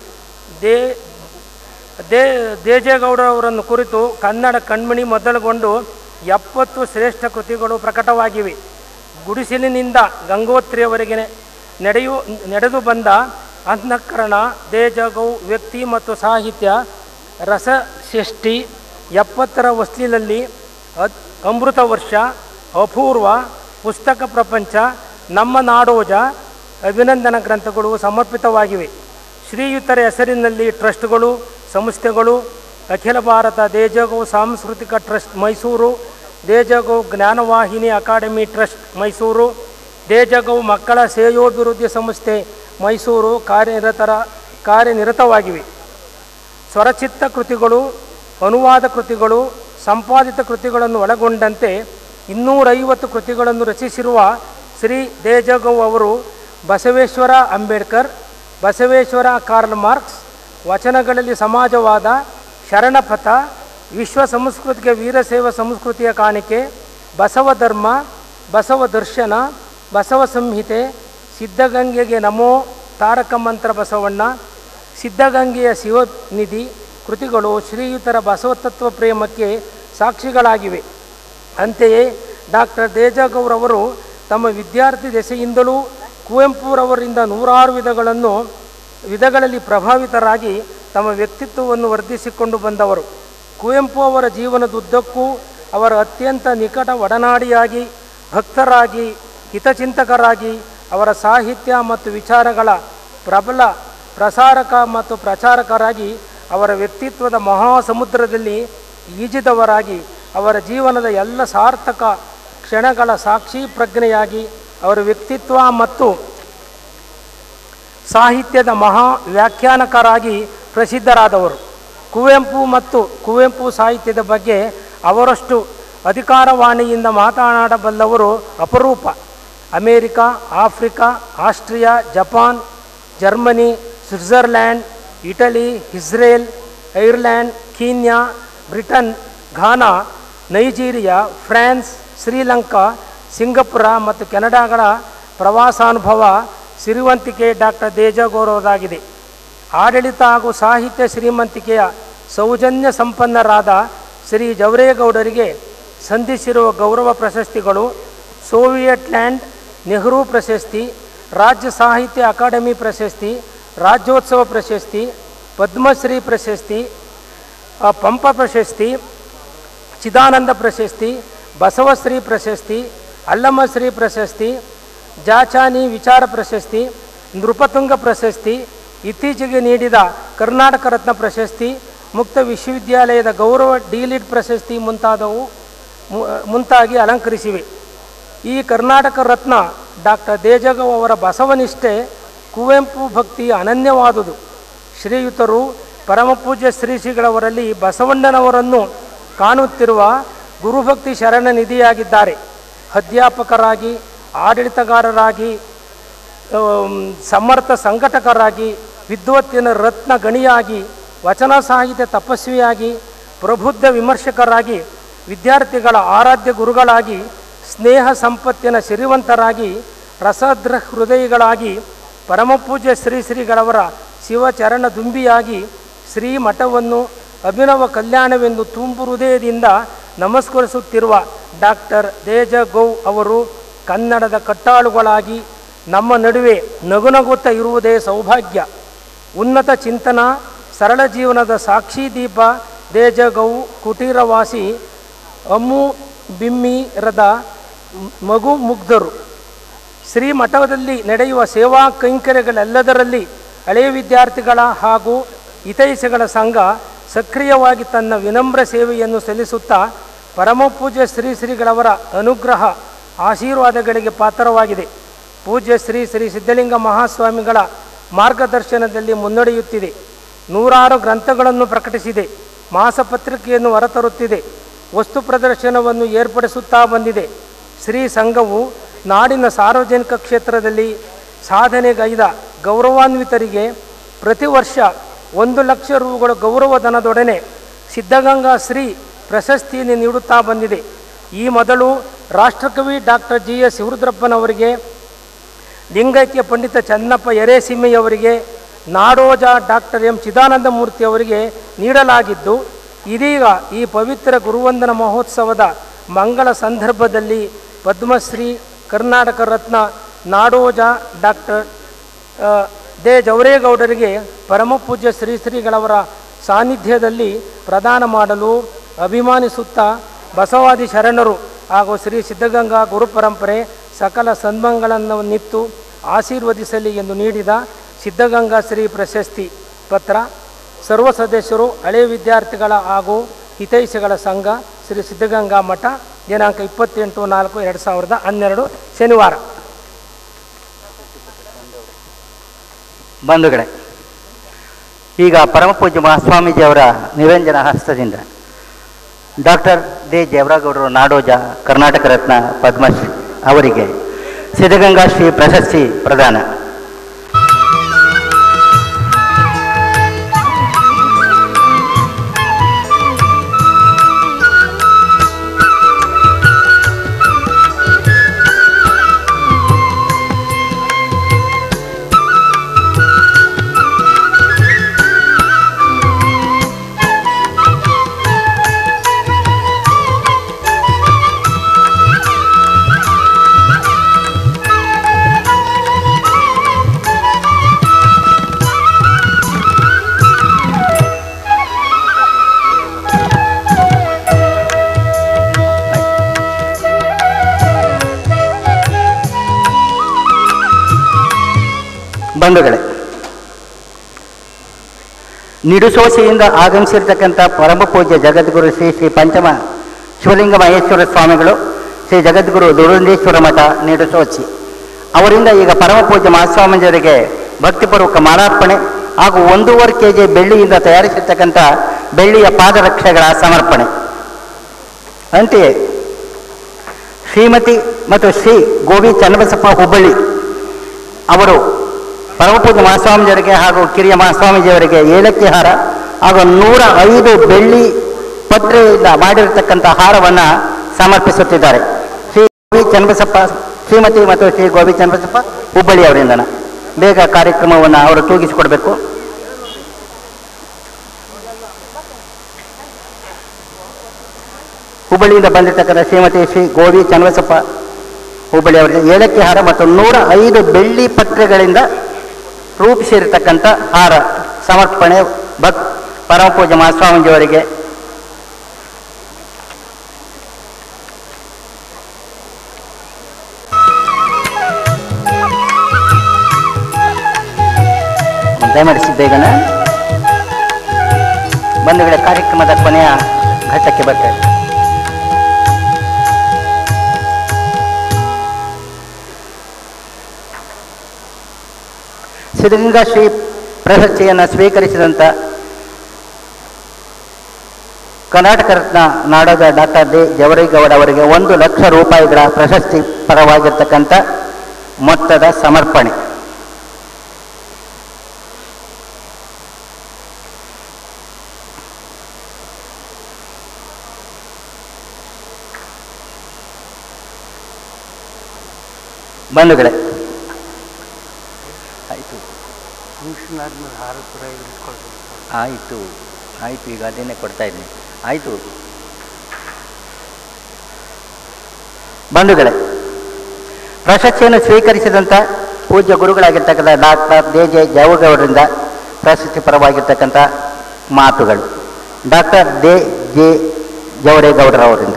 ದೇ ದೇ ದೇಜೇಗೌಡರವರನ್ನು ಕುರಿತು ಕನ್ನಡ ಕಣ್ಮಣಿ ಮೊದಲುಗೊಂಡು ಎಪ್ಪತ್ತು ಶ್ರೇಷ್ಠ ಕೃತಿಗಳು ಪ್ರಕಟವಾಗಿವೆ ಗುಡಿಸಿಲಿನಿಂದ ಗಂಗೋತ್ರಿಯವರೆಗೆ ನಡೆಯು ನಡೆದು ಬಂದ ಅಂತಃಕರಣ ದೇಜಗೌ ವ್ಯಕ್ತಿ ಮತ್ತು ಸಾಹಿತ್ಯ ರಸಷಷ್ಠಿ ಎಪ್ಪತ್ತರ ವಸ್ಲಿನಲ್ಲಿ ಅದ್ ಅಮೃತ ವರ್ಷ ಅಪೂರ್ವ ಪುಸ್ತಕ ಪ್ರಪಂಚ ನಮ್ಮ ನಾಡೋಜ ಅಭಿನಂದನ ಗ್ರಂಥಗಳು ಸಮರ್ಪಿತವಾಗಿವೆ ಶ್ರೀಯುತರ ಹೆಸರಿನಲ್ಲಿ ಟ್ರಸ್ಟ್ಗಳು ಸಂಸ್ಥೆಗಳು ಅಖಿಲ ಭಾರತ ದೇಜಗೌ ಸಾಂಸ್ಕೃತಿಕ trust Mysuru Dejagou Jnanavahini academy trust Mysuru Dejagou ಮಕ್ಕಳ ಶ್ರೇಯೋಭಿವೃದ್ಧಿ ಸಂಸ್ಥೆ ಮೈಸೂರು ಕಾರ್ಯನಿರತರ ಕಾರ್ಯನಿರತವಾಗಿವೆ ಸ್ವರಚಿತ್ತ ಕೃತಿಗಳು ಅನುವಾದ ಕೃತಿಗಳು ಸಂಪಾದಿತ ಕೃತಿಗಳನ್ನು ಒಳಗೊಂಡಂತೆ ಇನ್ನೂರೈವತ್ತು ಕೃತಿಗಳನ್ನು ರಚಿಸಿರುವ ಶ್ರೀ ದೇಜಗೌ ಅವರು ಬಸವೇಶ್ವರ ಅಂಬೇಡ್ಕರ್ ಬಸವೇಶ್ವರ ಕಾರ್ಲ್ ಮಾರ್ಕ್ಸ್ ವಚನಗಳಲ್ಲಿ ಸಮಾಜವಾದ ಶರಣಪಥ ವಿಶ್ವ ಸಂಸ್ಕೃತಿಗೆ ವೀರಶೈವ ಸಂಸ್ಕೃತಿಯ ಕಾಣಿಕೆ ಬಸವ ಧರ್ಮ ಬಸವ ದರ್ಶನ ಬಸವ ಸಂಹಿತೆ ಸಿದ್ಧಗಂಗೆಗೆ ನಮೋ ತಾರಕ ಮಂತ್ರ ಬಸವಣ್ಣ ಸಿದ್ಧಗಂಗೆಯ ಶಿವನಿಧಿ ಕೃತಿಗಳು ಶ್ರೀಯುತರ ಬಸವತತ್ವ ಪ್ರೇಮಕ್ಕೆ ಸಾಕ್ಷಿಗಳಾಗಿವೆ ಅಂತೆಯೇ ಡಾಕ್ಟರ್ ದೇಜಗೌರವರು ತಮ್ಮ ವಿದ್ಯಾರ್ಥಿ ದೆಸೆಯಿಂದಲೂ ಕುವೆಂಪುರವರಿಂದ ನೂರಾರು ವಿಧಗಳನ್ನು ವಿಧಗಳಲ್ಲಿ ಪ್ರಭಾವಿತರಾಗಿ ತಮ್ಮ ವ್ಯಕ್ತಿತ್ವವನ್ನು ವರ್ಧಿಸಿಕೊಂಡು ಬಂದವರು ಕುವೆಂಪು ಅವರ ಜೀವನದುದ್ದಕ್ಕೂ ಅವರ ಅತ್ಯಂತ ನಿಕಟ ಒಡನಾಡಿಯಾಗಿ ಭಕ್ತರಾಗಿ ಹಿತಚಿಂತಕರಾಗಿ ಅವರ ಸಾಹಿತ್ಯ ಮತ್ತು ವಿಚಾರಗಳ ಪ್ರಬಲ ಪ್ರಸಾರಕ ಮತ್ತು ಪ್ರಚಾರಕರಾಗಿ ಅವರ ವ್ಯಕ್ತಿತ್ವದ ಮಹಾಸಮುದ್ರದಲ್ಲಿ ಈಜಿದವರಾಗಿ ಅವರ ಜೀವನದ ಎಲ್ಲ ಸಾರ್ಥಕ ಕ್ಷಣಗಳ ಸಾಕ್ಷಿ ಪ್ರಜ್ಞೆಯಾಗಿ ಅವರ ವ್ಯಕ್ತಿತ್ವ ಮತ್ತು ಸಾಹಿತ್ಯದ ಮಹಾ ವ್ಯಾಖ್ಯಾನಕರಾಗಿ ಪ್ರಸಿದ್ಧರಾದವರು ಕುವೆಂಪು ಮತ್ತು ಕುವೆಂಪು ಸಾಹಿತ್ಯದ ಬಗ್ಗೆ ಅವರಷ್ಟು ಅಧಿಕಾರವಾಣಿಯಿಂದ ಮಾತನಾಡಬಲ್ಲವರು ಅಪರೂಪ America Africa Austria Japan Germany Switzerland Italy Israel Ireland Kenya Britain Ghana Nigeria France Sri Lanka Singapore ಮತ್ತು ಕೆನಡಾಗಳ ಪ್ರವಾಸಾನುಭವ ಸಿರಿವಂತಿಕೆ ಡಾಕ್ಟರ್ ದೇಜಗೌರವದಾಗಿದೆ ಆಡಳಿತ ಹಾಗೂ ಸಾಹಿತ್ಯ ಶ್ರೀಮಂತಿಕೆಯ ಸೌಜನ್ಯ ಸಂಪನ್ನರಾದ ಶ್ರೀ ಜವರೇಗೌಡರಿಗೆ ಸಂಧಿಸಿರುವ ಗೌರವ ಪ್ರಶಸ್ತಿಗಳು ಸೋವಿಯಟ್ ಲ್ಯಾಂಡ್ ನೆಹರು ಪ್ರಶಸ್ತಿ ರಾಜ್ಯ ಸಾಹಿತ್ಯ ಅಕಾಡೆಮಿ ಪ್ರಶಸ್ತಿ ರಾಜ್ಯೋತ್ಸವ ಪ್ರಶಸ್ತಿ ಪದ್ಮಶ್ರೀ ಪ್ರಶಸ್ತಿ ಆ, ಪಂಪ ಪ್ರಶಸ್ತಿ ಚಿದಾನಂದ ಪ್ರಶಸ್ತಿ ಬಸವಶ್ರೀ ಪ್ರಶಸ್ತಿ ಅಲ್ಲಮಶ್ರೀ ಪ್ರಶಸ್ತಿ ಜಾಚಾನಿ ವಿಚಾರ ಪ್ರಶಸ್ತಿ ನೃಪತುಂಗ ಪ್ರಶಸ್ತಿ ಇತ್ತೀಚೆಗೆ ನೀಡಿದ ಕರ್ನಾಟಕ ರತ್ನ ಪ್ರಶಸ್ತಿ ಮುಕ್ತ ವಿಶ್ವವಿದ್ಯಾಲಯದ ಗೌರವ ಡಿಲಿಟ್ ಪ್ರಶಸ್ತಿ ಮುಂತಾದವು ಮು- ಮುಂತಾಗಿ ಅಲಂಕರಿಸಿವೆ ಈ ಕರ್ನಾಟಕ ರತ್ನ ಡಾಕ್ಟರ್ ದೇಜಗೌ ಅವರ ಬಸವನಿಷ್ಠೆ ಕುವೆಂಪು ಭಕ್ತಿ ಅನನ್ಯವಾದುದು ಶ್ರೀಯುತರು ಪರಮಪೂಜ್ಯ ಶ್ರೀ ಶ್ರೀಗಳವರಲ್ಲಿ ಬಸವಣ್ಣನವರನ್ನು ಕಾಣುತ್ತಿರುವ ಗುರುಭಕ್ತಿ ಶರಣ ನಿಧಿಯಾಗಿದ್ದಾರೆ ಅಧ್ಯಾಪಕರಾಗಿ ಆಡಳಿತಗಾರರಾಗಿ ಆಮ್, ಸಮರ್ಥ ಸಂಘಟಕರಾಗಿ ವಿದ್ವತ್ತಿನ ರತ್ನ ಗಣಿಯಾಗಿ ವಚನ ಸಾಹಿತ್ಯ ತಪಸ್ವಿಯಾಗಿ ಪ್ರಬುದ್ಧ ವಿಮರ್ಶಕರಾಗಿ ವಿದ್ಯಾರ್ಥಿಗಳ ಆರಾಧ್ಯ ಗುರುಗಳಾಗಿ ಸ್ನೇಹ ಸಂಪತ್ತಿನ ಸಿರಿವಂತರಾಗಿ ರಸದ್ರ ಹೃದಯಗಳಾಗಿ ಪರಮಪೂಜ್ಯ ಶ್ರೀ ಶ್ರೀಗಳವರ ಶಿವಚರಣ ದುಂಬಿಯಾಗಿ ಶ್ರೀ ಮಠವನ್ನು ಅಭಿನವ ಕಲ್ಯಾಣವೆಂದು ತುಂಬು ಹೃದಯದಿಂದ ನಮಸ್ಕರಿಸುತ್ತಿರುವ ಡಾಕ್ಟರ್ ದೇಜ ಗೌ ಅವರು ಕನ್ನಡದ ಕಟ್ಟಾಳುಗಳಾಗಿ ನಮ್ಮ ನಡುವೆ ನಗುನಗುತ್ತಾ ಇರುವುದೇ ಸೌಭಾಗ್ಯ ಉನ್ನತ ಚಿಂತನ ಸರಳ ಜೀವನದ ಸಾಕ್ಷಿ ದೀಪ ದೇಜಗೌ ಕುಟೀರವಾಸಿ ಅಮ್ಮು ಬಿಮ್ಮಿರದ ಮಗು ಮುಗ್ಧರು ಶ್ರೀಮಠದಲ್ಲಿ ನಡೆಯುವ ಸೇವಾ ಕೈಂಕರ್ಯಗಳೆಲ್ಲದರಲ್ಲಿ ಹಳೆಯ ವಿದ್ಯಾರ್ಥಿಗಳ ಹಾಗೂ ಹಿತೈಷಿಗಳ ಸಂಘ ಸಕ್ರಿಯವಾಗಿ ತನ್ನ ವಿನಮ್ರ ಸೇವೆಯನ್ನು ಸಲ್ಲಿಸುತ್ತಾ ಪರಮಪೂಜ್ಯ ಶ್ರೀ ಶ್ರೀಗಳವರ ಅನುಗ್ರಹ ಆಶೀರ್ವಾದಗಳಿಗೆ ಪಾತ್ರವಾಗಿದೆ ಪೂಜ್ಯ ಶ್ರೀ ಶ್ರೀ ಸಿದ್ಧಲಿಂಗ ಮಹಾಸ್ವಾಮಿಗಳ ಮಾರ್ಗದರ್ಶನದಲ್ಲಿ ಮುನ್ನಡೆಯುತ್ತಿದೆ ನೂರಾರು ಗ್ರಂಥಗಳನ್ನು ಪ್ರಕಟಿಸಿದೆ ಮಾಸಪತ್ರಿಕೆಯನ್ನು ಹೊರತರುತ್ತಿದೆ ವಸ್ತು ಪ್ರದರ್ಶನವನ್ನು ಏರ್ಪಡಿಸುತ್ತಾ ಬಂದಿದೆ ಶ್ರೀ ಸಂಘವು ನಾಡಿನ ಸಾರ್ವಜನಿಕ ಕ್ಷೇತ್ರದಲ್ಲಿ ಸಾಧನೆಗೈದ ಗೌರವಾನ್ವಿತರಿಗೆ ಪ್ರತಿ ವರ್ಷ ಒಂದು ಲಕ್ಷ ರೂಗಳ ಗೌರವಧನದೊಡನೆ ಸಿದ್ಧಗಂಗಾ ಶ್ರೀ ಪ್ರಶಸ್ತಿಯನ್ನು ನೀಡುತ್ತಾ ಬಂದಿದೆ ಈ ಮೊದಲು ರಾಷ್ಟ್ರಕವಿ ಡಾಕ್ಟರ್ ಜಿ ಎಸ್ ಶಿವರುದ್ರಪ್ಪನವರಿಗೆ ಲಿಂಗೈಕ್ಯ ಪಂಡಿತ ಚನ್ನಪ್ಪ ಎರೇಸಿಮ್ಮೆಯವರಿಗೆ ನಾಡೋಜ ಡಾಕ್ಟರ್ ಎಂ ಚಿದಾನಂದ ಮೂರ್ತಿ ಅವರಿಗೆ ನೀಡಲಾಗಿದ್ದು ಇದೀಗ ಈ ಪವಿತ್ರ ಗುರುವಂದನ ಮಹೋತ್ಸವದ ಮಂಗಳ ಸಂದರ್ಭದಲ್ಲಿ ಪದ್ಮಶ್ರೀ ಕರ್ನಾಟಕ ರತ್ನ ನಾಡೋಜ ಡಾಕ್ಟರ್ ಆ, ದೇ ಜವರೇಗೌಡರಿಗೆ ಪರಮಪೂಜ್ಯ ಶ್ರೀ ಶ್ರೀಗಳವರ ಸಾನ್ನಿಧ್ಯದಲ್ಲಿ ಪ್ರದಾನ ಮಾಡಲು ಅಭಿಮಾನಿಸುತ್ತಾ ಬಸವಾದಿ ಶರಣರು ಹಾಗೂ ಶ್ರೀ ಸಿದ್ಧಗಂಗಾ ಗುರುಪರಂಪರೆ ಸಕಲ ಸನ್ಮಂಗಳನ್ನು ನಿತ್ತು ಆಶೀರ್ವದಿಸಲಿ ಎಂದು ನೀಡಿದ ಸಿದ್ಧಗಂಗಾ ಶ್ರೀ ಪ್ರಶಸ್ತಿ ಪತ್ರ ಸರ್ವ ಸದಸ್ಯರು ಹಳೆ ವಿದ್ಯಾರ್ಥಿಗಳ ಹಾಗೂ ಹಿತೈಷಿಗಳ ಸಂಘ ಶ್ರೀ ಸಿದ್ಧಗಂಗಾ ಮಠ ದಿನಾಂಕ ಇಪ್ಪತ್ತೆಂಟು ನಾಲ್ಕು ಎರಡು ಸಾವಿರದ ಹನ್ನೆರಡು ಶನಿವಾರ ಬಂಧುಗಳೇ ಈಗ ಪರಮಪೂಜ್ಯ ಮಹಾಸ್ವಾಮೀಜಿಯವರ ನಿರಂಜನ ಹಸ್ತದಿಂದ ಡಾಕ್ಟರ್ ಡಿ ದೇವರಾಗೌಡರು ನಾಡೋಜ ಕರ್ನಾಟಕ ರತ್ನ ಪದ್ಮಶ್ರೀ ಅವರಿಗೆ ಸಿದ್ಧಗಂಗಾ ಶ್ರೀ ಪ್ರಶಸ್ತಿ ಪ್ರದಾನ ಬಂಧುಗಳೇ ನಿಡುಸೋಸೆಯಿಂದ ಆಗಮಿಸಿರ್ತಕ್ಕಂಥ ಪರಮಪೂಜ್ಯ ಜಗದ್ಗುರು ಶ್ರೀ ಶ್ರೀ ಪಂಚಮ ಶಿವಲಿಂಗ ಮಹೇಶ್ವರ ಸ್ವಾಮಿಗಳು ಶ್ರೀ ಜಗದ್ಗುರು ದುರುಂದೇಶ್ವರ ಮಠ ನಿಡುಸೋಚಿ ಅವರಿಂದ ಈಗ ಪರಮಪೂಜ್ಯ ಮಹಾಸ್ವಾಮೀಜಿಯವರಿಗೆ ಭಕ್ತಿಪೂರ್ವಕ ಮಾಲಾರ್ಪಣೆ ಹಾಗೂ ಒಂದೂವರೆ ಕೆ ಜಿ ಬೆಳ್ಳಿಯಿಂದ ತಯಾರಿಸಿರ್ತಕ್ಕಂಥ ಬೆಳ್ಳಿಯ ಪಾದರಕ್ಷೆಗಳ ಸಮರ್ಪಣೆ ಅಂತೆಯೇ ಶ್ರೀಮತಿ ಮತ್ತು ಶ್ರೀ ಗೋವಿ ಚನ್ನಬಸಪ್ಪ ಹುಬ್ಬಳ್ಳಿ ಅವರು ಪರಮಪೂಜ್ಯ ಮಹಾಸ್ವಾಮೀಜಿಯವರಿಗೆ ಹಾಗೂ ಕಿರಿಯ ಮಹಾಸ್ವಾಮೀಜಿಯವರಿಗೆ ಏಲಕ್ಕಿ ಹಾರ ಹಾಗೂ ನೂರ ಐದು ಬೆಳ್ಳಿ ಪತ್ರೆಯಿಂದ ಮಾಡಿರತಕ್ಕಂಥ ಹಾರವನ್ನು ಸಮರ್ಪಿಸುತ್ತಿದ್ದಾರೆ ಶ್ರೀ ಗೋವಿ ಚನ್ನಬಸಪ್ಪ ಶ್ರೀಮತಿ ಮತ್ತು ಶ್ರೀ ಗೋವಿ ಚನ್ನಬಸಪ್ಪ ಹುಬ್ಬಳ್ಳಿ ಅವರಿಂದನ ಬೇಗ ಕಾರ್ಯಕ್ರಮವನ್ನು ಅವರು ತೂಗಿಸಿಕೊಡ್ಬೇಕು ಹುಬ್ಬಳ್ಳಿಯಿಂದ ಬಂದಿರತಕ್ಕಂಥ ಶ್ರೀಮತಿ ಶ್ರೀ ಗೋವಿ ಚನ್ನಬಸಪ್ಪ ಹುಬ್ಬಳ್ಳಿ ಅವರಿಗೆ ಏಲಕ್ಕಿ ಹಾರ ಮತ್ತು ನೂರ ಐದು ಬೆಳ್ಳಿ ಪತ್ರೆಗಳಿಂದ ರೂಪಿಸಿರತಕ್ಕಂಥ ಹಾರ ಸಮರ್ಪಣೆ ಭಕ್ ಪರಮಪೂಜ್ಯ ಮಹಾಸ್ವಾಮೀಜಿಯವರಿಗೆ ದಯಮಾಡಿಸಿ ಬೇಗನೆ ಬಂಧುಗಳ ಕಾರ್ಯಕ್ರಮದ ಕೊನೆಯ ಘಟ್ಟಕ್ಕೆ ಬರ್ತೇವೆ ಸಿದ್ಧಗಂಗಾ ಶ್ರೀ ಪ್ರಶಸ್ತಿಯನ್ನು ಸ್ವೀಕರಿಸಿದಂಥ ಕರ್ನಾಟಕ ರತ್ನ ನಾಡೋದ ಡಾಕ್ಟರ್ ಡಿ ಜವರೇಗೌಡ ಅವರಿಗೆ ಒಂದು ಲಕ್ಷ ರೂಪಾಯಿಗಳ ಪ್ರಶಸ್ತಿ ಪರವಾಗಿರ್ತಕ್ಕಂಥ ಮೊತ್ತದ ಸಮರ್ಪಣೆ ಬಂಧುಗಳೇ ಆಯಿತು ಆಯಿತು ಆಯಿತು ಈಗ ಅದನ್ನೇ ಕೊಡ್ತಾ ಇದ್ದೀನಿ ಆಯಿತು ಬಂಧುಗಳೇ ಪ್ರಶಸ್ತಿಯನ್ನು ಸ್ವೀಕರಿಸಿದಂಥ ಪೂಜ್ಯ ಗುರುಗಳಾಗಿರ್ತಕ್ಕಂಥ ಡಾಕ್ಟರ್ ದೇ ಜೆ ಜವಗೌಡರಿಂದ ಪ್ರಶಸ್ತಿ ಪರವಾಗಿರ್ತಕ್ಕಂಥ ಮಾತುಗಳು ಡಾಕ್ಟರ್ ದೇ ಜೆ ಜವರೇಗೌಡರವರಿಂದ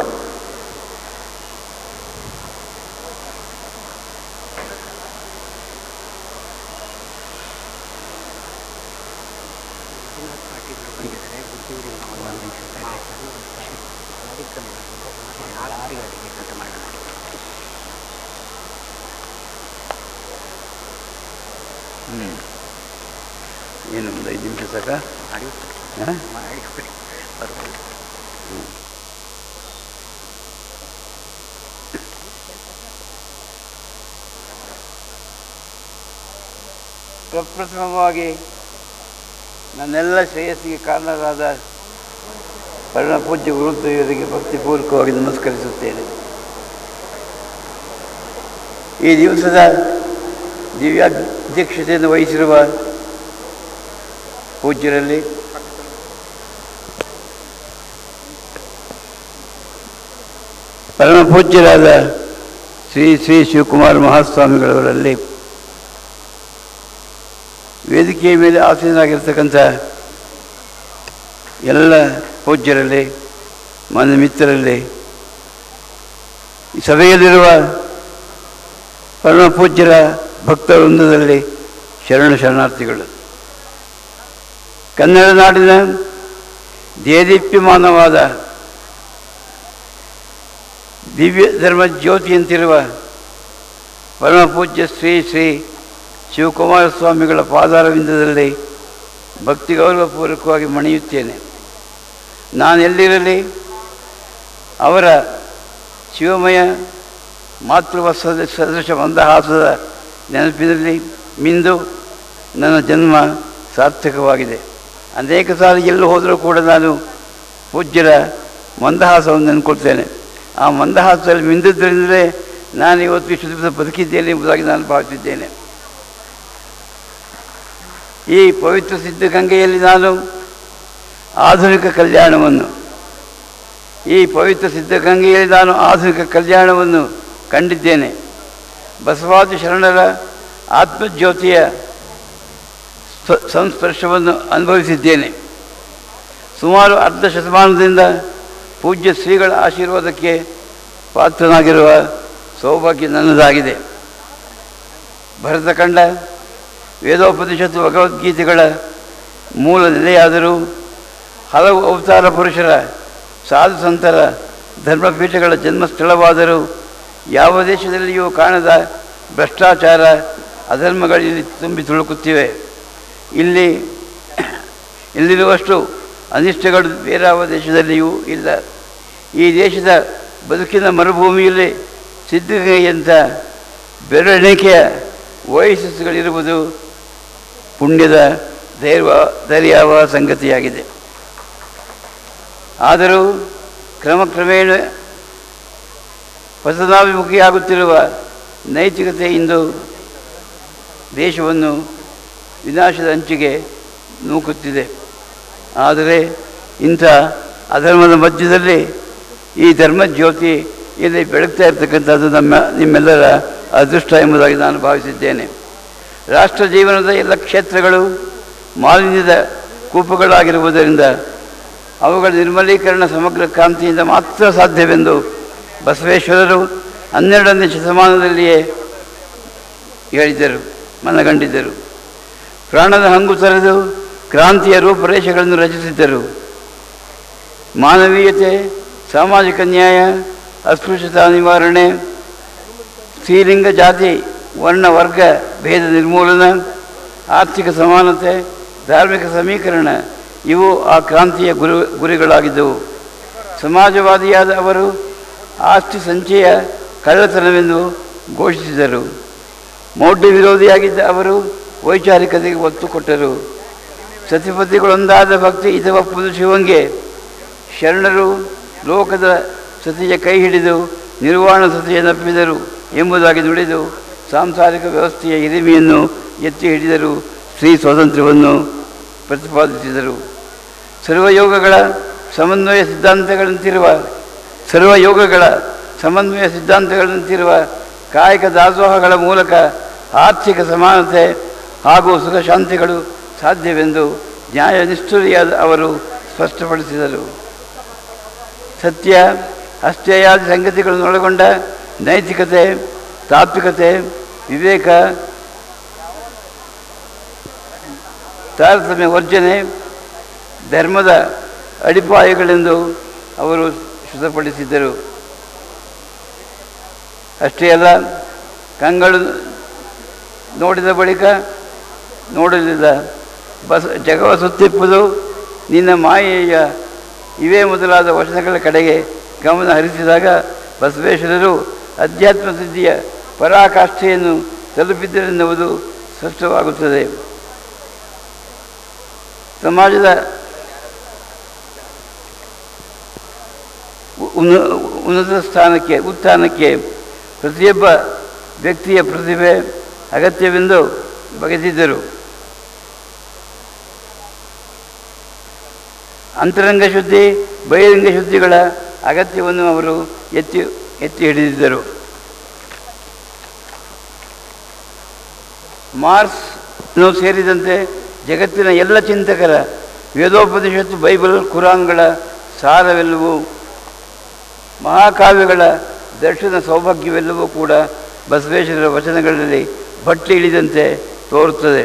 ಏನು ಒಂದು ಐದು ನಿಮಿಷ ಸಾಕ ಹಾಂ? ಪ್ರಪ್ರಥಮವಾಗಿ ನನ್ನೆಲ್ಲ ಶ್ರೇಯಸ್ಸಿಗೆ ಕಾರಣರಾದ ಪರಮ ಪೂಜ್ಯ ಗುರುದೇವರಿಗೆ ಭಕ್ತಿಪೂರ್ವಕವಾಗಿ ನಮಸ್ಕರಿಸುತ್ತೇನೆ ಈ ದಿವಸದ ದಿವ್ಯಾಧ್ಯಕ್ಷತೆಯನ್ನು ವಹಿಸಿರುವ ಪೂಜ್ಯರಲ್ಲಿ ಪರಮ ಪೂಜ್ಯರಾದ ಶ್ರೀ ಶ್ರೀ ಶಿವಕುಮಾರ ಮಹಾಸ್ವಾಮಿಗಳವರಲ್ಲಿ ವೇದಿಕೆಯ ಮೇಲೆ ಆಸೀನರಾಗಿರ್ತಕ್ಕಂಥ ಎಲ್ಲ ಪೂಜ್ಯರಲ್ಲಿ ಮನ ಮಿತ್ರರಲ್ಲಿ ಈ ಸಭೆಯಲ್ಲಿರುವ ಪರಮ ಪೂಜ್ಯರ ಭಕ್ತ ವೃಂದದಲ್ಲಿ ಶರಣ ಶರಣಾರ್ಥಿಗಳು ಕನ್ನಡ ನಾಡಿನ ದೇದೀಪ್ಯಮಾನವಾದ ದಿವ್ಯ ಧರ್ಮ ಜ್ಯೋತಿಯಂತಿರುವ ಪರಮ ಪೂಜ್ಯ ಶ್ರೀ ಶ್ರೀ ಶಿವಕುಮಾರ ಸ್ವಾಮಿಗಳ ಪಾದಾರವಿಂದದಲ್ಲಿ ಭಕ್ತಿ ಗೌರವಪೂರ್ವಕವಾಗಿ ಮಣಿಯುತ್ತೇನೆ ನಾನೆಲ್ಲಿರಲಿ ಅವರ ಶಿವಮಯ ಮಾತೃವ ಸದ ಸದೃಶ ಮಂದಹಾಸದ ನೆನಪಿನಲ್ಲಿ ಮಿಂದು ನನ್ನ ಜನ್ಮ ಸಾರ್ಥಕವಾಗಿದೆ ಅನೇಕ ಸಾರಿ ಎಲ್ಲೂ ಹೋದರೂ ಕೂಡ ನಾನು ಪೂಜ್ಯರ ಮಂದಹಾಸವನ್ನು ನೆನ್ಕೊಳ್ತೇನೆ ಆ ಮಂದಹಾಸದಲ್ಲಿ ಮಿಂದಿದ್ದರಿಂದಲೇ ನಾನು ಇವತ್ತು ಇಷ್ಟು ದಿವಸ ಬದುಕಿದ್ದೇನೆ ಎಂಬುದಾಗಿ ನಾನು ಭಾವಿಸಿದ್ದೇನೆ ಈ ಪವಿತ್ರ ಸಿದ್ಧಗಂಗೆಯಲ್ಲಿ ನಾನು ಆಧುನಿಕ ಕಲ್ಯಾಣವನ್ನು ಈ ಪವಿತ್ರ ಸಿದ್ಧಗಂಗೆಯಲ್ಲಿ ನಾನು ಆಧುನಿಕ ಕಲ್ಯಾಣವನ್ನು ಕಂಡಿದ್ದೇನೆ ಬಸವಾದಿ ಶರಣರ ಆತ್ಮಜ್ಯೋತಿಯ ಸ್ವ- ಸಂಸ್ಪರ್ಶವನ್ನು ಅನುಭವಿಸಿದ್ದೇನೆ ಸುಮಾರು ಅರ್ಧ ಶತಮಾನದಿಂದ ಪೂಜ್ಯ ಶ್ರೀಗಳ ಆಶೀರ್ವಾದಕ್ಕೆ ಪಾತ್ರನಾಗಿರುವ ಸೌಭಾಗ್ಯ ನನ್ನದಾಗಿದೆ ಭರತಖಂಡ ವೇದೋಪನಿಷತ್ತು ಭಗವದ್ಗೀತೆಗಳ ಮೂಲ ನೆಲೆಯಾದರೂ ಹಲವು ಅವತಾರ ಪುರುಷರ ಸಾಧು ಸಂತರ ಧರ್ಮಪೀಠಗಳ ಜನ್ಮಸ್ಥಳವಾದರೂ ಯಾವ ದೇಶದಲ್ಲಿಯೂ ಕಾಣದ ಭ್ರಷ್ಟಾಚಾರ ಅಧರ್ಮಗಳಲ್ಲಿ ತುಂಬಿ ತುಳುಕುತ್ತಿವೆ ಇಲ್ಲಿ ಇಲ್ಲಿರುವಷ್ಟು ಅನಿಷ್ಟಗಳು ಬೇರಾವ ದೇಶದಲ್ಲಿಯೂ ಇಲ್ಲ ಈ ದೇಶದ ಬದುಕಿನ ಮರುಭೂಮಿಯಲ್ಲಿ ಸಿದ್ಧಗಂಗೆಯಂಥ ಬೆರಳಿಕೆಯ ವಯಸ್ಸುಗಳಿರುವುದು ಪುಣ್ಯದ ಧೈರ್ಯ ಧೈರ್ಯವ ಸಂಗತಿಯಾಗಿದೆ ಆದರೂ ಕ್ರಮಕ್ರಮೇಣ ಪತನಾಭಿಮುಖಿಯಾಗುತ್ತಿರುವ ನೈತಿಕತೆ ಇಂದು ದೇಶವನ್ನು ವಿನಾಶದ ಅಂಚಿಗೆ ನೂಕುತ್ತಿದೆ ಆದರೆ ಇಂಥ ಅಧರ್ಮದ ಮಧ್ಯದಲ್ಲಿ ಈ ಧರ್ಮ ಜ್ಯೋತಿ ಇಲ್ಲಿ ಬೆಳಗ್ತಾ ಇರತಕ್ಕಂಥದ್ದು ನಮ್ಮ ನಿಮ್ಮೆಲ್ಲರ ಅದೃಷ್ಟ ಎಂಬುದಾಗಿ ನಾನು ಭಾವಿಸಿದ್ದೇನೆ ರಾಷ್ಟ್ರ ಜೀವನದ ಎಲ್ಲ ಕ್ಷೇತ್ರಗಳು ಮಾಲಿನ್ಯದ ಕೂಪಗಳಾಗಿರುವುದರಿಂದ ಅವುಗಳ ನಿರ್ಮಲೀಕರಣ ಸಮಗ್ರ ಕ್ರಾಂತಿಯಿಂದ ಮಾತ್ರ ಸಾಧ್ಯವೆಂದು ಬಸವೇಶ್ವರರು ಹನ್ನೆರಡನೇ ಶತಮಾನದಲ್ಲಿಯೇ ಹೇಳಿದ್ದರು ಮನಗಂಡಿದ್ದರು ಪ್ರಾಣದ ಹಂಗು ತೊರೆದು ಕ್ರಾಂತಿಯ ರೂಪರೇಷೆಗಳನ್ನು ರಚಿಸಿದ್ದರು ಮಾನವೀಯತೆ ಸಾಮಾಜಿಕ ನ್ಯಾಯ ಅಸ್ಪೃಶ್ಯತಾ ನಿವಾರಣೆ ಸ್ತ್ರೀಲಿಂಗ ಜಾತಿ ವರ್ಣ ವರ್ಗ ಭೇದ ನಿರ್ಮೂಲನ ಆರ್ಥಿಕ ಸಮಾನತೆ ಧಾರ್ಮಿಕ ಸಮೀಕರಣ ಇವು ಆ ಕ್ರಾಂತಿಯ ಗುರು ಗುರಿಗಳಾಗಿದ್ದವು ಸಮಾಜವಾದಿಯಾದ ಅವರು ಆಸ್ತಿ ಸಂಚಯ ಕಳ್ಳತನವೆಂದು ಘೋಷಿಸಿದರು ಮೌಢ್ಯ ವಿರೋಧಿಯಾಗಿದ್ದ ಅವರು ವೈಚಾರಿಕತೆಗೆ ಒತ್ತು ಕೊಟ್ಟರು ಸತಿಪತಿಗಳೊಂದಾದ ಭಕ್ತಿ ಇದವಪ್ಪುದು ಶಿವಂಗೆ ಶರಣರು ಲೋಕದ ಸತಿಯ ಕೈ ಹಿಡಿದು ನಿರ್ವಾಣ ಸತಿಯ ನಪ್ಪಿದರು ಎಂಬುದಾಗಿ ನುಡಿದು ಸಾಂಸಾರಿಕ ವ್ಯವಸ್ಥೆಯ ಹಿರಿಮೆಯನ್ನು ಎತ್ತಿ ಹಿಡಿದರು ಸ್ತ್ರೀ ಸ್ವಾತಂತ್ರ್ಯವನ್ನು ಪ್ರತಿಪಾದಿಸಿದರು ಸರ್ವಯೋಗಗಳ ಸಮನ್ವಯ ಸಿದ್ಧಾಂತಗಳಂತಿರುವ ಸರ್ವಯೋಗಗಳ ಸಮನ್ವಯ ಸಿದ್ಧಾಂತಗಳಂತಿರುವ ಕಾಯಕ ದಾಸೋಹಗಳ ಮೂಲಕ ಆರ್ಥಿಕ ಸಮಾನತೆ ಹಾಗೂ ಸುಖ ಶಾಂತಿಗಳು ಸಾಧ್ಯವೆಂದು ನ್ಯಾಯ ನಿಷ್ಠುರಿಯಾದ ಅವರು ಸ್ಪಷ್ಟಪಡಿಸಿದರು ಸತ್ಯ ಅಸ್ಥೇಯಾದಿ ಸಂಗತಿಗಳನ್ನು ಒಳಗೊಂಡ ನೈತಿಕತೆ ತಾತ್ವಿಕತೆ ವಿವೇಕ ತಾರತಮ್ಯ ವರ್ಜನೆ ಧರ್ಮದ ಅಡಿಪಾಯಗಳೆಂದು ಅವರು ಶುದ್ಧಪಡಿಸಿದ್ದರು ಅಷ್ಟೇ ಅಲ್ಲ ಕಂಗಳು ನೋಡಿದ ಬಳಿಕ ನೋಡಲಿಲ್ಲ ಬಸ್ ಜಗವ ಸುತ್ತಿಪ್ಪುದು ನಿನ್ನ ಮಾಯೆಯ ಇವೇ ಮೊದಲಾದ ವಚನಗಳ ಕಡೆಗೆ ಗಮನ ಹರಿಸಿದಾಗ ಬಸವೇಶ್ವರರು ಅಧ್ಯಾತ್ಮ ಸಿದ್ಧಿಯ ಪರಾಕಾಷ್ಠೆಯನ್ನು ತಲುಪಿದ್ದರೆನ್ನುವುದು ಸ್ಪಷ್ಟವಾಗುತ್ತದೆ ಸಮಾಜದ ಉನ್ನ ಉನ್ನತ ಸ್ಥಾನಕ್ಕೆ ಉತ್ಥಾನಕ್ಕೆ ಪ್ರತಿಯೊಬ್ಬ ವ್ಯಕ್ತಿಯ ಪ್ರತಿಭೆ ಅಗತ್ಯವೆಂದು ಬಗೆದಿದ್ದರು ಅಂತರಂಗ ಶುದ್ಧಿ ಬಹಿರಂಗ ಶುದ್ಧಿಗಳ ಅಗತ್ಯವನ್ನು ಅವರು ಎತ್ತಿ ಎತ್ತಿ ಹಿಡಿದಿದ್ದರು ಮಾರ್ಸ್ನು ಸೇರಿದಂತೆ ಜಗತ್ತಿನ ಎಲ್ಲ ಚಿಂತಕರ ವೇದೋಪನಿಷತ್ತು ಬೈಬಲ್ ಕುರಾನ್ಗಳ ಸಾರವೆಲ್ಲವೂ ಮಹಾಕಾವ್ಯಗಳ ದರ್ಶನ ಸೌಭಾಗ್ಯವೆಲ್ಲವೂ ಕೂಡ ಬಸವೇಶ್ವರರ ವಚನಗಳಲ್ಲಿ ಬಟ್ಟಿ ಇಳಿದಂತೆ ತೋರುತ್ತದೆ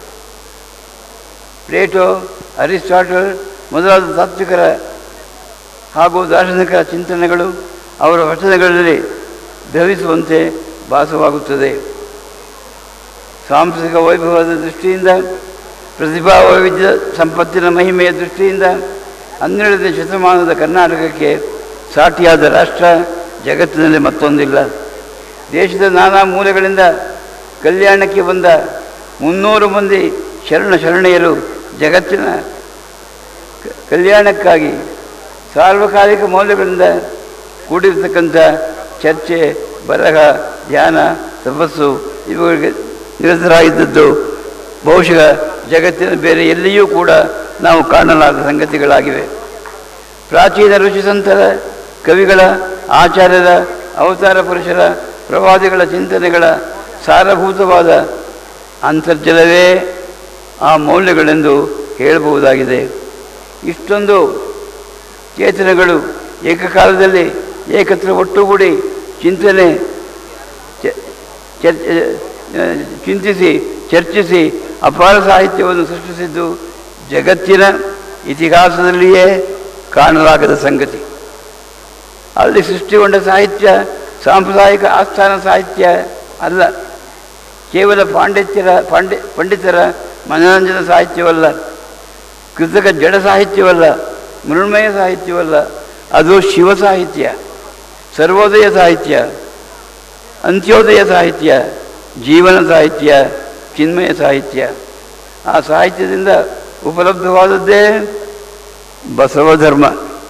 ಪ್ಲೇಟೋ ಅರಿಸ್ಟಾಟಲ್ ಮೊದಲಾದ ತಾತ್ವಿಕರ ಹಾಗೂ ದಾರ್ಶನಿಕರ ಚಿಂತನೆಗಳು ಅವರ ವಚನಗಳಲ್ಲಿ ದ್ರವಿಸುವಂತೆ ಭಾಸವಾಗುತ್ತದೆ ಸಾಂಸ್ಕೃತಿಕ ವೈಭವದ ದೃಷ್ಟಿಯಿಂದ ಪ್ರತಿಭಾ ವೈವಿಧ್ಯ ಸಂಪತ್ತಿನ ಮಹಿಮೆಯ ದೃಷ್ಟಿಯಿಂದ ಹನ್ನೆರಡನೇ ಶತಮಾನದ ಕರ್ನಾಟಕಕ್ಕೆ ಸಾಟಿಯಾದ ರಾಷ್ಟ್ರ ಜಗತ್ತಿನಲ್ಲಿ ಮತ್ತೊಂದಿಲ್ಲ ದೇಶದ ನಾನಾ ಮೂಲೆಗಳಿಂದ ಕಲ್ಯಾಣಕ್ಕೆ ಬಂದ ಮುನ್ನೂರು ಮಂದಿ ಶರಣ ಶರಣೆಯರು ಜಗತ್ತಿನ ಕ- ಕಲ್ಯಾಣಕ್ಕಾಗಿ ಸಾರ್ವಕಾಲಿಕ ಮೌಲ್ಯಗಳಿಂದ ಕೂಡಿರ್ತಕ್ಕಂಥ ಚರ್ಚೆ ಬರಹ ಧ್ಯಾನ ತಪಸ್ಸು ಇವುಗಳಿಗೆ ನಿರತರಾಗಿದ್ದದ್ದು ಬಹುಶಃ ಜಗತ್ತಿನ ಬೇರೆ ಎಲ್ಲಿಯೂ ಕೂಡ ನಾವು ಕಾಣಲಾದ ಸಂಗತಿಗಳಾಗಿವೆ ಪ್ರಾಚೀನ ಋಷಿಸಂತರ ಕವಿಗಳ ಆಚಾರ್ಯರ ಅವತಾರ ಪುರುಷರ ಪ್ರವಾದಿಗಳ ಚಿಂತನೆಗಳ ಸಾರಭೂತವಾದ ಅಂತರ್ಜಲವೇ ಆ ಮೌಲ್ಯಗಳೆಂದು ಹೇಳಬಹುದಾಗಿದೆ ಇಷ್ಟೊಂದು ಚೇತನಗಳು ಏಕಕಾಲದಲ್ಲಿ ಏಕತ್ರ ಒಟ್ಟುಗೂಡಿ ಚಿಂತನೆ ಚ- ಚರ್- ಆ, ಚಿಂತಿಸಿ ಚರ್ಚಿಸಿ ಅಪಾರ ಸಾಹಿತ್ಯವನ್ನು ಸೃಷ್ಟಿಸಿದ್ದು ಜಗತ್ತಿನ ಇತಿಹಾಸದಲ್ಲಿಯೇ ಕಾಣಲಾಗದ ಸಂಗತಿ ಅಲ್ಲಿ ಸೃಷ್ಟಿಗೊಂಡ ಸಾಹಿತ್ಯ ಸಾಂಪ್ರದಾಯಿಕ ಆಸ್ಥಾನ ಸಾಹಿತ್ಯ ಅಲ್ಲ ಕೇವಲ ಪಾಂಡಿತ್ಯರ ಪಾಂಡಿ ಪಂಡಿತರ ಮನೋರಂಜನ ಸಾಹಿತ್ಯವಲ್ಲ ಕೃತಕ ಜಡ ಸಾಹಿತ್ಯವಲ್ಲ ಮೃಣ್ಮಯ ಸಾಹಿತ್ಯವಲ್ಲ ಅದು ಶಿವ ಸಾಹಿತ್ಯ ಸರ್ವೋದಯ ಸಾಹಿತ್ಯ ಅಂತ್ಯೋದಯ ಸಾಹಿತ್ಯ ಜೀವನ ಸಾಹಿತ್ಯ ಚಿನ್ಮಯ ಸಾಹಿತ್ಯ ಆ ಸಾಹಿತ್ಯದಿಂದ ಉಪಲಬ್ಧವಾದದ್ದೇ ಬಸವ ಧರ್ಮ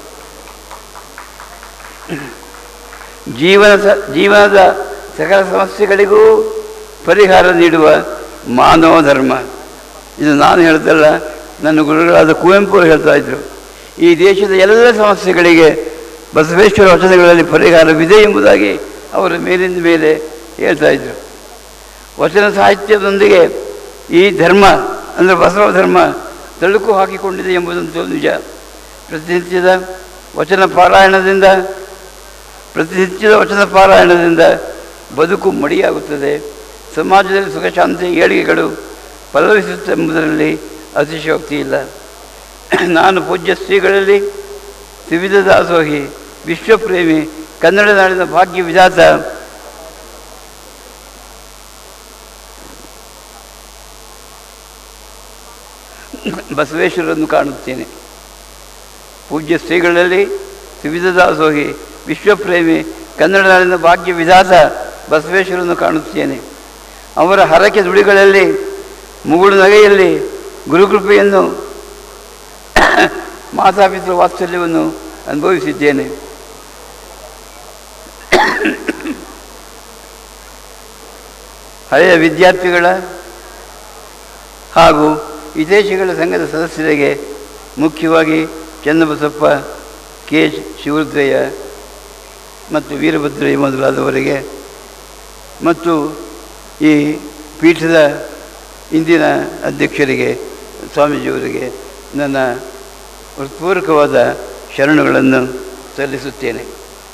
ಜೀವನ ಸ ಜೀವನದ ಸಕಲ ಸಮಸ್ಯೆಗಳಿಗೂ ಪರಿಹಾರ ನೀಡುವ ಮಾನವ ಧರ್ಮ ಇದು ನಾನು ಹೇಳ್ದಲ್ಲ ನನ್ನ ಗುರುಗಳಾದ ಕುವೆಂಪು ಅವರು ಹೇಳ್ತಾ ಇದ್ರು ಈ ದೇಶದ ಎಲ್ಲ ಸಮಸ್ಯೆಗಳಿಗೆ ಬಸವೇಶ್ವರ ವಚನಗಳಲ್ಲಿ ಪರಿಹಾರವಿದೆ ಎಂಬುದಾಗಿ ಅವರು ಮೇಲಿಂದ ಮೇಲೆ ಹೇಳ್ತಾ ಇದ್ರು ವಚನ ಸಾಹಿತ್ಯದೊಂದಿಗೆ ಈ ಧರ್ಮ ಅಂದರೆ ಬಸವ ಧರ್ಮ ತಳುಕು ಹಾಕಿಕೊಂಡಿದೆ ಎಂಬುದಂತೂ ನಿಜ ಪ್ರತಿನಿತ್ಯದ ವಚನ ಪಾರಾಯಣದಿಂದ ಪ್ರತಿನಿತ್ಯದ ವಚನ ಪಾರಾಯಣದಿಂದ ಬದುಕು ಮಡಿಯಾಗುತ್ತದೆ ಸಮಾಜದಲ್ಲಿ ಸುಖ ಶಾಂತಿ ಏಳಿಗೆಗಳು ಪಲ್ಲವಿಸುತ್ತೆಂಬುದರಲ್ಲಿ ಅತಿಶಯೋಕ್ತಿ ಇಲ್ಲ ನಾನು ಪೂಜ್ಯ ಶ್ರೀಗಳಲ್ಲಿ ತ್ರಿವಿಧ ದಾಸೋಹಿ ವಿಶ್ವಪ್ರೇಮಿ ಕನ್ನಡ ನಾಡಿನ ಭಾಗ್ಯ ವಿಧಾತ ಬಸವೇಶ್ವರನ್ನು ಕಾಣುತ್ತೇನೆ ಪೂಜ್ಯ ಶ್ರೀಗಳಲ್ಲಿ ತ್ರಿವಿಧ ದಾಸೋಹಿ ವಿಶ್ವಪ್ರೇಮಿ ಕನ್ನಡ ನಾಡಿನ ಭಾಗ್ಯ ವಿಧಾತ ಬಸವೇಶ್ವರನ್ನು ಕಾಣುತ್ತೇನೆ ಅವರ ಹರಕೆ ನುಡಿಗಳಲ್ಲಿ ಮುಗುಳು ನಗೆಯಲ್ಲಿ ಗುರುಕೃಪೆಯನ್ನು ಮಾತಾಪಿತೃ ವಾತ್ಸಲ್ಯವನ್ನು ಅನುಭವಿಸಿದ್ದೇನೆ ಹಳೆಯ ವಿದ್ಯಾರ್ಥಿಗಳ ಹಾಗೂ ವಿದೇಶಿಗಳ ಸಂಘದ ಸದಸ್ಯರಿಗೆ ಮುಖ್ಯವಾಗಿ ಚನ್ನಬಸಪ್ಪ ಕೆ ಶಿವರುದ್ರಯ್ಯ ಮತ್ತು ವೀರಭದ್ರಯ್ಯ ಮೊದಲಾದವರಿಗೆ ಮತ್ತು ಈ ಪೀಠದ ಇಂದಿನ ಅಧ್ಯಕ್ಷರಿಗೆ ಸ್ವಾಮೀಜಿಯವರಿಗೆ ನನ್ನ ಹೃತ್ಪೂರ್ವಕವಾದ ಶರಣುಗಳನ್ನು ಸಲ್ಲಿಸುತ್ತೇನೆ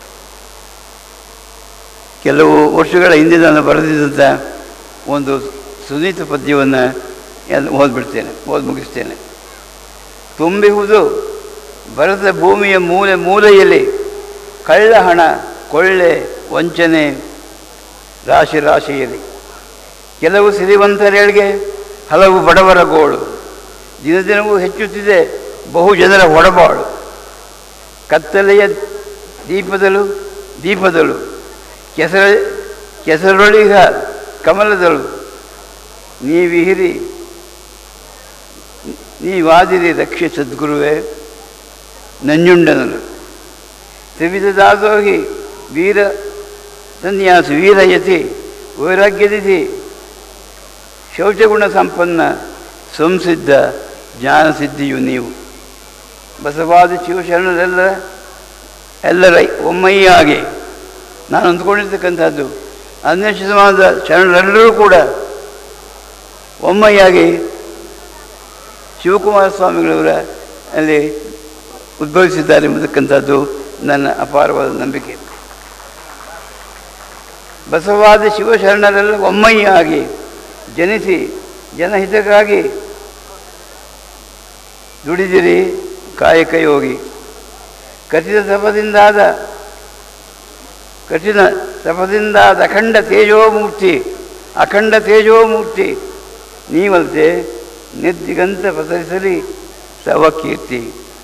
ಕೆಲವು ವರ್ಷಗಳ ಹಿಂದೆ ನಾನು ಬರೆದಿದ್ದಂಥ ಒಂದು ಸುನೀತ ಪದ್ಯವನ್ನು ಎಲ್ಲ ಓದ್ಬಿಡ್ತೇನೆ ಓದಿ ಮುಗಿಸ್ತೇನೆ ತುಂಬಿಹುದು ಭರತ ಭೂಮಿಯ ಮೂಲೆ ಮೂಲೆಯಲ್ಲಿ ಕಳ್ಳ ಹಣ ಕೊಳ್ಳೆ ವಂಚನೆ ರಾಶಿ ರಾಶಿಯಲ್ಲಿ ಕೆಲವು ಸಿರಿವಂತರೇಳಿಗೆ ಹಲವು ಬಡವರ ಗೋಳು ದಿನ ದಿನವೂ ಹೆಚ್ಚುತ್ತಿದೆ ಬಹು ಜನರ ಒಡಬಾಳು ಕತ್ತಲೆಯ ದೀಪದಳು ದೀಪದಳು ಕೆಸರ ಕೆಸರೊಳಿಗ ಕಮಲದಳು ನೀವಿಹಿರಿ ನೀವಾದಿರಿ ರಕ್ಷೆ ಸದ್ಗುರುವೇ ನಂಜುಂಡನರು ತ್ರಿವಿಧ ದಾಸೋಹಿ ವೀರ ಸನ್ಯಾಸ ವೀರಯತಿ ವೈರಾಗ್ಯದಿತಿ ಶೌಚಗುಣ ಸಂಪನ್ನ ಸಂಸಿದ್ಧ ಜ್ಞಾನಸಿದ್ಧಿಯು ನೀವು ಬಸವಾದಿ ಶಿವಶರಣರೆಲ್ಲ ಎಲ್ಲರ ಒಮ್ಮೈಯಾಗಿ ನಾನು ಅಂದ್ಕೊಂಡಿರ್ತಕ್ಕಂಥದ್ದು ಹದಿನೆಂಟು ಶತಮಾನದ ಶರಣರೆಲ್ಲರೂ ಕೂಡ ಒಮ್ಮೈಯಾಗಿ ಶಿವಕುಮಾರ ಸ್ವಾಮಿಗಳವರ ಅಲ್ಲಿ ಉದ್ಭವಿಸಿದ್ದಾರೆ ಎಂಬತಕ್ಕಂಥದ್ದು ನನ್ನ ಅಪಾರವಾದ ನಂಬಿಕೆ ಬಸವಾದಿ ಶಿವಶರಣರೆಲ್ಲ ಒಮ್ಮೈಯಾಗಿ ಜನಿಸಿ ಜನಹಿತಕ್ಕಾಗಿ ದುಡಿದಿರಿ ಕಾಯಕ ಯೋಗಿ ಕಠಿಣ ತಪದಿಂದಾದ ಕಠಿಣ ತಪದಿಂದಾದ ಅಖಂಡ ತೇಜೋಮೂರ್ತಿ ಅಖಂಡ ತೇಜೋಮೂರ್ತಿ ನೀವಲ್ತೆ ನಿದ್ದಿಗಂತ ಪಸರಿಸಲಿ ತವ ಕೀರ್ತಿ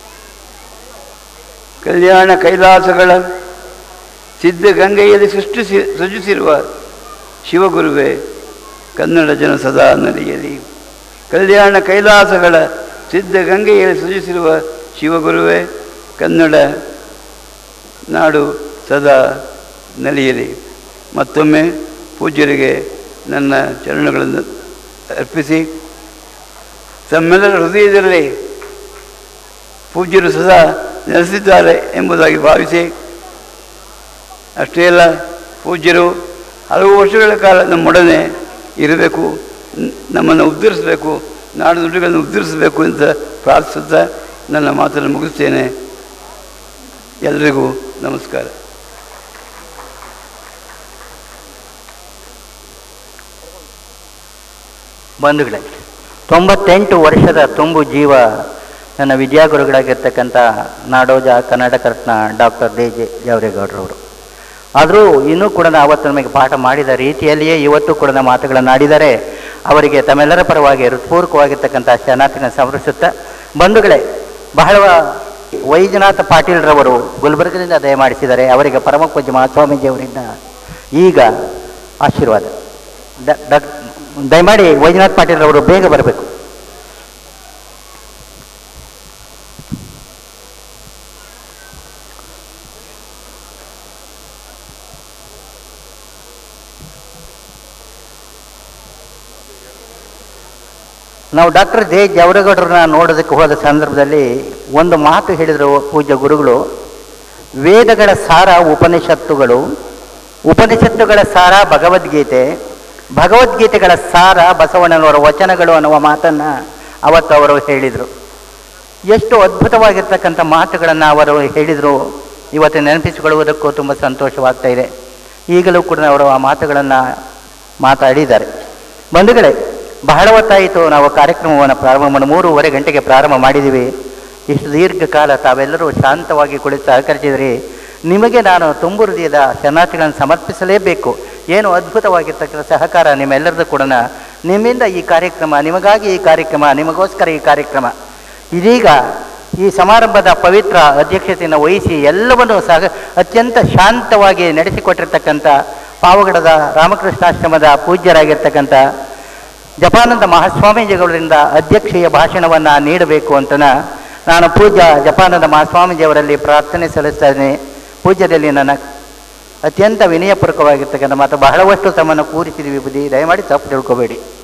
ಕಲ್ಯಾಣ ಕೈಲಾಸಗಳ ಸಿದ್ಧಗಂಗೆಯಲ್ಲಿ ಸೃಷ್ಟಿಸಿ ಸೃಜಿಸಿರುವ ಶಿವಗುರುವೇ ಕನ್ನಡ ಜನ ಸದಾ ನಡೆಯಲಿ ಕಲ್ಯಾಣ ಕೈಲಾಸಗಳ ಸಿದ್ಧಗಂಗೆಯಲ್ಲಿ ಸೃಜಿಸಿರುವ ಶಿವಗುರುವೇ ಕನ್ನಡ ನಾಡು ಸದಾ ನಲಿಯಲಿ ಮತ್ತೊಮ್ಮೆ ಪೂಜ್ಯರಿಗೆ ನನ್ನ ಚರಣಗಳನ್ನು ಅರ್ಪಿಸಿ ತಮ್ಮೆಲ್ಲರ ಹೃದಯದಲ್ಲಿ ಪೂಜ್ಯರು ಸದಾ ನೆಲೆಸಿದ್ದಾರೆ ಎಂಬುದಾಗಿ ಭಾವಿಸಿ ಅಷ್ಟೇ ಅಲ್ಲ ಪೂಜ್ಯರು ಹಲವು ವರ್ಷಗಳ ಕಾಲ ನಮ್ಮೊಡನೆ ಇರಬೇಕು ನ್- ನಮ್ಮನ್ನು ಉದ್ಧರಿಸಬೇಕು ನಾಡು ನುಡಿಗಳನ್ನು ಉದ್ಧರಿಸಬೇಕು ಅಂತ ಪ್ರಾರ್ಥಿಸುತ್ತಾ ನನ್ನ ಮಾತನ್ನು ಮುಗಿಸ್ತೇನೆ ಎಲ್ರಿಗೂ ನಮಸ್ಕಾರ ಬಂಧುಗಳೇ ತೊಂಬತ್ತೆಂಟು ವರ್ಷದ ತುಂಬು ಜೀವ ನನ್ನ ವಿದ್ಯಾಗುರುಗಳಾಗಿರ್ತಕ್ಕಂಥ Nadoja Karnataka Ratna doctor D J ಜಾವರೇಗೌಡರವರು ಆದರೂ ಇನ್ನೂ ಕೂಡ ಅವತ್ತು ನಮಗೆ ಪಾಠ ಮಾಡಿದ ರೀತಿಯಲ್ಲಿಯೇ ಇವತ್ತು ಕೂಡ ನಮ್ಮ ಮಾತುಗಳನ್ನು ಆಡಿದರೆ ಅವರಿಗೆ ತಮ್ಮೆಲ್ಲರ ಪರವಾಗಿ ಹೃತ್ಪೂರ್ವಕವಾಗಿರ್ತಕ್ಕಂಥ ಶರಣಾರ್ಥಿನ ಸಮರ್ಪಿಸುತ್ತಾ ಬಂಧುಗಳೇ ಬಹಳ ವೈದ್ಯನಾಥ ಪಾಟೀಲ್ರವರು ಗುಲ್ಬರ್ಗದಿಂದ ದಯಮಾಡಿಸಿದ್ದಾರೆ ಅವರಿಗೆ ಪರಮ ಪೂಜ್ಯ ಮಹಾಸ್ವಾಮೀಜಿಯವರಿಂದ ಈಗ ಆಶೀರ್ವಾದ ಡ- ಡಾಕ್- ದಯಮಾಡಿ ವೈದ್ಯನಾಥ್ ಪಾಟೀಲ್ರವರು ಬೇಗ ಬರಬೇಕು ನಾವು ಡಾಕ್ಟರ್ ಜೆ ಜವರೇಗೌಡರನ್ನ ನೋಡೋದಕ್ಕೆ ಹೋದ ಸಂದರ್ಭದಲ್ಲಿ ಒಂದು ಮಾತು ಹೇಳಿದರು ಪೂಜ್ಯ ಗುರುಗಳು ವೇದಗಳ ಸಾರ ಉಪನಿಷತ್ತುಗಳು ಉಪನಿಷತ್ತುಗಳ ಸಾರ ಭಗವದ್ಗೀತೆ ಭಗವದ್ಗೀತೆಗಳ ಸಾರ ಬಸವಣ್ಣನವರ ವಚನಗಳು ಅನ್ನುವ ಮಾತನ್ನು ಅವತ್ತು ಅವರು ಹೇಳಿದರು ಎಷ್ಟು ಅದ್ಭುತವಾಗಿರ್ತಕ್ಕಂಥ ಮಾತುಗಳನ್ನು ಅವರು ಹೇಳಿದರು ಇವತ್ತು ನೆನಪಿಸಿಕೊಳ್ಳುವುದಕ್ಕೂ ತುಂಬ ಸಂತೋಷವಾಗ್ತಾ ಇದೆ ಈಗಲೂ ಕೂಡ ಅವರು ಆ ಮಾತುಗಳನ್ನು ಮಾತಾಡಿದ್ದಾರೆ ಬಂಧುಗಳೇ ಬಹಳ ಹೊತ್ತಾಯಿತು ನಾವು ಕಾರ್ಯಕ್ರಮವನ್ನು ಪ್ರಾರಂಭ ಮಾಡಿ ಮೂರುವರೆ ಗಂಟೆಗೆ ಪ್ರಾರಂಭ ಮಾಡಿದ್ದೀವಿ ಇಷ್ಟು ದೀರ್ಘಕಾಲ ತಾವೆಲ್ಲರೂ ಶಾಂತವಾಗಿ ಕುಳಿತು ಸಹಕರಿಸಿದ್ರಿ ನಿಮಗೆ ನಾನು ತುಂಬು ಹೃದಯದ ಶರಣಾರ್ಥಿಗಳನ್ನು ಸಮರ್ಪಿಸಲೇಬೇಕು ಏನು ಅದ್ಭುತವಾಗಿರ್ತಕ್ಕಂಥ ಸಹಕಾರ ನಿಮ್ಮೆಲ್ಲರದ್ದು ಕೂಡ ನಿಮ್ಮಿಂದ ಈ ಕಾರ್ಯಕ್ರಮ ನಿಮಗಾಗಿ ಈ ಕಾರ್ಯಕ್ರಮ ನಿಮಗೋಸ್ಕರ ಈ ಕಾರ್ಯಕ್ರಮ ಇದೀಗ ಈ ಸಮಾರಂಭದ ಪವಿತ್ರ ಅಧ್ಯಕ್ಷತೆಯನ್ನು ವಹಿಸಿ ಎಲ್ಲವನ್ನು ಸಹ ಅತ್ಯಂತ ಶಾಂತವಾಗಿ ನಡೆಸಿಕೊಟ್ಟಿರ್ತಕ್ಕಂಥ ಪಾವಗಡದ ರಾಮಕೃಷ್ಣಾಶ್ರಮದ ಪೂಜ್ಯರಾಗಿರ್ತಕ್ಕಂಥ ಜಪಾನಂದ ಮಹಾಸ್ವಾಮೀಜಿಯವರಿಂದ ಅಧ್ಯಕ್ಷೀಯ ಭಾಷಣವನ್ನು ನೀಡಬೇಕು ಅಂತ ನಾನು ಪೂಜ್ಯ ಜಪಾನಂದ ಮಹಾಸ್ವಾಮೀಜಿಯವರಲ್ಲಿ ಪ್ರಾರ್ಥನೆ ಸಲ್ಲಿಸ್ತೇನೆ ಪೂಜ್ಯದಲ್ಲಿ ನನ್ನ ಅತ್ಯಂತ ವಿನಯಪೂರ್ವಕವಾಗಿರ್ತಕ್ಕಂಥ ಮತ್ತು ಬಹಳವಷ್ಟು ತಮ್ಮನ್ನು ಕೂರಿಸಿದ್ದೀವಿ ಬುದ್ಧಿ ದಯಮಾಡಿ ತಪ್ಪು ತಿಳ್ಕೊಬೇಡಿ